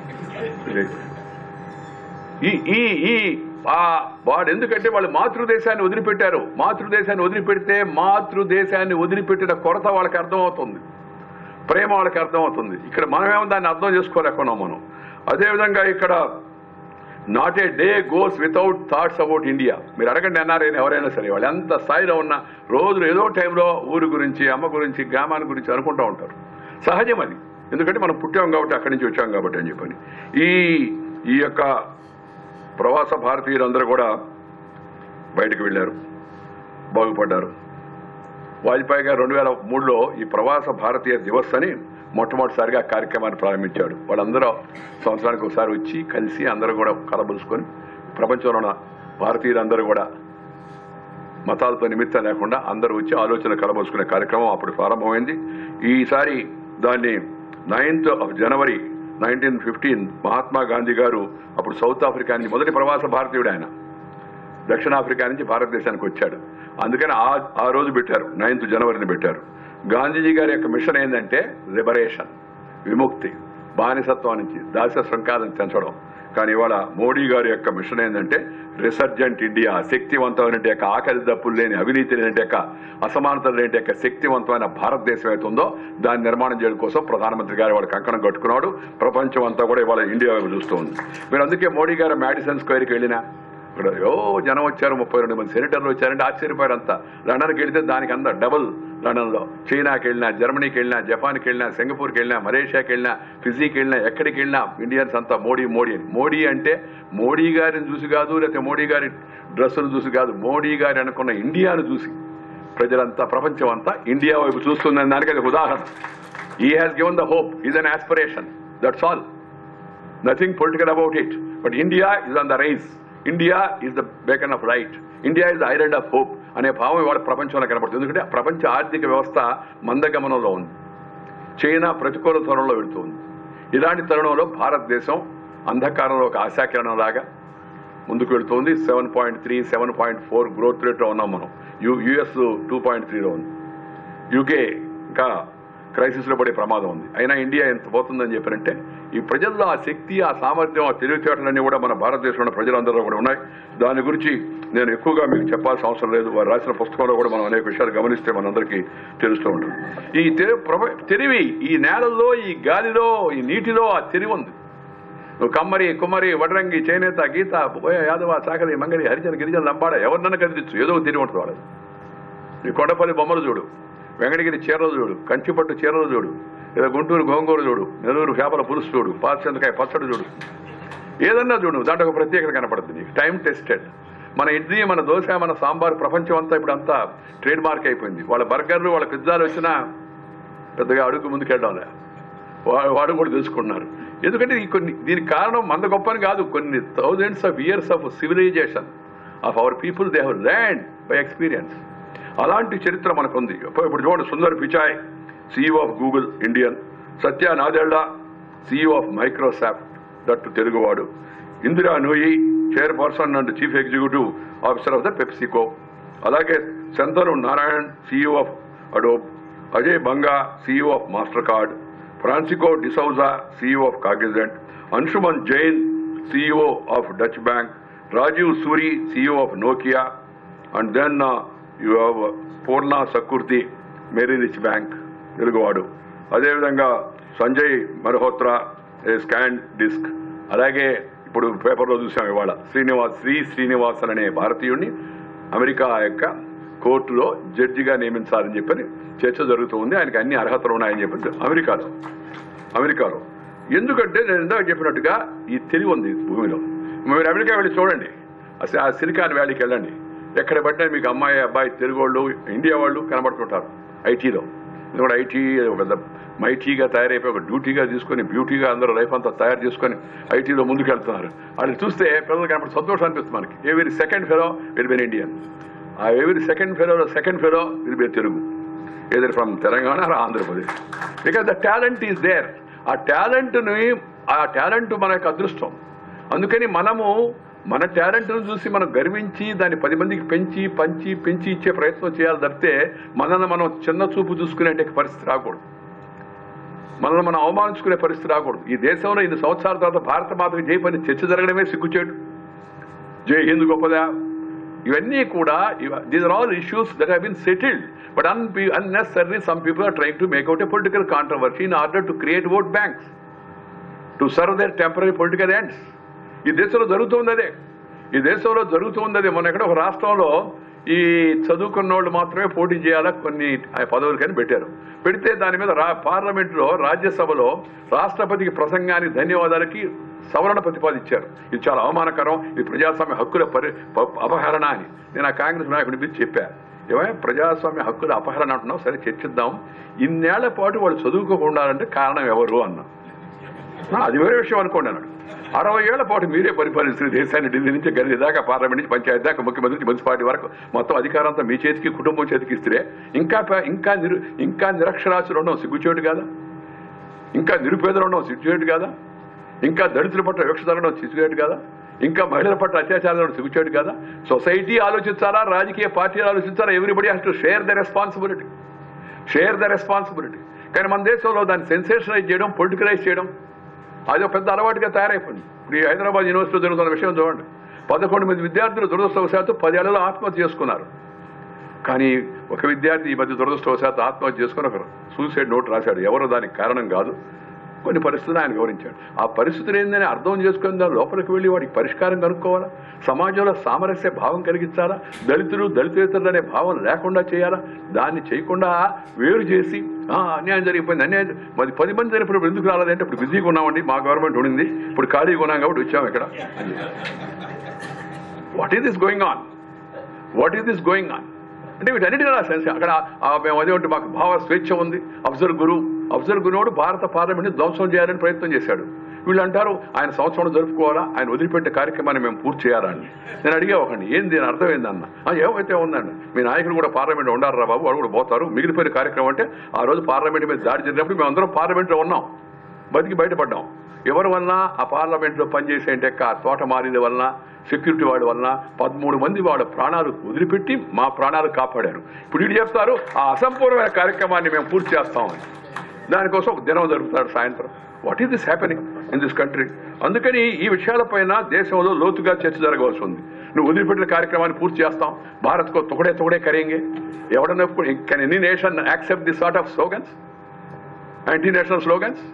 ఈ ఈ ఈ ఆ వాడు ఎందుకంటే వాళ్ళు మాతృదేశాన్ని వదిలిపెట్టారు మాతృదేశాన్ని వదిలిపెడితే మాతృదేశాన్ని వదిలిపెట్టిన కొరత వాళ్ళకి అర్థమవుతుంది ప్రేమ వాళ్ళకి అర్థమవుతుంది ఇక్కడ మనమేమో దాన్ని అర్థం చేసుకోలేకున్నాం మనం అదేవిధంగా ఇక్కడ not a day goes without thoughts about India మీరు అడగండి ఎన్ఆర్ఐని ఎవరైనా సరే వాళ్ళు ఎంత స్థాయిలో ఉన్న రోజులు ఏదో టైంలో ఊరి గురించి అమ్మ గురించి గ్రామాన్ని గురించి అనుకుంటూ ఉంటారు సహజం అది ఎందుకంటే మనం పుట్టాం కాబట్టి అక్కడి నుంచి వచ్చాం కాబట్టి అని చెప్పని ఈ ఈ యొక్క ప్రవాస భారతీయులందరూ కూడా బయటకు వెళ్ళారు బాగుపడ్డారు వాజ్పేయి గారు రెండు వేల మూడులో ఈ ప్రవాస భారతీయ దివస్ అని మొట్టమొదటిసారిగా కార్యక్రమాన్ని ప్రారంభించాడు వాళ్ళందరూ సంవత్సరానికి ఒకసారి వచ్చి కలిసి అందరూ కూడా కలబులుసుకొని ప్రపంచంలో ఉన్న భారతీయులందరూ కూడా మతాలతో నిమిత్తం లేకుండా అందరూ వచ్చి ఆలోచన కలబోసుకునే కార్యక్రమం అప్పుడు ప్రారంభమైంది ఈసారి దాన్ని ninth of January nineteen fifteen Mahatma Gandhi గారు అప్పుడు సౌత్ ఆఫ్రికా నుంచి మొదటి ప్రవాస భారతీయుడు ఆయన దక్షిణాఫ్రికా నుంచి భారతదేశానికి వచ్చాడు అందుకని ఆ ఆ రోజు పెట్టారు నైన్త్ జనవరిని పెట్టారు గాంధీజీ గారి యొక్క మిషన్ ఏంటంటే లిబరేషన్ విముక్తి బానిసత్వం నుంచి దాస్య శృంఖాలను తెంచడం కానీ ఇవాళ మోడీ గారి యొక్క మిషన్ ఏంటంటే రిసర్జెంట్ ఇండియా శక్తివంతమైన యొక్క ఆకలి దప్పులు లేని అవినీతి లేని యొక్క అసమానతలు లేని యొక్క శక్తివంతమైన భారతదేశం అయితే ఉందో దాన్ని నిర్మాణం చేయడం కోసం ప్రధానమంత్రి గారు వాళ్ళ కంకణం కట్టుకున్నాడు ప్రపంచం అంతా కూడా ఇవాళ ఇండియా వైపు చూస్తూ ఉంది మీరు అందుకే మోడీ గారు మ్యాడిసన్ స్క్వేర్కి వెళ్ళినా ఇక్కడ ఓ జనం వచ్చారు ముప్పై రెండు మంది సెనేటర్లు వచ్చారంటే ఆశ్చర్యపోయారు అంతా లండన్కి వెళితే దానికి అంతా డబుల్ లండన్లో చైనాకి వెళ్ళినా జర్మనీకి వెళ్ళినా జపాన్కి వెళ్ళినా సింగపూర్కి వెళ్ళినా మలేషియాకి వెళ్ళినా ఫిజీకి వెళ్ళినా ఎక్కడికి వెళ్ళినా ఇండియన్స్ అంతా మోడీ మోడీ అని మోడీ అంటే మోడీ గారిని చూసి కాదు లేకపోతే మోడీ గారి డ్రెస్సులు చూసి కాదు మోడీ గారి అనుకున్న ఇండియాను చూసి ప్రజలంతా ప్రపంచం అంతా ఇండియా వైపు చూస్తుందని దానికి అది ఉదాహరణ ఈ has given the hope is an aspiration that's all nothing political about it but India is on the rise India is the beacon of right India is the island of hope అనే భావం ఇవాళ ప్రపంచంలో కనపడుతుంది ఎందుకంటే ప్రపంచ ఆర్థిక వ్యవస్థ మందగమనంలో ఉంది చైనా ప్రతికూల తరుణంలో వెళుతుంది ఇలాంటి తరుణంలో భారతదేశం అంధకారంలో ఒక ఆశాకిరణం లాగా ముందుకు వెళుతుంది seven point three seven point four growth రేట్లో ఉన్నాం మనం యు యుఎస్ టూ పాయింట్ త్రీలో ఉంది యూకే ఇంకా క్రైసిస్ లో పడే ప్రమాదం ఉంది అయినా ఇండియా ఎంత పోతుందని చెప్పారంటే ఈ ప్రజల్లో ఆ శక్తి ఆ సామర్థ్యం ఆ తెలివితేటలన్నీ కూడా మన భారతదేశంలో ఉన్న ప్రజలందరూ కూడా ఉన్నాయి దాని గురించి నేను ఎక్కువగా మీకు చెప్పాల్సిన అవసరం లేదు వారు రాసిన పుస్తకంలో కూడా మనం అనేక విషయాలు గమనిస్తే మనందరికీ తెలుస్తూ ఉంటుంది ఈ తెరి- ప్రప- తెలివి ఈ నేలల్లో ఈ గాలిలో ఈ నీటిలో ఆ తెలివి ఉంది నువ్వు కమ్మరి కుమ్మరి వడ్రంగి చేనేత గీత బోయ యాదవ చాకలి మంగళి హరిజన గిరిజన లంబాడ ఎవరినన్నా కదిలించు ఏదో ఒక తెలివి ఉంటుంది వాళ్ళది నీ కొండపల్లి బొమ్మలు చూడు వెంకటగిరి చీరలు చూడు కంచిపట్టు చీరలు చూడు లేదా గుంటూరు గోంగూర చూడు నెల్లూరు చేపల పులుసు చూడు పాచందకాయ పచ్చడి చూడు ఏదన్నా చూడు దాంట్లో ఒక ప్రత్యేకత కనపడుతుంది నీకు టైం టెస్టెడ్ మన ఇడ్లీ మన దోశ మన సాంబార్ ప్రపంచం అంతా ఇప్పుడు అంతా ట్రేడ్ మార్క్ అయిపోయింది వాళ్ళ బర్గర్లు వాళ్ళ పిజ్జాలు వచ్చినా పెద్దగా అడుగు ముందుకెళ్ళడంలే వా- వాడు కూడా తెలుసుకుంటున్నారు ఎందుకంటే ఈ కొన్ని దీనికి కారణం మంద గొప్పని కాదు కొన్ని thousands of years of civilisation of our people they have learned by experience అలాంటి చరిత్ర మనకుంది ఇప్పుడు ఇప్పుడు చూడండి Sundar Pichai CEO of Google Indian Satya Nadella CEO of Microsoft that తెలుగువాడు Indira Nooyi chairperson and chief executive officer of the PepsiCo అలాగే Shantanu Narayen CEO of Adobe Ajay Banga CEO of Mastercard Francisco D'Souza CEO of Cognizant Anshuman Jain CEO of Deutsche Bank Rajiv Suri CEO of Nokia and then you have Purna Saggurti Merrill Lynch bank తెలుగువాడు అదేవిధంగా సంజయ్ మల్హోత్రా ఏ SanDisk అలాగే ఇప్పుడు పేపర్లో చూసాం ఇవాళ శ్రీనివాస్ శ్రీ శ్రీనివాసన్ అనే భారతీయుడిని అమెరికా యొక్క కోర్టులో జడ్జిగా నియమించాలని చెప్పని చర్చ జరుగుతూ ఉంది ఆయనకి అన్ని అర్హతలు ఉన్నాయని చెప్పి అమెరికాలో అమెరికాలో ఎందుకంటే నేను ఇందాక చెప్పినట్టుగా ఈ తెలివి ఉంది భూమిలో మీరు అమెరికా వెళ్ళి చూడండి అసలు ఆ సిలికాన్ వ్యాలీకి వెళ్ళండి ఎక్కడ పట్టినా మీకు అమ్మాయి అబ్బాయి తెలుగు వాళ్ళు ఇండియా వాళ్ళు కనబడుతుంటారు ఐటీలో ఇది కూడా ఐటీ ఒక పెద్ద మైటీగా తయారైపోయి ఒక డ్యూటీగా తీసుకొని బ్యూటీగా అందరూ లైఫ్ అంతా తయారు చేసుకొని ఐటీలో ముందుకు వెళ్తున్నారు వాళ్ళని చూస్తే పిల్లలు కనబడి సంతోషం అనిపిస్తుంది మనకి ఎవరి second fellow will be Indian ఆ ఎవరి సెకండ్ ఫెలోలో second fellow will be Telugu either from Telangana or Andhra Pradesh because the talent is there ఆ టాలెంట్ని ఆ టాలెంట్ మన యొక్క అదృష్టం అందుకని మనము మన టాలెంట్ను చూసి మనం గర్వించి దాన్ని పది మందికి పెంచి పంచి పెంచి ఇచ్చే ప్రయత్నం చేయాలి తప్పితే మనల్ని మనం చిన్న చూపు చూసుకునే పరిస్థితి రాకూడదు మనల్ని మనం అవమానించుకునే పరిస్థితి రాకూడదు ఈ దేశంలో ఇన్ని సంవత్సరాల తర్వాత భారత మాతకి జై పని చర్చ జరగడమే సిగ్గుచేటు జై హిందూ గొప్పదా ఇవన్నీ కూడా these are all issues that have been settled but an unnecessary some people are trying to make out a political controversy in order to create vote banks to serve their temporary political ends ఈ దేశంలో జరుగుతుంది అదే ఈ దేశంలో జరుగుతుంది అదే మొన్న ఎక్కడ ఒక రాష్ట్రంలో ఈ చదువుకున్న వాళ్ళు మాత్రమే పోటీ చేయాలా కొన్ని పదవులకని పెట్టారు పెడితే దాని మీద రా పార్లమెంట్లో రాజ్యసభలో రాష్ట్రపతికి ప్రసంగానికి ధన్యవాదాలకి సవరణ ప్రతిపాదించారు ఇది చాలా అవమానకరం ఇది ప్రజాస్వామ్య హక్కుల పరి ప- అపహరణ అని నేను ఆ కాంగ్రెస్ నాయకుడి మీద చెప్పా ఏమైనా ప్రజాస్వామ్య హక్కుల అపహరణ అంటున్నావు సరే చర్చిద్దాం ఇన్నేళ్ల పాటు వాళ్ళు చదువుకోకుండా అంటే కారణం ఎవరు అన్నా ఆ, అది వేరే విషయం అనుకోండి అన్నాడు అరవై ఏళ్ల పాటు మీరే పరిపాలిస్తున్న దేశాన్ని ఢిల్లీ నుంచి గల్లీ దాకా పార్లమెంట్ నుంచి పంచాయతీ దాకా ముఖ్యమంత్రి నుంచి మున్సిపాలిటీ వరకు మొత్తం అధికారంతో మీ చేతికి కుటుంబం చేతికి ఇస్తే ఇంకా ప- ఇంకా నిరు ఇంకా నిరక్షరాస్యులు ఉండడం సిగ్గుచేటు కాదా ఇంకా నిరుపేదలు ఉండడం సిగ్గుచేటు కాదా ఇంకా దళితుల పట్ల వివక్షత ఉండడం సిగ్గుచేటు కాదా ఇంకా మహిళల పట్ల అత్యాచారాలు ఉండడం సిగ్గుచేటు కాదా సొసైటీ ఆలోచించాలా రాజకీయ పార్టీలు ఆలోచించాలా everybody has to share the responsibility share the responsibility కానీ మన దేశంలో దాన్ని సెన్సేషనైజ్ చేయడం పొలిటికలైజ్ చేయడం అది ఒక పెద్ద అలవాటుగా తయారైపోయింది ఇప్పుడు ఈ హైదరాబాద్ యూనివర్సిటీలో జరుగుతున్న విషయం చూడండి పదకొండు మంది విద్యార్థులు దురదృష్టవశాత్తు పదేళ్లలో ఆత్మహత్య చేసుకున్నారు కానీ ఒక విద్యార్థి ఈ మధ్య దురదృష్టవశాత్తు ఆత్మహత్య చేసుకుని ఒక సూసైడ్ నోట్ రాశాడు ఎవరో దానికి కారణం కాదు కొన్ని పరిస్థితులు ఆయన వివరించాడు ఆ పరిస్థితులు ఏందని అర్థం చేసుకుని దాని లోపలికి వెళ్ళి వాడికి పరిష్కారం కనుక్కోవాలా సమాజంలో సామరస్య భావం కలిగించాలా దళితులు దళితేతరులు అనే భావం లేకుండా చేయాలా దాన్ని చేయకుండా వేరు చేసి "ఆ, అన్యాయం జరిగిపోయింది అన్యాయం జరి-" మరి పది మంది జరిగినప్పుడు ఎందుకు రాలేదంటే ఇప్పుడు బిజీగా ఉన్నామండి మా గవర్నమెంట్ ఉండింది ఇప్పుడు ఖాళీగా ఉన్నాం కాబట్టి వచ్చాము ఇక్కడ what is this going on what is this going on అంటే వీటన్నిటి నా సెన్స్ అక్కడ ఆ మేము అదే ఉంటే మాకు భావ స్వేచ్ఛ ఉంది అఫ్జర్ గురు అఫ్జర్ గురువుడు భారత పార్లమెంట్ ధ్వంసం చేయాలని ప్రయత్నం చేశాడు వీళ్ళు అంటారు ఆయన సంవత్సరం జరుపుకోవాలా ఆయన వదిలిపెట్టే కార్యక్రమాన్ని మేము పూర్తి చేయాలా అని నేను అడిగా ఒకటి ఏంది దీని అర్థం ఏందన్న "ఆ, ఏమైతే ఉందండి మీ నాయకులు కూడా పార్లమెంట్ ఉండారా బాబు వాళ్ళు కూడా పోతారు మిగిలిపోయిన కార్యక్రమం అంటే ఆ రోజు పార్లమెంట్ మీద దాడి జరిగినప్పుడు మేము అందరం పార్లమెంట్లో ఉన్నాం బతికి బయటపడ్డాం ఎవరి వలన ఆ పార్లమెంట్లో పనిచేసే అంటే ఆ తోట మారిన వలన సెక్యూరిటీ వాడి వలన పదమూడు మంది వాళ్ళ ప్రాణాలు వదిలిపెట్టి మా ప్రాణాలు కాపాడారు ఇప్పుడు వీడు చెప్తారు ఆ అసంపూర్ణమైన కార్యక్రమాన్ని మేము పూర్తి చేస్తామని దానికోసం ఒక దినం జరుపుతాడు సాయంత్రం what is this happening in this country అందుకని ఈ విషయాలపైన దేశంలో లోతుగా చర్చ జరగవలసి ఉంది నువ్వు వదిలిపెట్టిన కార్యక్రమాన్ని పూర్తి చేస్తాం భారత్కో తొకడే తొకడే కరేంగే ఎవడన్నా can any nation accept the sort of slogans anti national slogans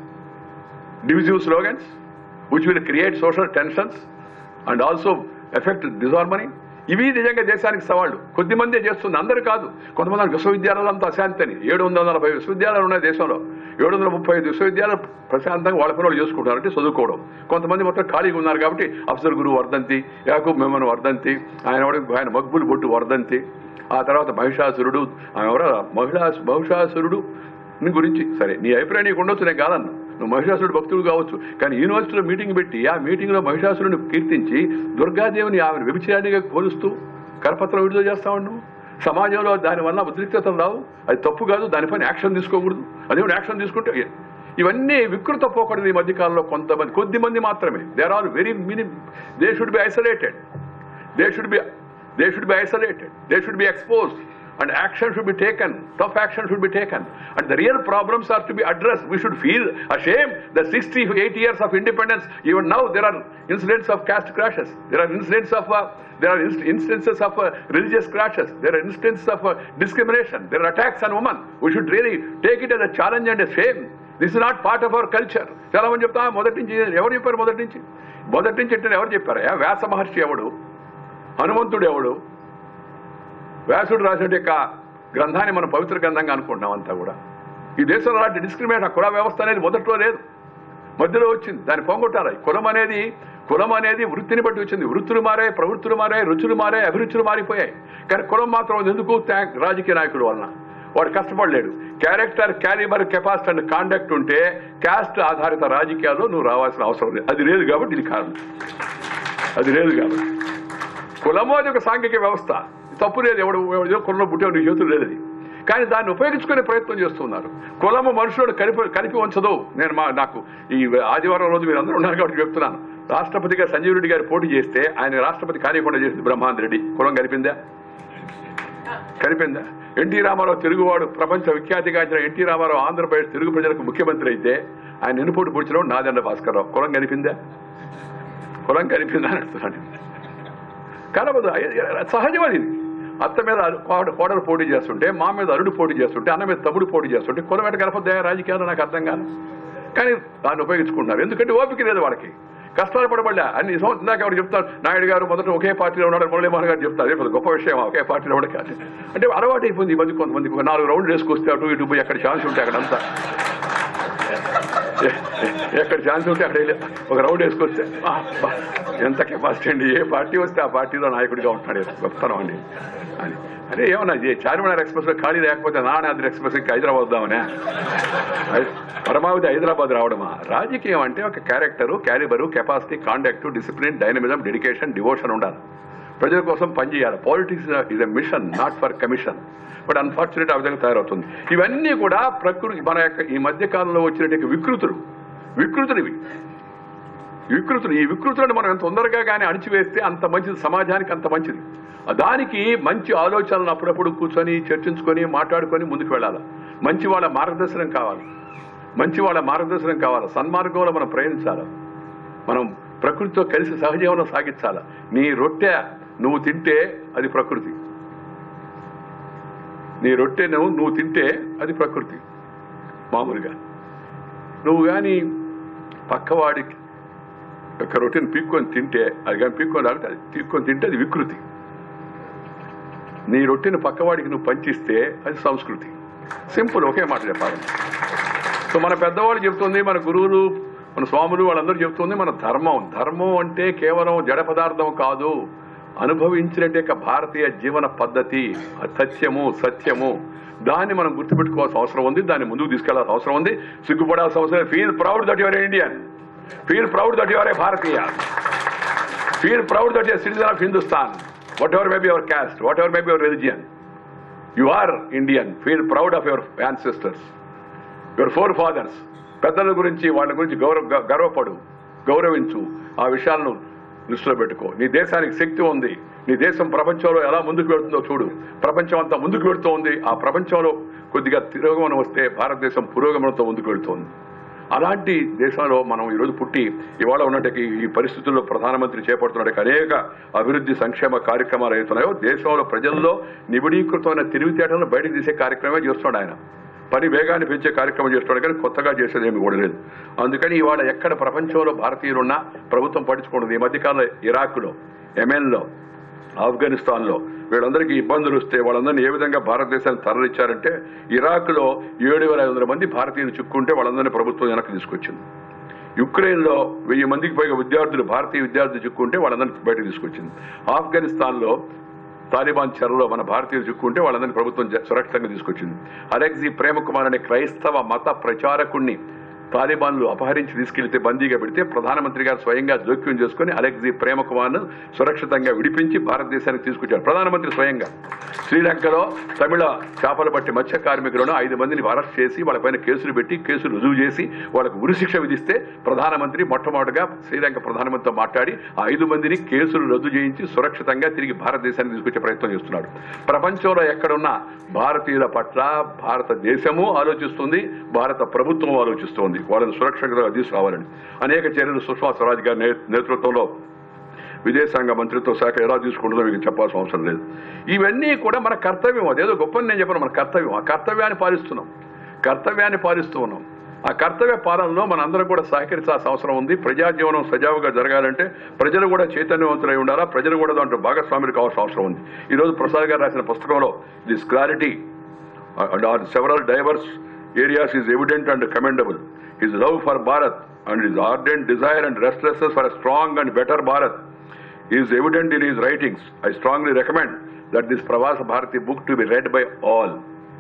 divisive slogans which will create social tensions and also affect disharmony ఇవి నిజంగా దేశానికి సవాళ్లు కొద్ది మందే చేస్తుంది అందరూ కాదు కొంతమంది విశ్వవిద్యాలయాలంతా అశాంతి అని ఏడు వందల నలభై విశ్వవిద్యాలయాలు ఉన్నాయి దేశంలో ఏడు వందల ముప్పై ఐదు విశ్వవిద్యాలయాలు ప్రశాంతంగా వాళ్ళ పనులు చేసుకుంటున్నారు అంటే చదువుకోవడం కొంతమంది మొత్తం ఖాళీగా ఉన్నారు కాబట్టి అఫ్జల్ గురు వర్ధంతి యాకూబ్ మెమన్ వర్ధంతి ఆయన ఎవడు- ఆయన మక్బుల్ బొట్టు వర్ధంతి ఆ తర్వాత మహిషాసురుడు ఆయన ఎవరో మహిళా మహిషాసురుడు నీ గురించి సరే నీ అభిప్రాయం నీకు ఉండొచ్చు నేను కాదన్నా నువ్వు మహిషాసురుడు భక్తుడు కావచ్చు కానీ యూనివర్సిటీలో మీటింగ్ పెట్టి ఆ మీటింగ్లో మహిషాసురుడిని కీర్తించి దుర్గాదేవిని ఆమెను వ్యభిచారిగా పోలుస్తూ కరపత్రం విడుదల చేస్తావు నువ్వు సమాజంలో దానివల్ల ఉద్రిక్తతలు రావు అది తప్పు కాదు దానిపైన యాక్షన్ తీసుకోకూడదు అదేమిటి యాక్షన్ తీసుకుంటే ఇవన్నీ వికృత పోకూడదు ఈ మధ్యకాలంలో కొంతమంది కొద్ది మంది మాత్రమే they are all very mini they should be isolated they should be they should be isolated they should be exposed and action should be taken tough action should be taken and the real problems are to be addressed we should feel ashamed that 68 years of independence even now there are incidents of caste clashes there are incidents of uh, there are inst- instances of uh, religious clashes there are instances of uh, discrimination there are attacks on women we should really take it as a challenge and a shame this is not part of our culture చాలా మంది చెప్తా మొదటి నుంచి ఎవరు చెప్పారు మొదటి నుంచి మొదటి నుంచి అంటే ఎవరు చెప్పారు వ్యాస మహర్షి ఎవడు హనుమంతుడు ఎవడు వ్యాసుడు రాసిన యొక్క గ్రంథాన్ని మనం పవిత్ర గ్రంథంగా అనుకుంటున్నాం అంతా కూడా ఈ దేశంలో అలాంటి డిస్క్రిమినేషన్ కుల వ్యవస్థ అనేది మొదట్లో లేదు మధ్యలో వచ్చింది దాన్ని పొంగొట్టాలి కులం అనేది కులం అనేది వృత్తిని బట్టి వచ్చింది వృత్తులు మారాయి ప్రవృత్తులు మారాయి రుచులు మారాయి అభిరుచులు మారిపోయాయి కానీ కులం మాత్రం ఎందుకు త్యా- రాజకీయ నాయకుడు వలన వాడు కష్టపడలేడు character calibre capacity and conduct ఉంటే క్యాస్ట్ ఆధారిత రాజకీయాల్లో నువ్వు రావాల్సిన అవసరం లేదు అది లేదు కాబట్టి ఇది కారణం అది లేదు కాబట్టి కులము అది ఒక సాంఘిక వ్యవస్థ తప్పు లేదు ఎవడు ఎవడో కులంలో పుట్టే నీ చేతులు లేదు అది కానీ దాన్ని ఉపయోగించుకునే ప్రయత్నం చేస్తున్నారు కులము మనుషులను కలిపి కలిపి ఉంచదు నేను మా నాకు ఈ ఆదివారం రోజు మీరు అందరూ ఉన్నారు కాబట్టి చెప్తున్నాను రాష్ట్రపతిగా సంజీవ్ రెడ్డి గారు పోటీ చేస్తే ఆయన రాష్ట్రపతి కార్యకుండా చేసింది బ్రహ్మాంద్ రెడ్డి కులం కలిపిందా కలిపిందా ఎన్టీ రామారావు తెలుగువాడు ప్రపంచ విఖ్యాతిగాంచిన ఎన్టీ రామారావు ఆంధ్రప్రదేశ్ తెలుగు ప్రజలకు ముఖ్యమంత్రి అయితే ఆయన ఎన్నుపోటు పొడిచిన నాదెండ భాస్కర్రావు కులం కలిపిందా కులం కలిపిందా అని అడుగుతున్నాను కలవదు సహజం అది అత్త మీద అరు- కోడ- కోడలు పోటీ చేస్తుంటే మా మీద అరుడు పోటీ చేస్తుంటే అన్న మీద తమ్ముడు పోటీ చేస్తుంటే కులం ఎట కలపద్దా రాజకీయాలు నాకు అర్థం కాదు కానీ దాన్ని ఉపయోగించుకుంటున్నారు ఎందుకంటే ఓపిక లేదు వాళ్ళకి కష్టాలు పడబడ్డా అన్ని సంవత్సరం ఇందాక ఎవరు చెప్తారు నాయుడు గారు మొదట ఒకే పార్టీలో ఉన్నాడు మురళీమోహన్ గారు చెప్తారు అదే పెద్ద గొప్ప విషయం ఒకే పార్టీలో కూడా కాదు అంటే అలవాటు అయిపోయింది ఈ మంది కొంతమంది ఒక నాలుగు రౌండ్లు వేసుకొస్తే అటు ఇటు పోయి ఎక్కడ ఛాన్స్ ఉంటే అక్కడ అంతా ఎ- ఎ- ఎక్కడ ఛాన్స్ ఉంటే అక్కడ వెళ్ళి ఒక రౌండ్ వేసుకొస్తే ఆ, బా, ఎంత కెపాసిటీ అండి ఏ పార్టీ వస్తే ఆ పార్టీలో నాయకుడిగా ఉంటున్నాడు గొప్పతనం అండి అని అరే ఏమన్నా ఇది చార్మినార్ ఎక్స్ప్రెస్ లో ఖాళీ లేకపోతే నానాద్రి ఎక్స్ప్రెస్ కి హైదరాబాద్ వద్దామనే హై- పరమావధి హైదరాబాద్ రావడమా రాజకీయం అంటే ఒక character calibre capacity conduct discipline dynamism dedication devotion ఉండాలి ప్రజల కోసం పనిచేయాలి politics is a mission not for commission but unfortunate ఆ విధంగా తయారవుతుంది ఇవన్నీ కూడా ప్రకృతి మన యొక్క ఈ మధ్య కాలంలో వచ్చినటువంటి వికృతులు వికృతులు ఇవి వికృతులు ఈ వికృతులను మనం ఎంత తొందరగా కానీ అణిచివేస్తే అంత మంచిది సమాజానికి అంత మంచిది దానికి మంచి ఆలోచనలు అప్పుడప్పుడు కూర్చొని చర్చించుకొని మాట్లాడుకొని ముందుకు వెళ్ళాలి మంచి వాళ్ళ మార్గదర్శనం కావాలి మంచి వాళ్ళ మార్గదర్శనం కావాలి సన్మార్గంలో మనం ప్రయాణించాలి మనం ప్రకృతితో కలిసి సహజీవనం సాగించాలి నీ రొట్టె నువ్వు తింటే అది ప్రకృతి నీ రొట్టె నువ్వు నువ్వు తింటే అది ప్రకృతి మామూలుగా నువ్వు కానీ పక్కవాడికి యొక్క రొట్టెని పీక్కొని తింటే అది కానీ పీక్కొని తాగితే అది పీక్కొని తింటే అది వికృతి నీ రొట్టెని పక్కవాడికి నువ్వు పంచిస్తే అది సంస్కృతి సింపుల్ ఒకే మాట చెప్పాలి సో మన పెద్దవాళ్ళు చెప్తుంది మన గురువులు మన స్వాములు వాళ్ళందరూ చెప్తుంది మన ధర్మం ధర్మం అంటే కేవలం జడ పదార్థం కాదు అనుభవించినట్టే ఒక భారతీయ జీవన పద్ధతి సత్యము సత్యము దాన్ని మనం గుర్తుపెట్టుకోవాల్సిన అవసరం ఉంది దాన్ని ముందుకు తీసుకెళ్లాల్సిన అవసరం ఉంది సిగ్గుపడాల్సిన అవసరం feel proud that your Indian feel proud that your a Bharatiya feel proud that your citizen of Hindustan whatever may be your caste whatever may be your religion you are Indian feel proud of your ancestors your forefathers పెద్దల గురించి వాళ్ళ గురించి గౌరవ గ- గర్వపడు గౌరవించు ఆ విషయాలను దృష్టిలో పెట్టుకో నీ దేశానికి శక్తి ఉంది నీ దేశం ప్రపంచంలో ఎలా ముందుకు వెళ్తుందో చూడు ప్రపంచం అంతా ముందుకు వెళుతూ ఉంది ఆ ప్రపంచంలో కొద్దిగా తిరోగమనం వస్తే భారతదేశం పురోగమనంతో ముందుకు వెళుతోంది అలాంటి దేశంలో మనం ఈరోజు పుట్టి ఇవాళ ఉన్నట్టు ఈ పరిస్థితుల్లో ప్రధానమంత్రి చేపడుతున్నట్టు అనేక అభివృద్ధి సంక్షేమ కార్యక్రమాలు అవుతున్నాయో దేశంలో ప్రజల్లో నిబిడీకృతమైన తెలివితేటలను బయటకు తీసే కార్యక్రమమే చేస్తున్నాడు ఆయన పని వేగాన్ని పెంచే కార్యక్రమం చేస్తున్నాడు కానీ కొత్తగా చేసేది ఏమి కూడా లేదు అందుకని ఇవాళ ఎక్కడ ప్రపంచంలో భారతీయులున్నా ప్రభుత్వం పట్టించుకుంటుంది ఈ మధ్యకాలంలో ఇరాక్లో యెమెన్లో ఆఫ్ఘనిస్తాన్లో వీళ్ళందరికీ ఇబ్బందులు వస్తే వాళ్ళందరినీ ఏ విధంగా భారతదేశాన్ని తరలిచ్చారంటే ఇరాక్లో ఏడు వేల ఐదు వందల మంది భారతీయులు చిక్కుంటే వాళ్ళందరినీ ప్రభుత్వం వెనక్కి తీసుకొచ్చింది యుక్రెయిన్లో వెయ్యి మందికి పైగా విద్యార్థులు భారతీయ విద్యార్థులు చిక్కుంటే వాళ్ళందరినీ బయటకు తీసుకొచ్చింది ఆఫ్ఘనిస్తాన్లో తాలిబాన్ చెరలో మన భారతీయులు చిక్కుంటే వాళ్ళందరినీ ప్రభుత్వం జ- సురక్షితంగా తీసుకొచ్చింది అలెక్సీ ప్రేమకుమార్ అనే క్రైస్తవ మత ప్రచారకుణ్ణి తాలిబాన్లు అపహరించి తీసుకెళ్తే బందీగా పెడితే ప్రధానమంత్రి గారు స్వయంగా జోక్యం చేసుకుని అలెక్సీ ప్రేమకుమార్ను సురక్షితంగా విడిపించి భారతదేశానికి తీసుకొచ్చారు ప్రధానమంత్రి స్వయంగా శ్రీలంకలో తమిళ చేపలు పట్టి మత్స్య కార్మికులను ఐదు మందిని అరెస్ట్ చేసి వాళ్ళపైన కేసులు పెట్టి కేసులు రుజువు చేసి వాళ్ళకు ఉరిశిక్ష విధిస్తే ప్రధానమంత్రి మొట్టమొదటిగా శ్రీలంక ప్రధానమంత్రితో మాట్లాడి ఆ ఐదు మందిని కేసులు రద్దు చేయించి సురక్షితంగా తిరిగి భారతదేశానికి తీసుకొచ్చే ప్రయత్నం చేస్తున్నాడు ప్రపంచంలో ఎక్కడున్నా భారతీయుల పట్ల భారతదేశము ఆలోచిస్తుంది భారత ప్రభుత్వం ఆలోచిస్తోంది వాళ్ళని సురక్షితంగా తీసుకురావాలని అనేక చర్యలు సుష్మా స్వరాజ్ గారి నే- నేతృత్వంలో విదేశాంగ మంత్రిత్వ శాఖ ఎలా తీసుకుంటుందో మీకు చెప్పాల్సిన అవసరం లేదు ఇవన్నీ కూడా మన కర్తవ్యం అదేదో గొప్పని నేను చెప్పను మన కర్తవ్యం ఆ కర్తవ్యాన్ని పాలిస్తున్నాం కర్తవ్యాన్ని పాలిస్తూ ఉన్నాం ఆ కర్తవ్య పాలనలో మన అందరం కూడా సహకరించాల్సిన అవసరం ఉంది ప్రజా జీవనం సజావుగా జరగాలంటే ప్రజలు కూడా చైతన్యవంతులై ఉండాలా ప్రజలు కూడా దాంట్లో భాగస్వాములు కావాల్సిన అవసరం ఉంది ఈ రోజు ప్రసాద్ గారు రాసిన పుస్తకంలో this clarity and on several diverse areas is evident and commendable. His love for Bharat and his ardent desire and restlessness for a strong and better Bharat is evident in his writings. I strongly recommend that this Pravasa Bharati book to be read by all.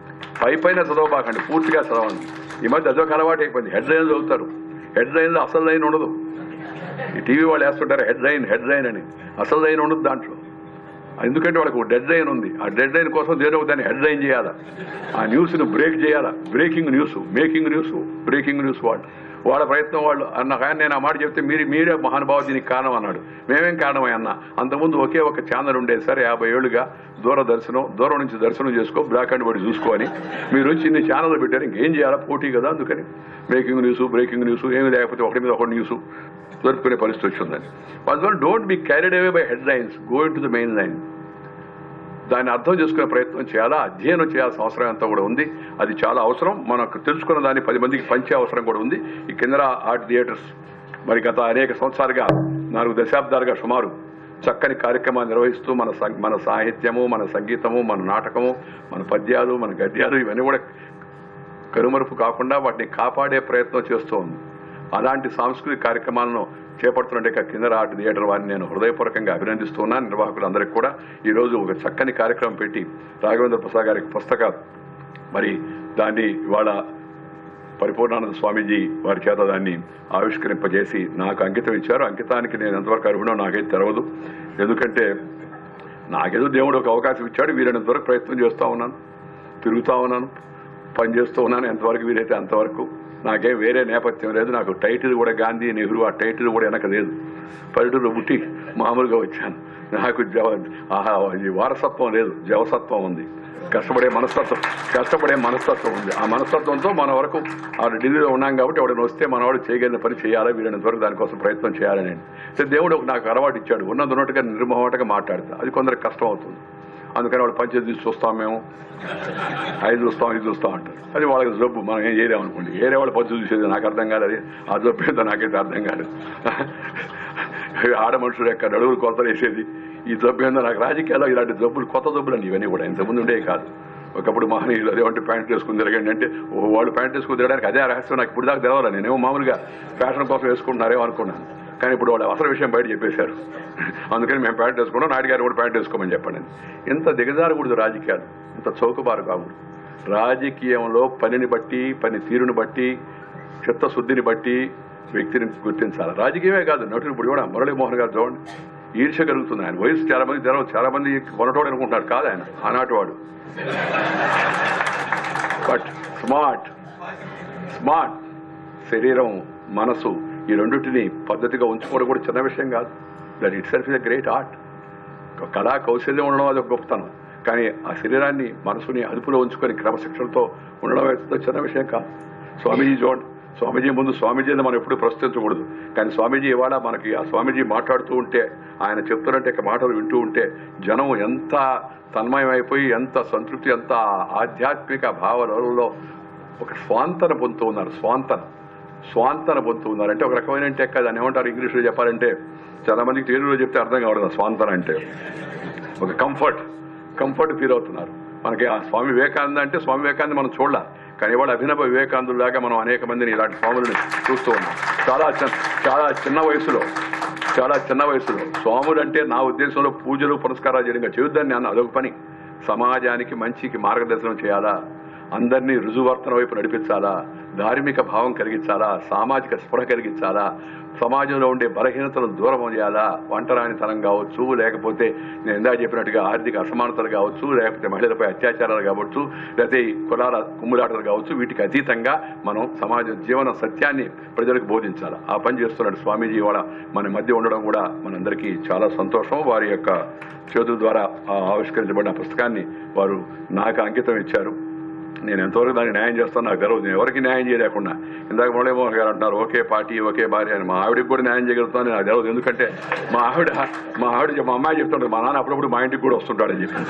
పై పైన చదవబాకండి పూర్తిగా చదవండి ఈ మధ్య అదొక అలవాటు అయిపోయింది హెడ్ లైన్ చదువుతారు హెడ్ లైన్లో అసలు లైన్ ఉండదు ఈ టీవీ వాళ్ళు వేస్తుంటారు హెడ్ లైన్ హెడ్ లైన్ అని అసలు లైన్ ఉండదు దాంట్లో ఎందుకంటే వాళ్ళకి డెడ్ లైన్ ఉంది ఆ డెడ్ లైన్ కోసం దేని ఒక దాన్ని హెడ్ లైన్ చేయాలా ఆ న్యూస్ ను బ్రేక్ చేయాలా breaking news making news breaking news వాళ్ళు వాళ్ళ ప్రయత్నం వాళ్ళు అన్న కానీ నేను ఆ మాట చెప్తే మీరు మీరే మహానుభావ దీనికి కారణం అన్నాడు మేమేం కారణమై అన్న అంతకుముందు ఒకే ఒక ఛానల్ ఉండేది సరే యాభై ఏళ్ళుగా దూర దర్శనం దూరం నుంచి దర్శనం చేసుకో బ్లాక్ అండ్ వైట్ చూసుకో అని మీరు వచ్చి ఇన్ని ఛానల్ పెట్టారు ఇంకేం చేయాలా పోటీ కదా అందుకని మేకింగ్ న్యూస్ బ్రేకింగ్ న్యూస్ ఏమి లేకపోతే ఒకటి మీద ఒకటి న్యూస్ దొరుకునే పరిస్థితి వచ్చిందని అందువల్ల don't be carried away by headlines go into the main line దాన్ని అర్థం చేసుకునే ప్రయత్నం చేయాలా అధ్యయనం చేయాల్సిన అవసరం అంతా కూడా ఉంది అది చాలా అవసరం మనకు తెలుసుకున్న దాన్ని పది మందికి పంచే అవసరం కూడా ఉంది ఈ కింద ఆర్ట్ థియేటర్స్ మరి గత అనేక సంవత్సరాలుగా నాలుగు దశాబ్దాలుగా సుమారు చక్కని కార్యక్రమాలు నిర్వహిస్తూ మన సం- మన సాహిత్యము మన సంగీతము మన నాటకము మన పద్యాలు మన గద్యాలు ఇవన్నీ కూడా కనుమరుపు కాకుండా వాటిని కాపాడే ప్రయత్నం చేస్తూ ఉంది అలాంటి సాంస్కృతిక కార్యక్రమాలను చేపడుతున్నట్టు ఇక కింద ఆర్ట్ థియేటర్ వారిని నేను హృదయపూర్వకంగా అభినందిస్తున్నాను నిర్వాహకులందరికీ కూడా ఈరోజు ఒక చక్కని కార్యక్రమం పెట్టి రాఘవేంద్ర ప్రసాద్ గారి పుస్తకాలు మరి దాన్ని ఇవాళ పరిపూర్ణానంద స్వామీజీ వారి చేత దాన్ని ఆవిష్కరింపజేసి నాకు అంకితం ఇచ్చారు అంకితానికి నేను ఎంతవరకు అర్హుడో నాకైతే తెలవదు ఎందుకంటే నాకేదో దేవుడు ఒక అవకాశం ఇచ్చాడు వీలైనంతవరకు ప్రయత్నం చేస్తూ ఉన్నాను తిరుగుతూ ఉన్నాను పని చేస్తూ ఉన్నాను ఎంతవరకు వీలైతే అంతవరకు నాకేం వేరే నేపథ్యం లేదు నాకు టైటిల్ కూడా గాంధీ నెహ్రూ ఆ టైటిల్ కూడా వెనక లేదు పల్లెటూరు పుట్టి మామూలుగా వచ్చాను నాకు జవ ఆహా ఇది వారసత్వం లేదు జవసత్వం ఉంది కష్టపడే మనస్తత్వం కష్టపడే మనస్తత్వం ఉంది ఆ మనస్తత్వంతో మన వరకు ఆ ఢిల్లీలో ఉన్నాం కాబట్టి ఎవడైనా వస్తే మనవాడు చేయగలిగిన పని చేయాలా వీలైనంత వరకు దానికోసం ప్రయత్నం చేయాలని సో దేవుడు ఒక నాకు అలవాటు ఇచ్చాడు ఉన్నది ఉన్నట్టుగా నిర్మోహటగా మాట్లాడతా అది కొందరికి కష్టం అవుతుంది అందుకని వాడు పంచాయతీ తీసి చూస్తాం మేము ఐదు చూస్తాం ఇది చూస్తాం అంటారు అది వాళ్ళకి జబ్బు మనం ఏం చేయలేము అనుకోండి ఏరే వాళ్ళు పద్ధతి చూసేది నాకు అర్థం కాదు అది ఆ జబ్బు ఏంటో నాకైతే అర్థం కాదు ఆడ మనుషులు యొక్క నడువులు కొలతలు వేసేది ఈ జబ్బు ఏందో నాకు రాజకీయాల్లో ఇలాంటి జబ్బులు కొత్త జబ్బులు అండి ఇవన్నీ కూడా ఇంతకుముందు ఉండేవి కాదు ఒకప్పుడు మహనీయులు అదేమంటే ప్యాంట్ వేసుకుని తిరగండి అంటే ఓ వాళ్ళు ప్యాంట్ వేసుకుని తిరగడానికి అదే రహస్యం నాకు ఇప్పుడు దాకా తెలవాలి నేనేమో మామూలుగా ఫ్యాషన్ కోసం వేసుకుంటున్నారేమో అనుకున్నాను కానీ ఇప్పుడు వాళ్ళు అసలు విషయం బయట చెప్పేశారు అందుకని మేము ప్యాంట్ వేసుకున్నాం నాయుడు గారు కూడా ప్యాంట్ వేసుకోమని చెప్పండి ఇంత దిగజారకూడదు రాజకీయాలు ఇంత చౌకబారు కాకూడదు రాజకీయంలో పనిని బట్టి పని తీరుని బట్టి చిత్తశుద్ధిని బట్టి వ్యక్తిని గుర్తించాలి రాజకీయమే కాదు నటుడు ఇప్పుడు కూడా మురళీమోహన్ గారు చూడండి ఈర్ష్య కలుగుతుంది ఆయన వయసు చాలా మంది జనం చాలా మంది కొనటోడు అనుకుంటున్నాడు కాదు ఆయన ఆనాటి వాడు బట్ స్మార్ట్ స్మార్ట్ శరీరం మనసు ఈ రెండింటిని పద్ధతిగా ఉంచుకోవడం కూడా చిన్న విషయం కాదు that itself is a great art కళా కౌశల్యం ఉండడం అది ఒక గొప్పతనం కానీ ఆ శరీరాన్ని మనసుని అదుపులో ఉంచుకొని క్రమశిక్షణతో ఉండడం అయితే చిన్న విషయం కాదు స్వామీజీ చూడండి స్వామీజీ ముందు స్వామీజీని మనం ఎప్పుడు ప్రశ్నించకూడదు కానీ స్వామీజీ ఇవాళ మనకి ఆ స్వామీజీ మాట్లాడుతూ ఉంటే ఆయన చెప్తున్నట్టు ఇక మాటలు వింటూ ఉంటే జనం ఎంత తన్మయమైపోయి ఎంత సంతృప్తి ఎంత ఆధ్యాత్మిక భావనలో ఒక స్వాంతన పొందుతూ ఉన్నారు స్వాంతన స్వాంతన పొందుతూ ఉన్నారు అంటే ఒక రకమైన అంటే దాన్ని ఏమంటారు ఇంగ్లీష్లో చెప్పాలంటే చాలా మందికి తెలుగులో చెప్తే అర్థం కావడం ఆ స్వాంతన అంటే ఒక కంఫర్ట్ కంఫర్ట్ ఫీల్ అవుతున్నారు మనకి ఆ స్వామి వివేకానంద అంటే స్వామి వివేకానంద మనం చూడాల కానీ ఇవాళ అభినవ వివేకానందులాగా మనం అనేక మందిని ఇలాంటి స్వాములని చూస్తూ ఉన్నాం చాలా చిన్న చాలా చిన్న వయసులో చాలా చిన్న వయసులో స్వాములు అంటే నా ఉద్దేశంలో పూజలు పురస్కారాలు చేయడం చేయొద్దని అన్న అదొక పని సమాజానికి మంచికి మార్గదర్శనం చేయాలా అందరినీ రుజువర్తన వైపు నడిపించాలా ధార్మిక భావం కలిగించాలా సామాజిక స్పృహ కలిగించాలా సమాజంలో ఉండే బలహీనతలను దూరం చేయాలా వంటరానితనం కావచ్చు లేకపోతే నేను ఇందాక చెప్పినట్టుగా ఆర్థిక అసమానతలు కావచ్చు లేకపోతే మహిళలపై అత్యాచారాలు కావచ్చు లేకపోతే ఈ కులాల కుమ్ములాటలు కావచ్చు వీటికి అతీతంగా మనం సమాజ జీవన సత్యాన్ని ప్రజలకు బోధించాలి ఆ పని చేస్తున్నాడు స్వామీజీ ఇవాళ మన మధ్య ఉండడం కూడా మనందరికీ చాలా సంతోషం వారి యొక్క చేతుల ద్వారా ఆ ఆవిష్కరించబడిన పుస్తకాన్ని వారు నాకు అంకితం ఇచ్చారు నేను ఎంతవరకు దానికి న్యాయం చేస్తాను నాకు గర్వం నేను ఎవరికి న్యాయం చేయలేకుండా ఇందాక మురళీమోహన్ గారు అంటున్నారు ఒకే పార్టీ ఒకే భార్య అని మా ఆవిడకి కూడా న్యాయం చేయగలుగుతాను నాకు తెలియదు ఎందుకంటే మా ఆవిడ మా ఆవిడ మా అమ్మాయి చెప్తుంటారు మా నాన్న అప్పుడప్పుడు మా ఇంటికి కూడా వస్తుంటాడని చెప్పి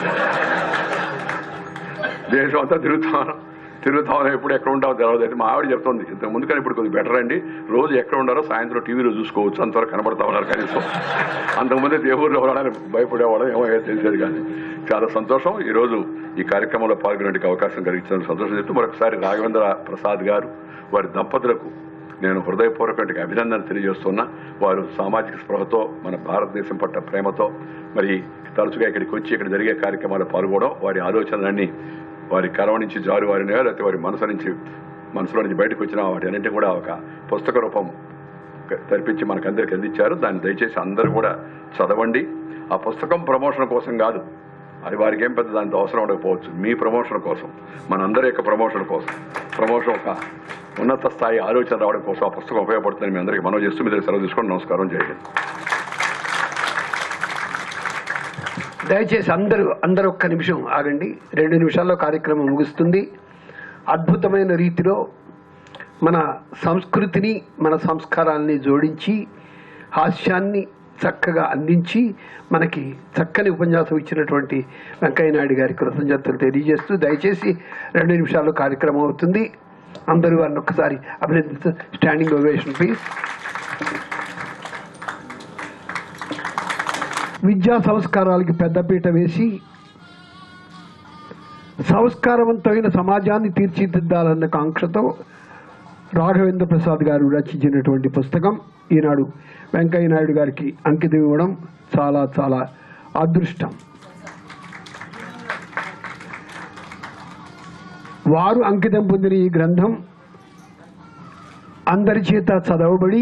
దేశం అంతా తిరుగుతాను తిరుగుతాం ఎప్పుడు ఎక్కడ ఉంటామో తెలియదు అయితే మా ఆవిడ చెప్తుంది ఇంతకు ముందు కానీ ఇప్పుడు కొద్దిగా బెటర్ అండి రోజు ఎక్కడ ఉండారో సాయంత్రం టీవీలో చూసుకోవచ్చు అంతవరకు కనబడతా ఉన్నారు కనీసం అంతకుముందు దేవుళ్ళు ఎవరైనా భయపడేవాళ్ళం ఏమో తెలిసేది కానీ చాలా సంతోషం ఈరోజు ఈ కార్యక్రమంలో పాల్గొనేందుకు అవకాశం కలిగించిన సంతోషం చెప్తూ మరొకసారి రాఘవేంద్ర ప్రసాద్ గారు వారి దంపతులకు నేను హృదయపూర్వక అభినందన తెలియజేస్తున్నా వారు సామాజిక స్పృహతో మన భారతదేశం పట్ల ప్రేమతో మరి తరచుగా ఇక్కడికి వచ్చి ఇక్కడ జరిగే కార్యక్రమాలు పాల్గొనడం వారి ఆలోచనలన్నీ వారి కరవ నుంచి జారు వారినో లేకపోతే వారి మనసు నుంచి మనసులో నుంచి బయటకు వచ్చిన వాటి అన్నింటి కూడా ఒక పుస్తక రూపం తెరిపించి మనకందరికి అందించారు దాన్ని దయచేసి అందరూ కూడా చదవండి ఆ పుస్తకం ప్రమోషన్ కోసం కాదు అది వారికి ఏం పెద్ద దాంతో అవసరం ఉండకపోవచ్చు మీ ప్రమోషన్ కోసం మనందరి యొక్క ప్రమోషన్ కోసం ప్రమోషన్ ఒక ఉన్నత స్థాయి ఆలోచన రావడం కోసం ఆ పుస్తకం ఉపయోగపడుతుందని మీ అందరికీ మనవి చేస్తూ మీ దగ్గర సెలవు తీసుకోండి నమస్కారం జై హింద్ దయచేసి అందరూ అందరూ ఒక్క నిమిషం ఆగండి రెండు నిమిషాల్లో కార్యక్రమం ముగుస్తుంది అద్భుతమైన రీతిలో మన సంస్కృతిని మన సంస్కారాల్ని జోడించి హాస్యాన్ని చక్కగా అందించి మనకి చక్కని ఉపన్యాసం ఇచ్చినటువంటి వెంకయ్య నాయుడు గారి కృతజ్ఞతలు తెలియజేస్తూ దయచేసి రెండు నిమిషాల్లో కార్యక్రమం అవుతుంది అందరూ వారిని ఒక్కసారి అభినందిస్తూ స్టాండింగ్ ఓవేషన్ ప్లీజ్ విద్యా సంస్కారాలకి పెద్దపీట వేసి సంస్కారవంతమైన సమాజాన్ని తీర్చిదిద్దాలన్న కాంక్షతో రాఘవేంద్ర ప్రసాద్ గారు రచించినటువంటి పుస్తకం ఈనాడు వెంకయ్య నాయుడు గారికి అంకితం ఇవ్వడం చాలా చాలా అదృష్టం వారు అంకితం పొందిన ఈ గ్రంథం అందరి చేత చదవబడి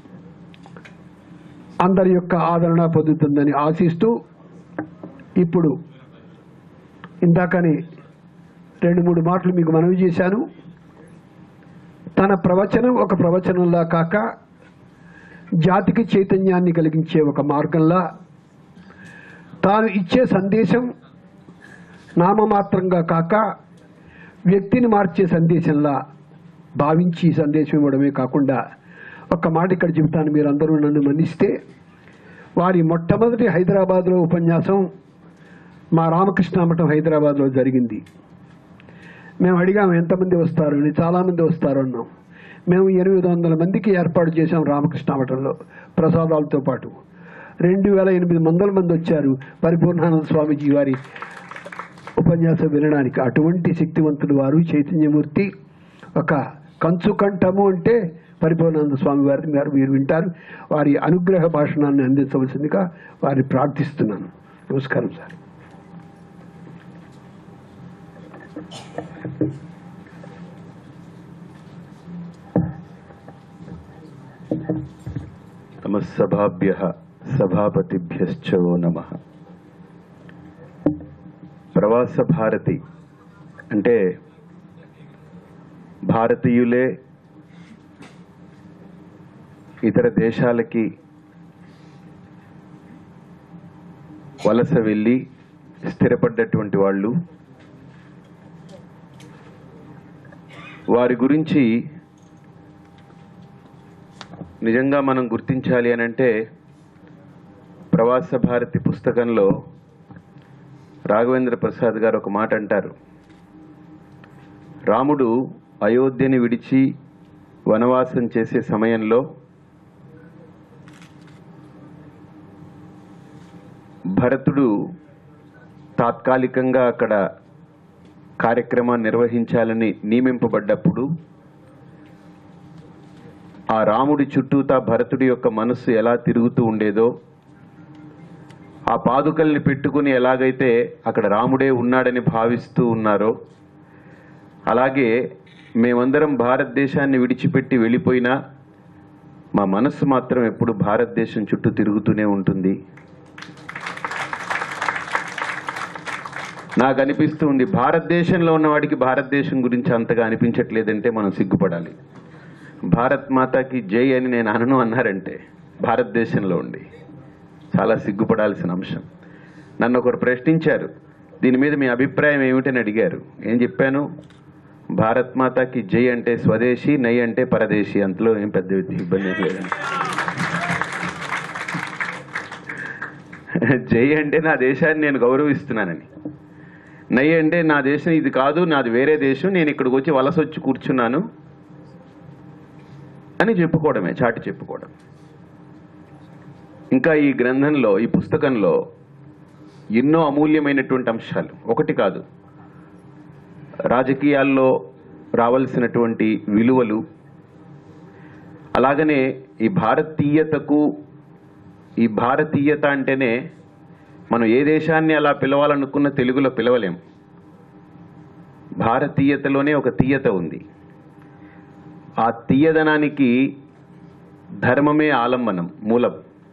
అందరి యొక్క ఆదరణ పొందుతుందని ఆశిస్తూ ఇప్పుడు ఇందాకనే రెండు మూడు మాటలు మీకు మనవి చేశాను తన ప్రవచనం ఒక ప్రవచనంలా కాక జాతికి చైతన్యాన్ని కలిగించే ఒక మార్గంలా తాను ఇచ్చే సందేశం నామమాత్రంగా కాక వ్యక్తిని మార్చే సందేశంలా భావించి ఈ సందేశం ఇవ్వడమే కాకుండా ఒక్క మాట ఇక్కడ చెబుతాను మీరందరూ నన్ను మన్నిస్తే వారి మొట్టమొదటి హైదరాబాద్లో ఉపన్యాసం మా రామకృష్ణ మఠం హైదరాబాద్లో జరిగింది మేము అడిగాము ఎంతమంది వస్తారు అని చాలామంది వస్తారు అన్నాం మేము ఎనిమిది వందల మందికి ఏర్పాటు చేశాం రామకృష్ణ మఠంలో ప్రసాదాలతో పాటు రెండు వేల ఎనిమిది వందల మంది వచ్చారు పరిపూర్ణానంద స్వామీజీ వారి ఉపన్యాసం వినడానికి అటువంటి శక్తివంతుడు వారు చైతన్యమూర్తి ఒక కంచు కంఠము అంటే పరిపూర్ణానంద స్వామి వారిని గారు మీరు వింటారు వారి అనుగ్రహ భాషణాన్ని అందించవలసిందిగా వారిని ప్రార్థిస్తున్నాను నమస్కారం సార్ నమస్సభాభ్య సభాపతిభ్యశ్చ ఓ నమ ప్రవాస భారతి అంటే భారతీయులే ఇతర దేశాలకి వలస వెళ్ళి స్థిరపడ్డటువంటి వాళ్ళు వారి గురించి నిజంగా మనం గుర్తించాలి అని అంటే ప్రవాస భారతి పుస్తకంలో రాఘవేంద్ర ప్రసాద్ గారు ఒక మాట అంటారు రాముడు అయోధ్యని విడిచి వనవాసం చేసే సమయంలో భరతుడు తాత్కాలికంగా అక్కడ కార్యక్రమాన్ని నిర్వహించాలని నియమింపబడ్డప్పుడు ఆ రాముడి చుట్టూతా భరతుడి యొక్క మనస్సు ఎలా తిరుగుతూ ఉండేదో ఆ పాదుకల్ని పెట్టుకుని ఎలాగైతే అక్కడ రాముడే ఉన్నాడని భావిస్తూ ఉన్నారో అలాగే మేమందరం భారతదేశాన్ని విడిచిపెట్టి వెళ్ళిపోయినా మా మనస్సు మాత్రం ఎప్పుడు భారతదేశం చుట్టూ తిరుగుతూనే ఉంటుంది నాకు అనిపిస్తూ ఉంది భారతదేశంలో ఉన్నవాడికి భారతదేశం గురించి అంతగా అనిపించట్లేదంటే మనం సిగ్గుపడాలి భారత్ మాతాకి జై అని నేను అనను అన్నారంటే భారతదేశంలో ఉండి చాలా సిగ్గుపడాల్సిన అంశం నన్ను ఒకరు ప్రశ్నించారు దీని మీద మీ అభిప్రాయం ఏమిటని అడిగారు ఏం చెప్పాను భారత్ మాతాకి జై అంటే స్వదేశీ నై అంటే పరదేశీ అంతలో ఏం పెద్ద ఇబ్బంది ఏం లేదండి జై అంటే నా దేశాన్ని నేను గౌరవిస్తున్నానని నై అంటే నా దేశం ఇది కాదు నాది వేరే దేశం నేను ఇక్కడికి వచ్చి వలస వచ్చి కూర్చున్నాను అని చెప్పుకోవడమే చాటి చెప్పుకోవడం ఇంకా ఈ గ్రంథంలో ఈ పుస్తకంలో ఎన్నో అమూల్యమైనటువంటి అంశాలు ఒకటి కాదు రాజకీయాల్లో రావాల్సినటువంటి విలువలు అలాగనే ఈ భారతీయతకు ఈ భారతీయత అంటేనే మనం ఏ దేశాన్ని అలా పిలవాలనుకున్న తెలుగులో పిలవలేం భారతీయతలోనే ఒక తీయత ఉంది ఆ తీయదనానికి ధర్మమే ఆలంబనం మూలం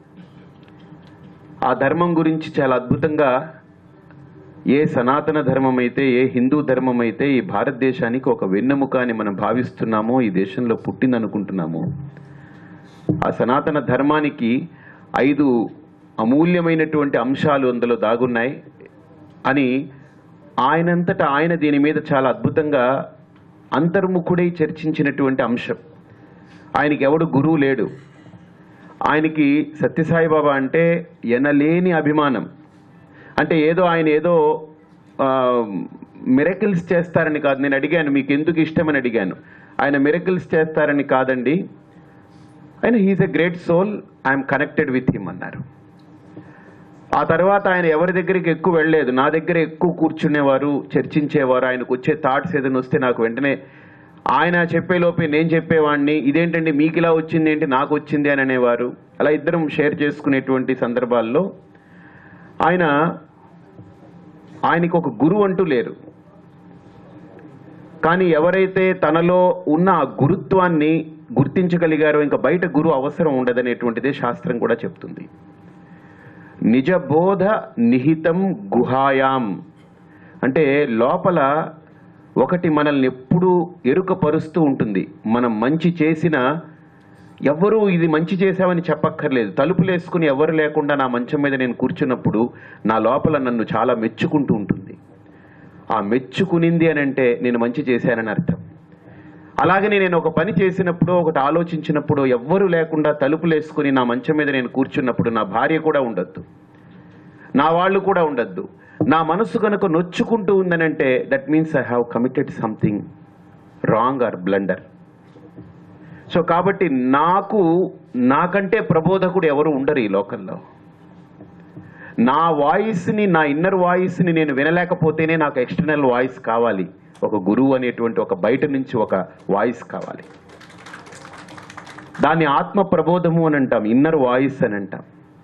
ఆ ధర్మం గురించి చాలా అద్భుతంగా ఏ సనాతన ధర్మం అయితే ఏ హిందూ ధర్మం అయితే ఈ భారతదేశానికి ఒక వెన్నెముక అని మనం భావిస్తున్నామో ఈ దేశంలో పుట్టిందనుకుంటున్నామో ఆ సనాతన ధర్మానికి ఐదు అమూల్యమైనటువంటి అంశాలు అందులో దాగున్నాయి అని ఆయనంతట ఆయన దీని మీద చాలా అద్భుతంగా అంతర్ముఖుడై చర్చించినటువంటి అంశం ఆయనకి ఎవడు గురువు లేడు ఆయనకి సత్యసాయిబాబా అంటే ఎనలేని అభిమానం అంటే ఏదో ఆయన ఏదో మిరకిల్స్ చేస్తారని కాదు నేను అడిగాను మీకు ఎందుకు ఇష్టమని అడిగాను ఆయన మిరకిల్స్ చేస్తారని కాదండి ఆయన he is a great soul I'm connected with him అన్నారు ఆ తర్వాత ఆయన ఎవరి దగ్గరికి ఎక్కువ వెళ్ళలేదు నా దగ్గర ఎక్కువ కూర్చునేవారు చర్చించేవారు ఆయనకు వచ్చే థాట్స్ ఏదైనా వస్తే నాకు వెంటనే ఆయన చెప్పే లోపే నేను చెప్పేవాడిని ఇదేంటండి మీకు ఇలా వచ్చింది ఏంటి నాకు వచ్చింది అని అనేవారు అలా ఇద్దరం షేర్ చేసుకునేటువంటి సందర్భాల్లో ఆయన ఆయనకి ఒక గురువు అంటూ లేరు కానీ ఎవరైతే తనలో ఉన్న ఆ గురుత్వాన్ని గుర్తించగలిగారో ఇంకా బయట గురువు అవసరం ఉండదనేటువంటిదే శాస్త్రం కూడా చెప్తుంది నిజబోధ నిహితం గుహాయాం అంటే లోపల ఒకటి మనల్ని ఎప్పుడూ ఎరుకపరుస్తూ ఉంటుంది మనం మంచి చేసిన ఎవ్వరూ ఇది మంచి చేశామని చెప్పక్కర్లేదు తలుపులేసుకుని ఎవరు లేకుండా నా మంచం మీద నేను కూర్చున్నప్పుడు నా లోపల నన్ను చాలా మెచ్చుకుంటూ ఉంటుంది ఆ మెచ్చుకునింది అని అంటే నేను మంచి చేశానని అర్థం అలాగనే నేను ఒక పని చేసినప్పుడు ఒకటి ఆలోచించినప్పుడు ఎవ్వరూ లేకుండా తలుపులేసుకుని నా మంచం మీద నేను కూర్చున్నప్పుడు నా భార్య కూడా ఉండొద్దు నా వాళ్ళు కూడా ఉండొద్దు నా మనసు కనుక నొచ్చుకుంటూ ఉందనంటే that means I have committed something wrong or blunder so కాబట్టి నాకు నాకంటే ప్రబోధకుడు ఎవరు ఉండరు ఈ లోకంలో నా వాయిస్ని నా ఇన్నర్ వాయిస్ని నేను వినలేకపోతేనే నాకు ఎక్స్టర్నల్ వాయిస్ కావాలి ఒక గురువు అనేటువంటి ఒక బయట నుంచి ఒక వాయిస్ కావాలి దాన్ని ఆత్మ ప్రబోధము అని అంటాం ఇన్నర్ వాయిస్ అని అంటాం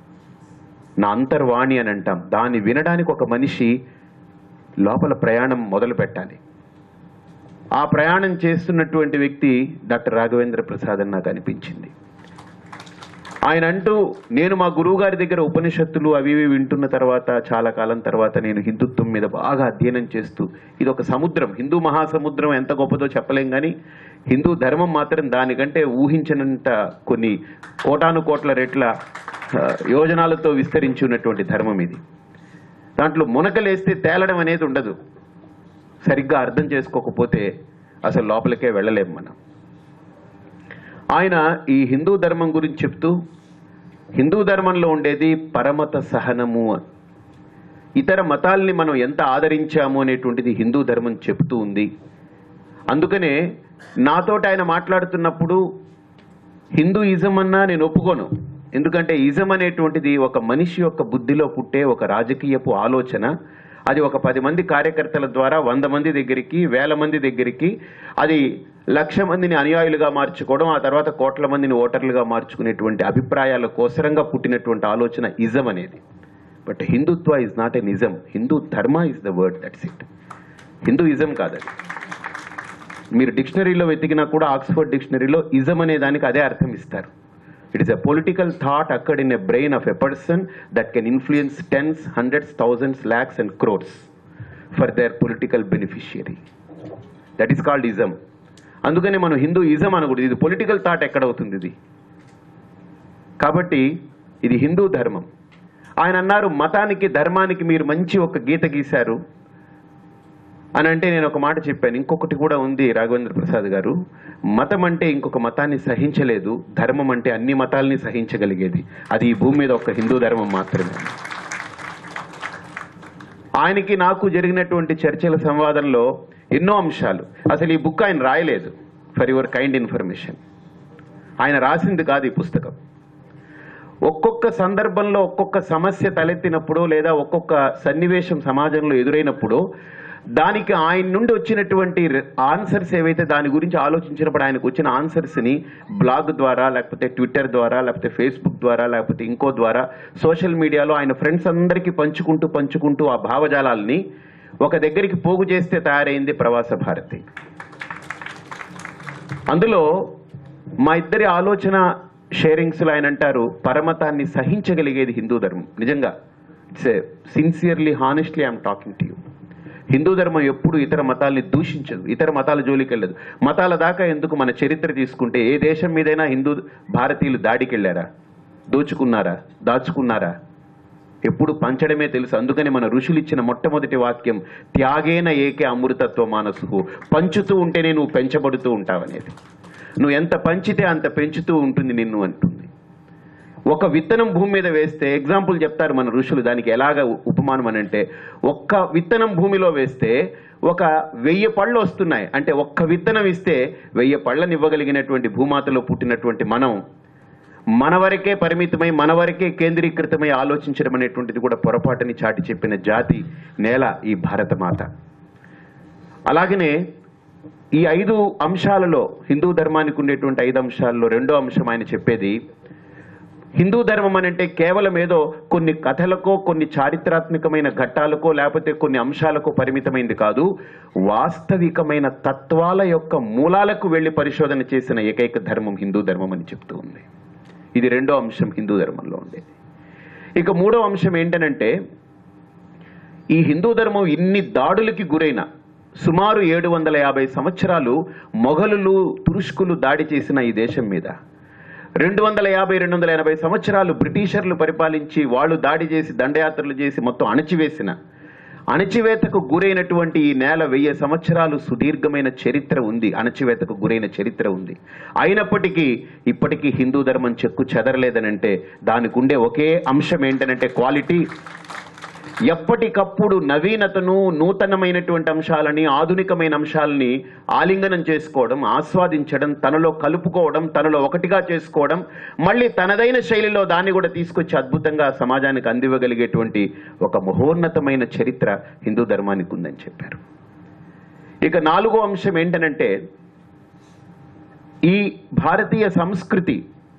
నా అంతర్వాణి అని అంటాం దాన్ని వినడానికి ఒక మనిషి లోపల ప్రయాణం మొదలు పెట్టాలి ఆ ప్రయాణం చేస్తున్నటువంటి వ్యక్తి డాక్టర్ రాఘవేంద్ర ప్రసాద్ అని నాకు అనిపించింది ఆయన అంటూ నేను మా గురువు గారి దగ్గర ఉపనిషత్తులు అవి ఇవి వింటున్న తర్వాత చాలా కాలం తర్వాత నేను హిందుత్వం మీద బాగా అధ్యయనం చేస్తూ ఇది ఒక సముద్రం హిందూ మహాసముద్రం ఎంత గొప్పదో చెప్పలేం కానీ హిందూ ధర్మం మాత్రం దానికంటే ఊహించనంత కొన్ని కోటాను కోట్ల రెట్ల ఆ, యోజనాలతో విస్తరించి ఉన్నటువంటి ధర్మం ఇది దాంట్లో మునకలేస్తే తేలడం అనేది ఉండదు సరిగ్గా అర్థం చేసుకోకపోతే అసలు లోపలికే వెళ్ళలేం మనం ఆయన ఈ హిందూ ధర్మం గురించి చెప్తూ హిందూ ధర్మంలో ఉండేది పరమత సహనము అని. ఇతర మతాల్ని మనం ఎంత ఆదరించాము అనేటువంటిది హిందూ ధర్మం చెప్తూ ఉంది అందుకనే నాతోటి ఆయన మాట్లాడుతున్నప్పుడు హిందూ ఇజం అన్నా నేను ఒప్పుకోను ఎందుకంటే ఇజం అనేటువంటిది ఒక మనిషి యొక్క బుద్ధిలో పుట్టే ఒక రాజకీయపు ఆలోచన అది ఒక పది మంది కార్యకర్తల ద్వారా వంద మంది దగ్గరికి వేల మంది దగ్గరికి అది లక్ష మందిని అనుయాయులుగా మార్చుకోవడం ఆ తర్వాత కోట్ల మందిని ఓటర్లుగా మార్చుకునేటువంటి అభిప్రాయాల కోసరంగా పుట్టినటువంటి ఆలోచన ఇజం అనేది but Hindutva is not a నిజం హిందూ ధర్మ is the word that's it Hinduism కాదది మీరు డిక్షనరీలో వెతికినా కూడా ఆక్స్ఫర్డ్ డిక్షనరీలో ఇజం అనే దానికి అదే అర్థం ఇస్తారు it is a political thought occurred in a brain of a person that can influence tens hundreds thousands lakhs and crores for their political beneficiary that is called ism అందుకనే మనం హిందూ ఇజం అనకూడదు ఇది పొలిటికల్ థాట్ ఎక్కడవుతుంది ఇది కాబట్టి ఇది హిందూ ధర్మం ఆయన అన్నారు మతానికి ధర్మానికి మీరు మంచి ఒక గీత గీశారు అని అంటే నేను ఒక మాట చెప్పాను ఇంకొకటి కూడా ఉంది రాఘవేంద్ర ప్రసాద్ గారు మతం అంటే ఇంకొక మతాన్ని సహించలేదు ధర్మం అంటే అన్ని మతాల్ని సహించగలిగేది అది ఈ భూమి మీద ఒక హిందూ ధర్మం మాత్రమే ఆయనకి నాకు జరిగినటువంటి చర్చల సంవాదంలో ఎన్నో అంశాలు అసలు ఈ బుక్ ఆయన రాయలేదు ఫర్ యువర్ కైండ్ ఇన్ఫర్మేషన్ ఆయన రాసింది కాదు ఈ పుస్తకం ఒక్కొక్క సందర్భంలో ఒక్కొక్క సమస్య తలెత్తినప్పుడు లేదా ఒక్కొక్క సన్నివేశం సమాజంలో ఎదురైనప్పుడు దానికి ఆయన నుండి వచ్చినటువంటి ఆన్సర్స్ ఏవైతే దాని గురించి ఆలోచించినప్పుడు ఆయనకు వచ్చిన ఆన్సర్స్ని బ్లాగ్ ద్వారా లేకపోతే ట్విట్టర్ ద్వారా లేకపోతే ఫేస్బుక్ ద్వారా లేకపోతే ఇంకో ద్వారా సోషల్ మీడియాలో ఆయన ఫ్రెండ్స్ అందరికీ పంచుకుంటూ పంచుకుంటూ ఆ భావజాలాల్ని ఒక దగ్గరికి పోగు చేస్తే తయారైంది ప్రవాస భారతి అందులో మా ఇద్దరి ఆలోచన షేరింగ్స్లో ఆయన అంటారు పరమతాన్ని సహించగలిగేది హిందూ ధర్మం నిజంగా it's a sincerely honestly I'm talking to you Hindu ధర్మం ఎప్పుడు ఇతర మతాల్ని దూషించదు ఇతర మతాల జోలికి వెళ్ళదు మతాల దాకా ఎందుకు మన చరిత్ర తీసుకుంటే ఏ దేశం మీదైనా హిందూ భారతీయులు దాడికి వెళ్ళారా దోచుకున్నారా దాచుకున్నారా ఎప్పుడు పంచడమే తెలుసు అందుకని మన ఋషులు ఇచ్చిన మొట్టమొదటి వాక్యం త్యాగేన ఏకే అమృతత్వ మానసు పంచుతూ ఉంటేనే నువ్వు పెంచబడుతూ ఉంటావనేది నువ్వు ఎంత పంచితే అంత పెంచుతూ ఉంటుంది నిన్ను అంటుంది ఒక విత్తనం భూమి మీద వేస్తే ఎగ్జాంపుల్ చెప్తారు మన ఋషులు దానికి ఎలాగ ఉపమానం అని అంటే ఒక్క విత్తనం భూమిలో వేస్తే ఒక వెయ్యి పళ్ళు వస్తున్నాయి అంటే ఒక్క విత్తనం ఇస్తే వెయ్యి పళ్ళని ఇవ్వగలిగినటువంటి భూమాతలో పుట్టినటువంటి మనం మన వరకే పరిమితమై మన వరకే కేంద్రీకృతమై ఆలోచించడం అనేటువంటిది కూడా పొరపాటుని చాటి చెప్పిన జాతి నేల ఈ భారతమాత అలాగనే ఈ ఐదు అంశాలలో హిందూ ధర్మానికి ఉండేటువంటి ఐదు అంశాలలో రెండో అంశం ఆయన చెప్పేది హిందూ ధర్మం అని అంటే కేవలం ఏదో కొన్ని కథలకో కొన్ని చారిత్రాత్మకమైన ఘట్టాలకో లేకపోతే కొన్ని అంశాలకో పరిమితమైంది కాదు వాస్తవికమైన తత్వాల యొక్క మూలాలకు వెళ్లి పరిశోధన చేసిన ఏకైక ధర్మం హిందూ ధర్మం అని చెప్తూ ఉంది ఇది రెండో అంశం హిందూ ధర్మంలో ఉండేది ఇక మూడో అంశం ఏంటనంటే ఈ హిందూ ధర్మం ఇన్ని దాడులకి గురైన సుమారు ఏడు వందల యాభై సంవత్సరాలు మొఘలులు తురుష్కులు దాడి చేసిన ఈ దేశం మీద రెండు వందల యాభై రెండు వందల ఎనభై సంవత్సరాలు బ్రిటిషర్లు పరిపాలించి వాళ్ళు దాడి చేసి దండయాత్రలు చేసి మొత్తం అణచివేసిన అణచివేతకు గురైనటువంటి ఈ నేల వెయ్యి సంవత్సరాలు సుదీర్ఘమైన చరిత్ర ఉంది అణచివేతకు గురైన చరిత్ర ఉంది అయినప్పటికీ ఇప్పటికీ హిందూ ధర్మం చెక్కు చెదరలేదనంటే దానికి ఉండే ఒకే అంశం ఏంటనంటే క్వాలిటీ ఎప్పటికప్పుడు నవీనతను నూతనమైనటువంటి అంశాలని ఆధునికమైన అంశాలని ఆలింగనం చేసుకోవడం ఆస్వాదించడం తనలో కలుపుకోవడం తనలో ఒకటిగా చేసుకోవడం మళ్ళీ తనదైన శైలిలో దాన్ని కూడా తీసుకొచ్చి అద్భుతంగా సమాజానికి అందివ్వగలిగేటువంటి ఒక మహోన్నతమైన చరిత్ర హిందూ ధర్మానికి ఉందని చెప్పారు ఇక నాలుగో అంశం ఏంటనంటే ఈ భారతీయ సంస్కృతి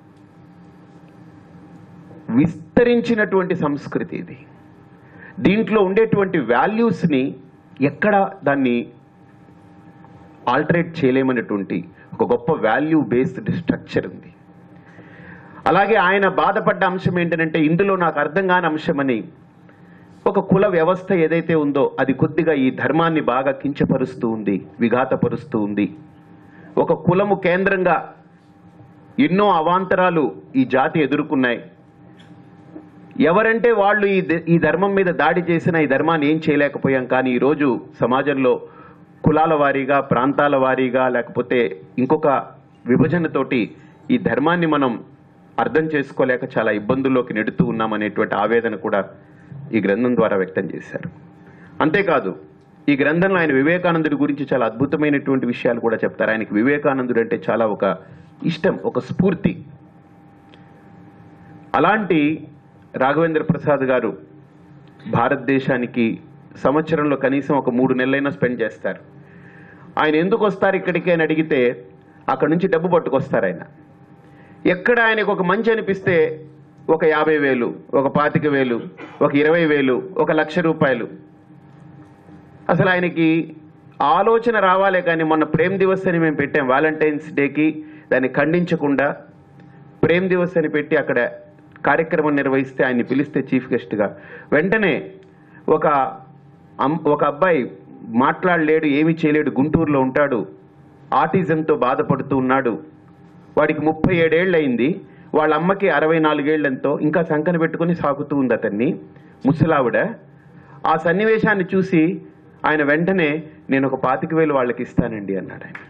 విస్తరించినటువంటి సంస్కృతి ఇది దీంట్లో ఉండేటువంటి వాల్యూస్ని ఎక్కడ దాన్ని ఆల్టరేట్ చేయలేమనేటువంటి ఒక గొప్ప వాల్యూ బేస్డ్ స్ట్రక్చర్ ఉంది అలాగే ఆయన బాధపడ్డ అంశం ఏంటంటే ఇందులో నాకు అర్థం కాని అంశమని ఒక కుల వ్యవస్థ ఏదైతే ఉందో అది కొద్దిగా ఈ ధర్మాన్ని బాగా కించపరుస్తూ ఉంది విఘాతపరుస్తూ ఉంది ఒక కులము కేంద్రంగా ఎన్నో అవాంతరాలు ఈ జాతి ఎదుర్కొన్నాయి ఎవరంటే వాళ్ళు ఈ ద- ఈ ధర్మం మీద దాడి చేసిన ఈ ధర్మాన్ని ఏం చేయలేకపోయాం కానీ ఈరోజు సమాజంలో కులాల వారీగా ప్రాంతాల వారీగా లేకపోతే ఇంకొక విభజనతోటి ఈ ధర్మాన్ని మనం అర్థం చేసుకోలేక చాలా ఇబ్బందుల్లోకి నెడుతూ ఉన్నామనేటువంటి ఆవేదన కూడా ఈ గ్రంథం ద్వారా వ్యక్తం చేశారు అంతేకాదు ఈ గ్రంథంలో ఆయన వివేకానందుడి గురించి చాలా అద్భుతమైనటువంటి విషయాలు కూడా చెప్తారు ఆయనకి వివేకానందుడు అంటే చాలా ఒక ఇష్టం ఒక స్ఫూర్తి అలాంటి రాఘవేంద్ర ప్రసాద్ గారు భారతదేశానికి సంవత్సరంలో కనీసం ఒక మూడు నెలలైనా స్పెండ్ చేస్తారు ఆయన ఎందుకు వస్తారు ఇక్కడికి అని అడిగితే అక్కడ నుంచి డబ్బు పట్టుకొస్తారు ఆయన ఎక్కడ ఆయనకు ఒక మంచి అనిపిస్తే ఒక యాభై వేలు ఒక పాతిక వేలు ఒక ఇరవై వేలు ఒక లక్ష రూపాయలు అసలు ఆయనకి ఆలోచన రావాలే కానీ మొన్న ప్రేమ్ దివస్ అని మేము పెట్టాం వ్యాలంటైన్స్ డేకి దాన్ని ఖండించకుండా ప్రేమ్ దివస్ అని పెట్టి అక్కడ కార్యక్రమం నిర్వహిస్తే ఆయన్ని పిలిస్తే చీఫ్ గెస్ట్గా వెంటనే ఒక అమ్- ఒక అబ్బాయి మాట్లాడలేడు ఏమీ చేయలేడు గుంటూరులో ఉంటాడు ఆటిజంతో బాధపడుతూ ఉన్నాడు వాడికి ముప్పై ఏడేళ్ళు అయింది వాళ్ళ అమ్మకి అరవై నాలుగేళ్లంతో ఇంకా సంకన పెట్టుకుని సాగుతూ ఉంది అతన్ని ముసలావిడ ఆ సన్నివేశాన్ని చూసి ఆయన వెంటనే నేను ఒక పాతిక వేలు వాళ్ళకి ఇస్తానండి అన్నాడు ఆయన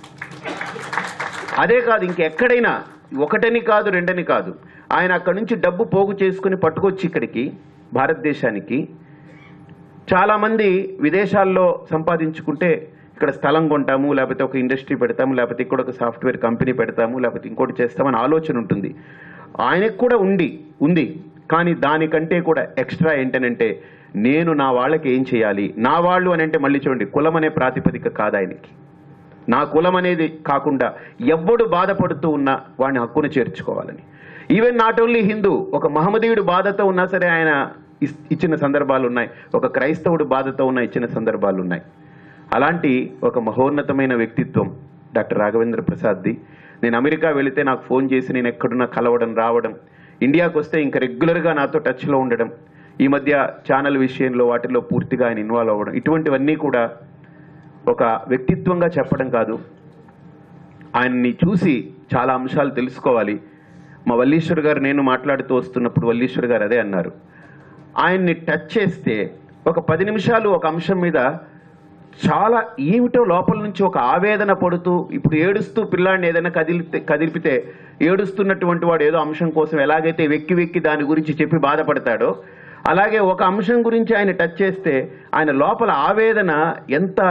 అదే కాదు ఇంకెక్కడైనా ఒకటని కాదు రెండని కాదు ఆయన అక్కడి నుంచి డబ్బు పోగు చేసుకుని పట్టుకొచ్చి ఇక్కడికి భారతదేశానికి చాలామంది విదేశాల్లో సంపాదించుకుంటే ఇక్కడ స్థలం కొంటాము లేకపోతే ఒక ఇండస్ట్రీ పెడతాము లేకపోతే ఇక్కడ ఒక సాఫ్ట్వేర్ కంపెనీ పెడతాము లేకపోతే ఇంకోటి చేస్తామని ఆలోచన ఉంటుంది ఆయనకు కూడా ఉంది ఉంది కానీ దానికంటే కూడా ఎక్స్ట్రా ఏంటనంటే నేను నా వాళ్ళకి ఏం చేయాలి నా వాళ్ళు అని అంటే మళ్ళీ చూడండి కులం అనే ప్రాతిపదిక కాదు ఆయనకి నా కులం అనేది కాకుండా ఎవ్వడు బాధపడుతూ ఉన్నా వాడిని హక్కును చేర్చుకోవాలని ఈవెన్ నాట్ ఓన్లీ హిందూ ఒక మహమ్మదీయుడు బాధతో ఉన్నా సరే ఆయన ఇస్- ఇచ్చిన సందర్భాలు ఉన్నాయి ఒక క్రైస్తవుడు బాధతో ఉన్న ఇచ్చిన సందర్భాలు ఉన్నాయి అలాంటి ఒక మహోన్నతమైన వ్యక్తిత్వం డాక్టర్ రాఘవేంద్ర ప్రసాద్ది నేను అమెరికా వెళితే నాకు ఫోన్ చేసి నేను ఎక్కడున్నా కలవడం రావడం ఇండియాకు వస్తే ఇంకా రెగ్యులర్గా నాతో టచ్లో ఉండడం ఈ మధ్య ఛానల్ విషయంలో వాటిలో పూర్తిగా ఆయన ఇన్వాల్వ్ అవ్వడం ఇటువంటివన్నీ కూడా ఒక వ్యక్తిత్వంగా చెప్పడం కాదు ఆయన్ని చూసి చాలా అంశాలు తెలుసుకోవాలి మా వల్లీశ్వర్ గారు నేను మాట్లాడుతూ వస్తున్నప్పుడు వల్లీశ్వర్ గారు అదే అన్నారు ఆయన్ని టచ్ చేస్తే ఒక పది నిమిషాలు ఒక అంశం మీద చాలా ఏమిటో లోపల నుంచి ఒక ఆవేదన పడుతూ ఇప్పుడు ఏడుస్తూ పిల్లాడిని ఏదైనా కదిలితే కదిలిపితే ఏడుస్తున్నటువంటి వాడు ఏదో అంశం కోసం ఎలాగైతే వెక్కి వెక్కి దాని గురించి చెప్పి బాధపడతాడో అలాగే ఒక అంశం గురించి ఆయన టచ్ చేస్తే ఆయన లోపల ఆవేదన ఎంత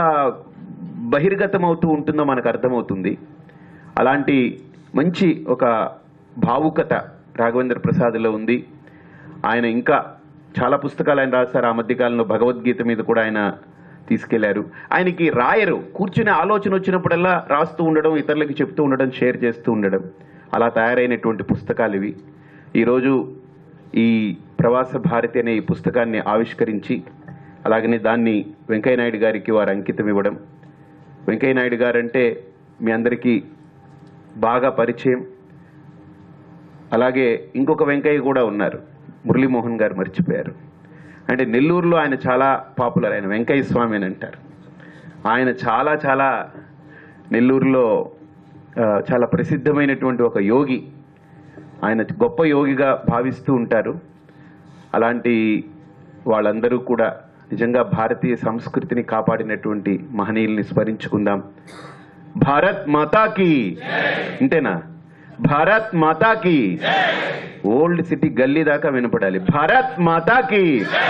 బహిర్గతం అవుతూ ఉంటుందో మనకు అర్థమవుతుంది అలాంటి మంచి ఒక భావుకత రాఘవేంద్ర ప్రసాద్లో ఉంది ఆయన ఇంకా చాలా పుస్తకాలు ఆయన రాస్తారు ఆ మధ్యకాలంలో భగవద్గీత మీద కూడా ఆయన తీసుకెళ్లారు ఆయనకి రాయరు కూర్చునే ఆలోచన వచ్చినప్పుడల్లా రాస్తూ ఉండడం ఇతరులకి చెప్తూ ఉండడం షేర్ చేస్తూ ఉండడం అలా తయారైనటువంటి పుస్తకాలు ఇవి ఈరోజు ఈ ప్రవాస భారతి అనే ఈ పుస్తకాన్ని ఆవిష్కరించి అలాగనే దాన్ని వెంకయ్యనాయుడు గారికి వారు అంకితం ఇవ్వడం వెంకయ్యనాయుడు గారంటే మీ అందరికీ బాగా పరిచయం అలాగే ఇంకొక వెంకయ్య కూడా ఉన్నారు మురళీమోహన్ గారు మర్చిపోయారు అంటే నెల్లూరులో ఆయన చాలా పాపులర్ ఆయన వెంకయ్య స్వామి అని అంటారు ఆయన చాలా చాలా నెల్లూరులో ఆ, చాలా ప్రసిద్ధమైనటువంటి ఒక యోగి ఆయన గొప్ప యోగిగా భావిస్తూ ఉంటారు అలాంటి వాళ్ళందరూ కూడా నిజంగా భారతీయ సంస్కృతిని కాపాడినటువంటి మహనీయుల్ని స్మరించుకుందాం భారత్ మాతాకి ఇంతేనా భారత్ మాతాకి ఓల్డ్ సిటీ గల్లీ దాకా వినపడాలి భారత్ మాతాకి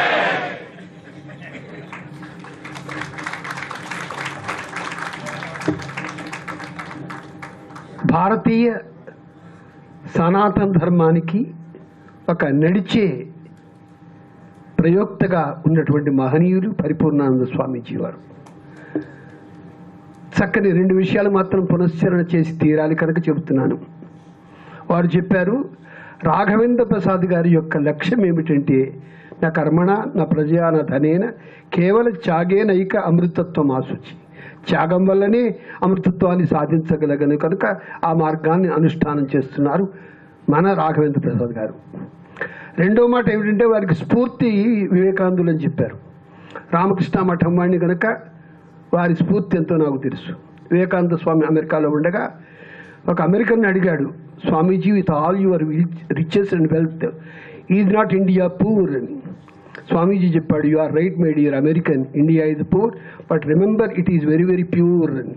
భారతీయ సనాతన ధర్మానికి ఒక నడిచే ప్రయోక్తగా ఉన్నటువంటి మహనీయులు పరిపూర్ణానంద స్వామీజీ వారు చక్కని రెండు విషయాలు మాత్రం పునశ్చరణ చేసి తీరాలి కనుక చెబుతున్నాను వారు చెప్పారు రాఘవేంద్ర ప్రసాద్ గారి యొక్క లక్ష్యం ఏమిటంటే నా కర్మణ నా ప్రజా నా ధనేన కేవల త్యాగేనైక అమృతత్వం ఆశుచి త్యాగం వల్లనే అమృతత్వాన్ని సాధించగలగను కనుక ఆ మార్గాన్ని అనుష్ఠానం చేస్తున్నారు మన రాఘవేంద్ర ప్రసాద్ గారు రెండో మాట ఏమిటంటే వారికి స్ఫూర్తి వివేకానందులు అని చెప్పారు రామకృష్ణ మఠం వాడిని కనుక వారి స్ఫూర్తి ఎంతో నాకు తెలుసు వివేకానంద స్వామి అమెరికాలో ఉండగా ఒక అమెరికన్ అడిగాడు Swamiji with all your riches and wealth is not India poor అని స్వామీజీ చెప్పాడు you are right my dear American India is poor but remember it is very very pure అని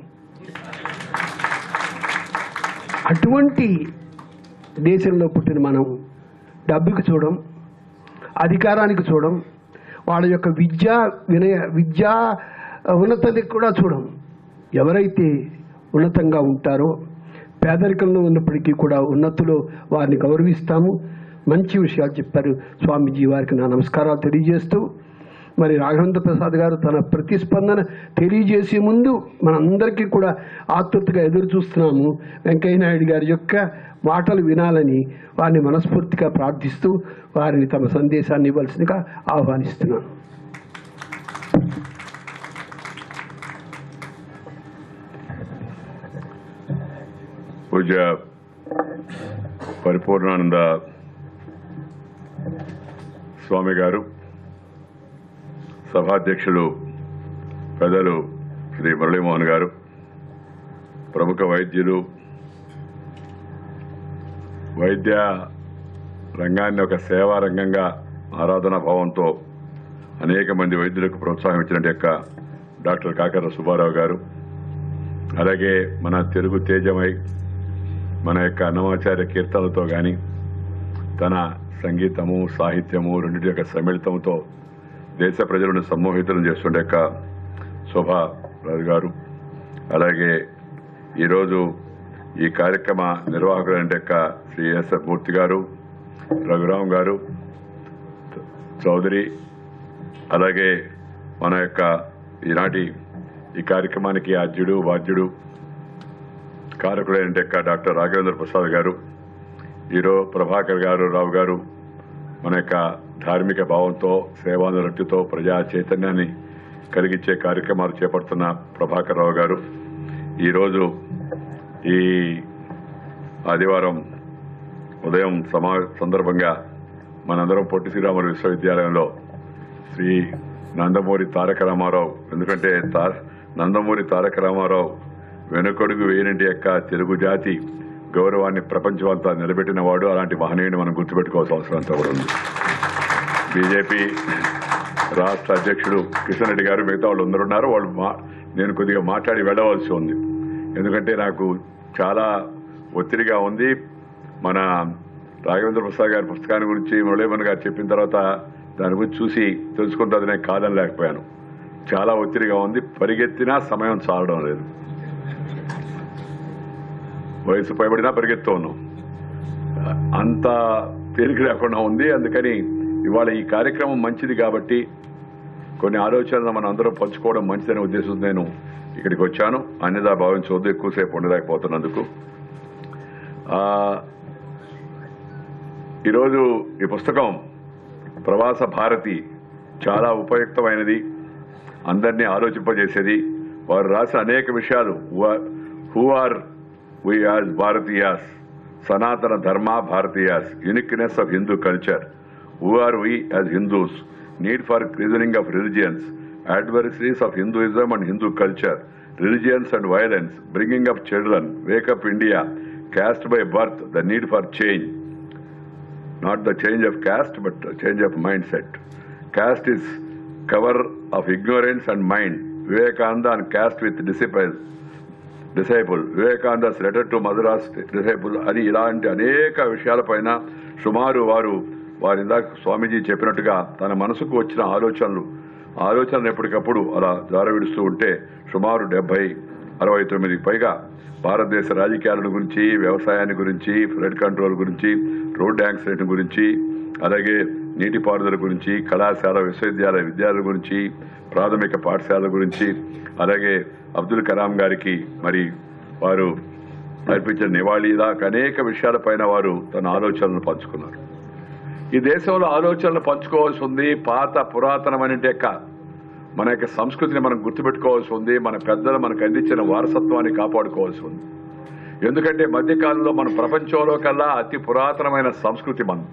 అటువంటి దేశంలో పుట్టిన మనం డబ్బుకి చూడం అధికారానికి చూడం వాళ్ళ యొక్క విద్యా వినయ విద్యా ఉన్నతని కూడా చూడం ఎవరైతే ఉన్నతంగా ఉంటారో పేదరికంలో ఉన్నప్పటికీ కూడా ఉన్నతులో వారిని గౌరవిస్తాము మంచి విషయాలు చెప్పారు స్వామీజీ వారికి నా నమస్కారాలు తెలియజేస్తూ మరి రాఘవేంద్ర ప్రసాద్ గారు తన ప్రతిస్పందన తెలియజేసే ముందు మనందరికీ కూడా ఆతృతగా ఎదురు చూస్తున్నాము వెంకయ్య నాయుడు గారి యొక్క మాటలు వినాలని వారిని మనస్ఫూర్తిగా ప్రార్థిస్తూ వారిని తమ సందేశాన్ని ఇవ్వాల్సిందిగా ఆహ్వానిస్తున్నాను పూజ్య పరిపూర్ణానంద స్వామి గారు సభాధ్యక్షులు పెద్దలు శ్రీ మురళీమోహన్ గారు ప్రముఖ వైద్యులు వైద్య రంగాన్ని ఒక సేవా రంగంగా ఆరాధనా భావంతో అనేక మంది వైద్యులకు ప్రోత్సాహం ఇచ్చినట్టు యొక్క డాక్టర్ కాకర సుబ్బారావు గారు అలాగే మన తెలుగు తేజమై మన యొక్క అన్నమాచార్య కీర్తనలతో కానీ తన సంగీతము సాహిత్యము రెండింటి యొక్క సమ్మిళితంతో దేశ ప్రజలను సమ్మోహితులను చేస్తుండే యొక్క శోభా రాజు గారు అలాగే ఈరోజు ఈ కార్యక్రమ నిర్వాహకులైన యొక్క శ్రీ ఎస్ఆర్ మూర్తి గారు రఘురాం గారు చౌదరి అలాగే మన యొక్క ఈనాటి ఈ కార్యక్రమానికి ఆద్యుడు వాద్యుడు కారకులైన యొక్క డాక్టర్ రాఘవేంద్ర ప్రసాద్ గారు హీరో ప్రభాకర్ గారు రావు గారు మన యొక్క ధార్మిక భావంతో సేవానురక్తితో ప్రజా చైతన్యాన్ని కలిగించే కార్యక్రమాలు చేపడుతున్న ప్రభాకర్ రావు గారు ఈరోజు ఈ ఆదివారం ఉదయం సమా సందర్భంగా మనందరం పొట్టి శ్రీరాములు విశ్వవిద్యాలయంలో శ్రీ నందమూరి తారక రామారావు ఎందుకంటే తా నందమూరి తారక రామారావు వెనుకడుగు వేయనంటి యొక్క తెలుగు జాతి గౌరవాన్ని ప్రపంచమంతా నిలబెట్టిన వాడు అలాంటి మహనీయుని మనం గుర్తుపెట్టుకోవాల్సిన అవసరం అంతా కూడా ఉంది బీజేపీ రాష్ట్ర అధ్యక్షుడు కిషన్ రెడ్డి గారు మిగతా వాళ్ళు అందరూ ఉన్నారు వాళ్ళు మా నేను కొద్దిగా మాట్లాడి వెళ్ళవలసి ఉంది ఎందుకంటే నాకు చాలా ఒత్తిడిగా ఉంది మన రాఘవేంద్ర ప్రసాద్ గారి పుస్తకాన్ని గురించి మురళీమన్ గారు చెప్పిన తర్వాత దాని గురించి చూసి తెలుసుకుంటుంది నేను కాదని లేకపోయాను చాలా ఒత్తిడిగా ఉంది పరిగెత్తినా సమయం చాలడం లేదు వయసు పైబడినా పరిగెత్తూ ఉన్నాం అంత తేలిక లేకుండా ఉంది అందుకని ఇవాళ ఈ కార్యక్రమం మంచిది కాబట్టి కొన్ని ఆలోచనలు మనం అందరం పంచుకోవడం మంచిదనే ఉద్దేశంతో నేను ఇక్కడికి వచ్చాను అన్యదా భావించవద్దు ఎక్కువసేపు ఉండలేకపోతున్నందుకు ఆ, ఈరోజు ఈ పుస్తకం ప్రవాస భారతి చాలా ఉపయుక్తమైనది అందరినీ ఆలోచింపజేసేది వారు రాసిన అనేక విషయాలు who are we as Bharatiyas Sanatana Dharma Bharatiyas uniqueness of Hindu culture who are we as Hindus need for reasoning of religions adversaries of Hinduism and Hindu culture, religions and violence, bringing up children, wake up India, caste by birth, the need for change. Not the change of caste, but the change of mindset. Caste is cover of ignorance and mind. Vivekananda and caste with disciples. Disciple Vivekananda's letter to Madras disciple అని ఇలాంటి అనేక విషయాలపైన సుమారు వారు వారి ఇందాక స్వామీజీ చెప్పినట్టుగా తన మనసుకు వచ్చిన ఆలోచనలు ఆలోచనలు ఎప్పటికప్పుడు అలా జారవిడుస్తూ ఉంటే సుమారు డెబ్బై అరవై తొమ్మిది పైగా భారతదేశ రాజకీయాల గురించి వ్యవసాయాన్ని గురించి ఫ్లడ్ కంట్రోల్ గురించి రోడ్ యాక్సిడెంట్ గురించి అలాగే నీటిపారుదల గురించి కళాశాల విశ్వవిద్యాలయ విద్యార్థుల గురించి ప్రాథమిక పాఠశాల గురించి అలాగే అబ్దుల్ కలాం గారికి మరి వారు అర్పించిన నివాళి దాకా అనేక విషయాలపైన వారు తన ఆలోచనలు పంచుకున్నారు ఈ దేశంలో ఆలోచనలు పంచుకోవాల్సి ఉంది పాత పురాతనమైన యొక్క మన యొక్క సంస్కృతిని మనం గుర్తుపెట్టుకోవాల్సి ఉంది మన పెద్దలు మనకు అందించిన వారసత్వాన్ని కాపాడుకోవాల్సి ఉంది ఎందుకంటే మధ్యకాలంలో మన ప్రపంచంలో కల్లా అతి పురాతనమైన సంస్కృతి మంది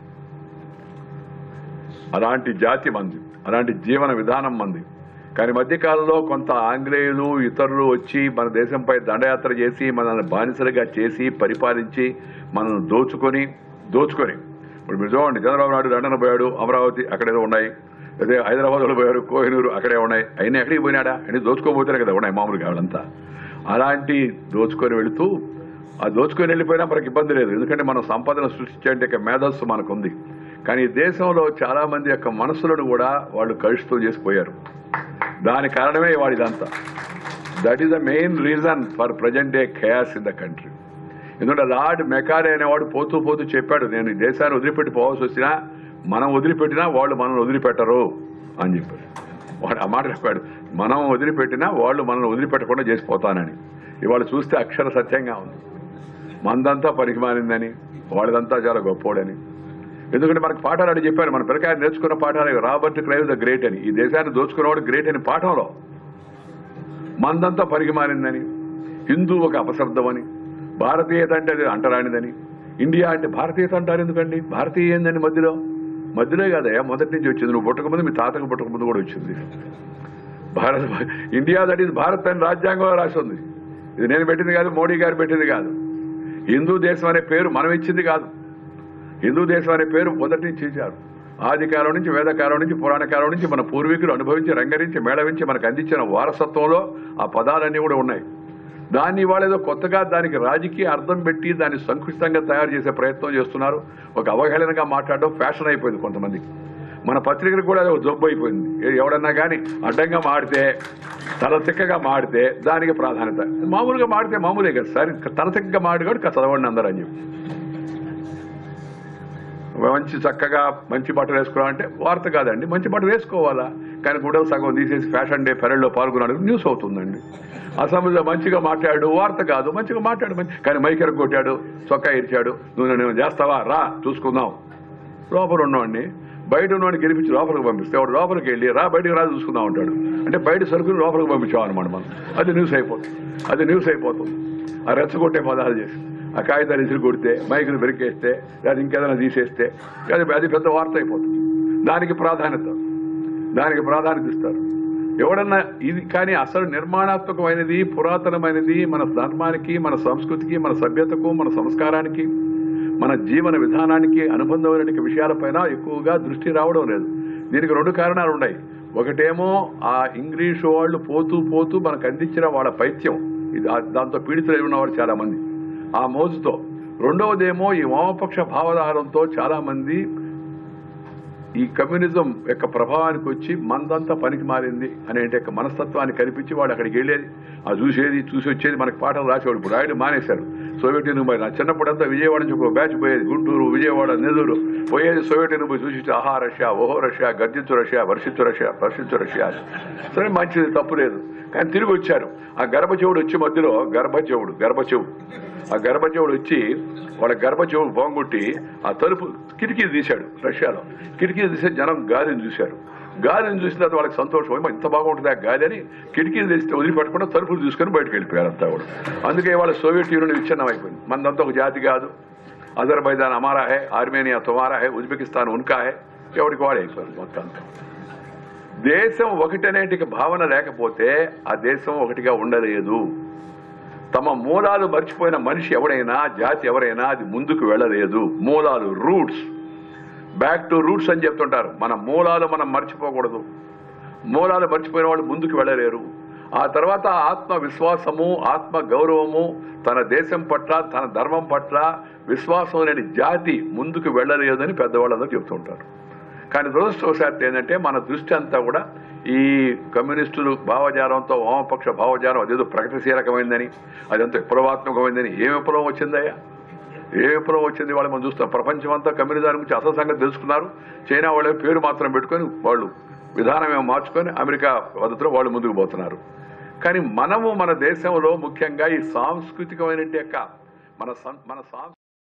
అలాంటి జాతి మంది అలాంటి జీవన విధానం మంది కానీ మధ్యకాలంలో కొంత ఆంగ్లేయులు ఇతరులు వచ్చి మన దేశంపై దండయాత్ర చేసి మనల్ని బానిసలుగా చేసి పరిపాలించి మనల్ని దోచుకొని దోచుకొని ఇప్పుడు మీరు చూడండి చంద్రబాబు నాయుడు లండన్ పోయాడు అమరావతి అక్కడేదో ఉన్నాయి అదే హైదరాబాద్లో పోయారు కోహినూరు అక్కడే ఉన్నాయి అయినా ఎక్కడికి పోయినాడా అని దోచుకోబోతేనే కదా ఉన్నాయి మామూలుగా వాళ్ళంతా అలాంటి దోచుకొని వెళుతూ ఆ దోచుకొని వెళ్ళిపోయినా మనకి ఇబ్బంది లేదు ఎందుకంటే మనం సంపదను సృష్టించే యొక్క మేధస్సు మనకు ఉంది కానీ ఈ దేశంలో చాలా మంది యొక్క మనసులను కూడా వాళ్ళు కలుషితం చేసిపోయారు దాని కారణమే వాడిదంతా that is the main reason for present day chaos in the country ఎందుకంటే లార్డ్ మెకారే అనేవాడు పోతూ పోతూ చెప్పాడు నేను ఈ దేశాన్ని వదిలిపెట్టి పోవాల్సి వచ్చినా మనం వదిలిపెట్టినా వాళ్ళు మనల్ని వదిలిపెట్టరు అని చెప్పారు వాడు ఆ మాట చెప్పాడు మనం వదిలిపెట్టినా వాళ్ళు మనల్ని వదిలిపెట్టకుండా చేసిపోతానని ఇవాళ చూస్తే అక్షర సత్యంగా ఉంది మందంతా పనికి మారిందని వాళ్ళదంతా చాలా గొప్పోడని ఎందుకంటే మనకు పాఠాలు అడిగి చెప్పారు మన పిల్లకాయ నేర్చుకున్న పాఠాలు రాబర్ట్ క్రైవ్ ద గ్రేట్ అని ఈ దేశాన్ని దోచుకున్నవాడు గ్రేట్ అని పాఠంలో మందంతా పనికి మారిందని హిందూ ఒక అపశబ్దం అని భారతీయత అంటే అది అంటరానిదని ఇండియా అంటే భారతీయత అంటారు ఎందుకండి భారతీయ ఏందని మధ్యలో మధ్యలో కాదయ్యా మొదటి నుంచి వచ్చింది నువ్వు పుట్టక ముందు మీ తాతకు పుట్టక ముందు కూడా వచ్చింది Bharat India that is Bharat అని రాజ్యాంగంలో రాసి ఉంది ఇది నేను పెట్టింది కాదు మోడీ గారు పెట్టింది కాదు హిందూ దేశం అనే పేరు మనం ఇచ్చింది కాదు హిందూ దేశం అనే పేరు మొదటి నుంచి ఇచ్చారు ఆదికాలం నుంచి వేదకాలం నుంచి పురాణ కాలం నుంచి మన పూర్వీకులు అనుభవించి రంగరించి మేళవించి మనకు అందించిన వారసత్వంలో ఆ పదాలన్నీ కూడా ఉన్నాయి దాన్ని వాళ్ళేదో కొత్తగా దానికి రాజకీయ అర్థం పెట్టి దాన్ని సంకుచితంగా తయారు చేసే ప్రయత్నం చేస్తున్నారు ఒక అవహేళనగా మాట్లాడడం ఫ్యాషన్ అయిపోయింది కొంతమంది మన పత్రికలకు కూడా అది ఒక జబ్బు అయిపోయింది ఏ- ఎవడన్నా కానీ అడ్డంగా మాడితే తల తిక్కగా మాడితే దానికి ప్రాధాన్యత మామూలుగా మాడితే మామూలే కదా సరే తల తిక్కగా మాడిగాడు చదవండి అందరూ అని చెప్పి మంచి చక్కగా మంచి బట్టలు వేసుకోవాలంటే వార్త కాదండి మంచి బట్టలు వేసుకోవాలా కానీ గుడలు సగం తీసేసి ఫ్యాషన్ డే పెరడ్లో పాల్గొన్నాడు న్యూస్ అవుతుందండి అసెంబ్లీలో మంచిగా మాట్లాడాడు వార్త కాదు మంచిగా మాట్లాడు మంచి కానీ మైకెర కొట్టాడు చొక్కా ఇరిచాడు నువ్వు నేను చేస్తావా రా చూసుకుందాం లోపల ఉన్నవాడిని బయట ఉన్నవాడిని గెలిపించి లోపలికి పంపిస్తే వాడు లోపలికి వెళ్ళి రా బయటకు రా చూసుకుందాం అంటాడు అంటే బయట సరుకులు లోపలికి పంపించాం అనమాట మనం అది న్యూస్ అయిపోతుంది అది న్యూస్ అయిపోతుంది ఆ రెచ్చగొట్టే పదాలు చేసి ఆ కాగితాలు ఇసురు కొడితే మైకులు బెరికేస్తే లేదా ఇంకేదైనా తీసేస్తే అది అది పెద్ద వార్త అయిపోతుంది దానికి ప్రాధాన్యత దానికి ప్రాధాన్యత ఇస్తారు ఎవడన్నా ఇది కానీ అసలు నిర్మాణాత్మకమైనది పురాతనమైనది మన ధర్మానికి మన సంస్కృతికి మన సభ్యతకు మన సంస్కారానికి మన జీవన విధానానికి అనుబంధమైన విషయాలపైన ఎక్కువగా దృష్టి రావడం లేదు దీనికి రెండు కారణాలు ఉన్నాయి ఒకటేమో ఆ ఇంగ్లీషు వాళ్ళు పోతూ పోతూ మనకు అందించిన వాళ్ళ పైత్యం ఇది ఆ- దాంతో పీడితులై ఉన్నవారు చాలా మంది ఆ మోజుతో రెండవదేమో ఈ వామపక్ష భావధారంతో చాలా మంది ఈ కమ్యూనిజం యొక్క ప్రభావానికి వచ్చి మందంతా పనికి మారింది అనే యొక్క మనస్తత్వాన్ని కనిపించి వాళ్ళు అక్కడికి వెళ్ళేది ఆ చూసేది చూసి వచ్చేది మనకి పాటలు రాసేవాడు ఇప్పుడు రాయడం మానేశారు సోవియట్ యూనియన్ పోయి నా చిన్నప్పుడంతా విజయవాడ నుంచి ఒక బ్యాచ్ పోయేది గుంటూరు విజయవాడ నెల్లూరు పోయేది సోవియట్ యూనియన్ పోయి చూసి ఆహా రష్యా ఓహో రష్యా గర్జించు రష్యా వర్షించు రష్యా వర్షించు రష్యా అని. సరే మంచిది తప్పు లేదు కానీ తిరిగి వచ్చారు ఆ గర్భచెవుడు వచ్చి మధ్యలో గర్భచెవుడు గర్భచెవుడు ఆ గర్భచెవుడు వచ్చి వాళ్ళ గర్భచెవుడు బాంగొట్టి ఆ తలుపు కిటికీ తీశాడు రష్యాలో కిటికీ తీసే జనం గాలిని చూశారు గాలిని చూసిన తర్వాత వాళ్ళకి సంతోషం ఏమో ఇంత బాగుంటుంది ఆ గాలి అని కిటికీలు తెస్తే వదిలిపెట్టకుండా తలుపులు తీసుకొని బయటకు వెళ్ళిపోయారు అంతా కూడా అందుకే వాళ్ళ సోవియట్ యూనియన్ విచ్ఛిన్నం అయిపోయింది మనదంతా ఒక జాతి కాదు అజర్బైజాన్ అమారా హే ఆర్మేనియా తుమారా హే ఉజ్బెకిస్తాన్ ఉన్కా హే ఎవరికి వాడే అయిపోయారు మొత్తం అంతా. దేశం ఒకటనేటికి భావన లేకపోతే ఆ దేశం ఒకటిగా ఉండలేదు తమ మూలాలు మర్చిపోయిన మనిషి ఎవడైనా జాతి ఎవరైనా అది ముందుకు వెళ్ళలేదు మూలాలు రూట్స్ బ్యాక్ టు రూట్స్ అని చెప్తుంటారు మన మూలాలు మనం మర్చిపోకూడదు మూలాలు మర్చిపోయిన వాళ్ళు ముందుకు వెళ్ళలేరు ఆ తర్వాత ఆత్మ విశ్వాసము ఆత్మ గౌరవము తన దేశం పట్ల తన ధర్మం పట్ల విశ్వాసం లేని జాతి ముందుకు వెళ్ళలేదని పెద్దవాళ్ళందరూ చెప్తుంటారు కానీ దురదృష్టవశాత్తు ఏంటంటే మన దృష్టి అంతా కూడా ఈ కమ్యూనిస్టులు భావజాలంతో వామపక్ష భావజాలం అదేదో ప్రగతిశీలకమైందని అదంతా విప్లవాత్మకమైందని ఏ విప్లవం వచ్చిందయ్యా ఏ విప్లవం వచ్చింది వాళ్ళు మనం చూస్తాం ప్రపంచం అంతా కమ్యూనిజం గురించి అసలు సంగతి తెలుసుకున్నారు చైనా వాళ్ళ పేరు మాత్రం పెట్టుకొని వాళ్ళు విధానం ఏమో మార్చుకొని అమెరికా పద్ధతిలో వాళ్ళు ముందుకు పోతున్నారు కానీ మనము మన దేశంలో ముఖ్యంగా ఈ సాంస్కృతికమైన యొక్క మన సం- మన సాంస్కృతిక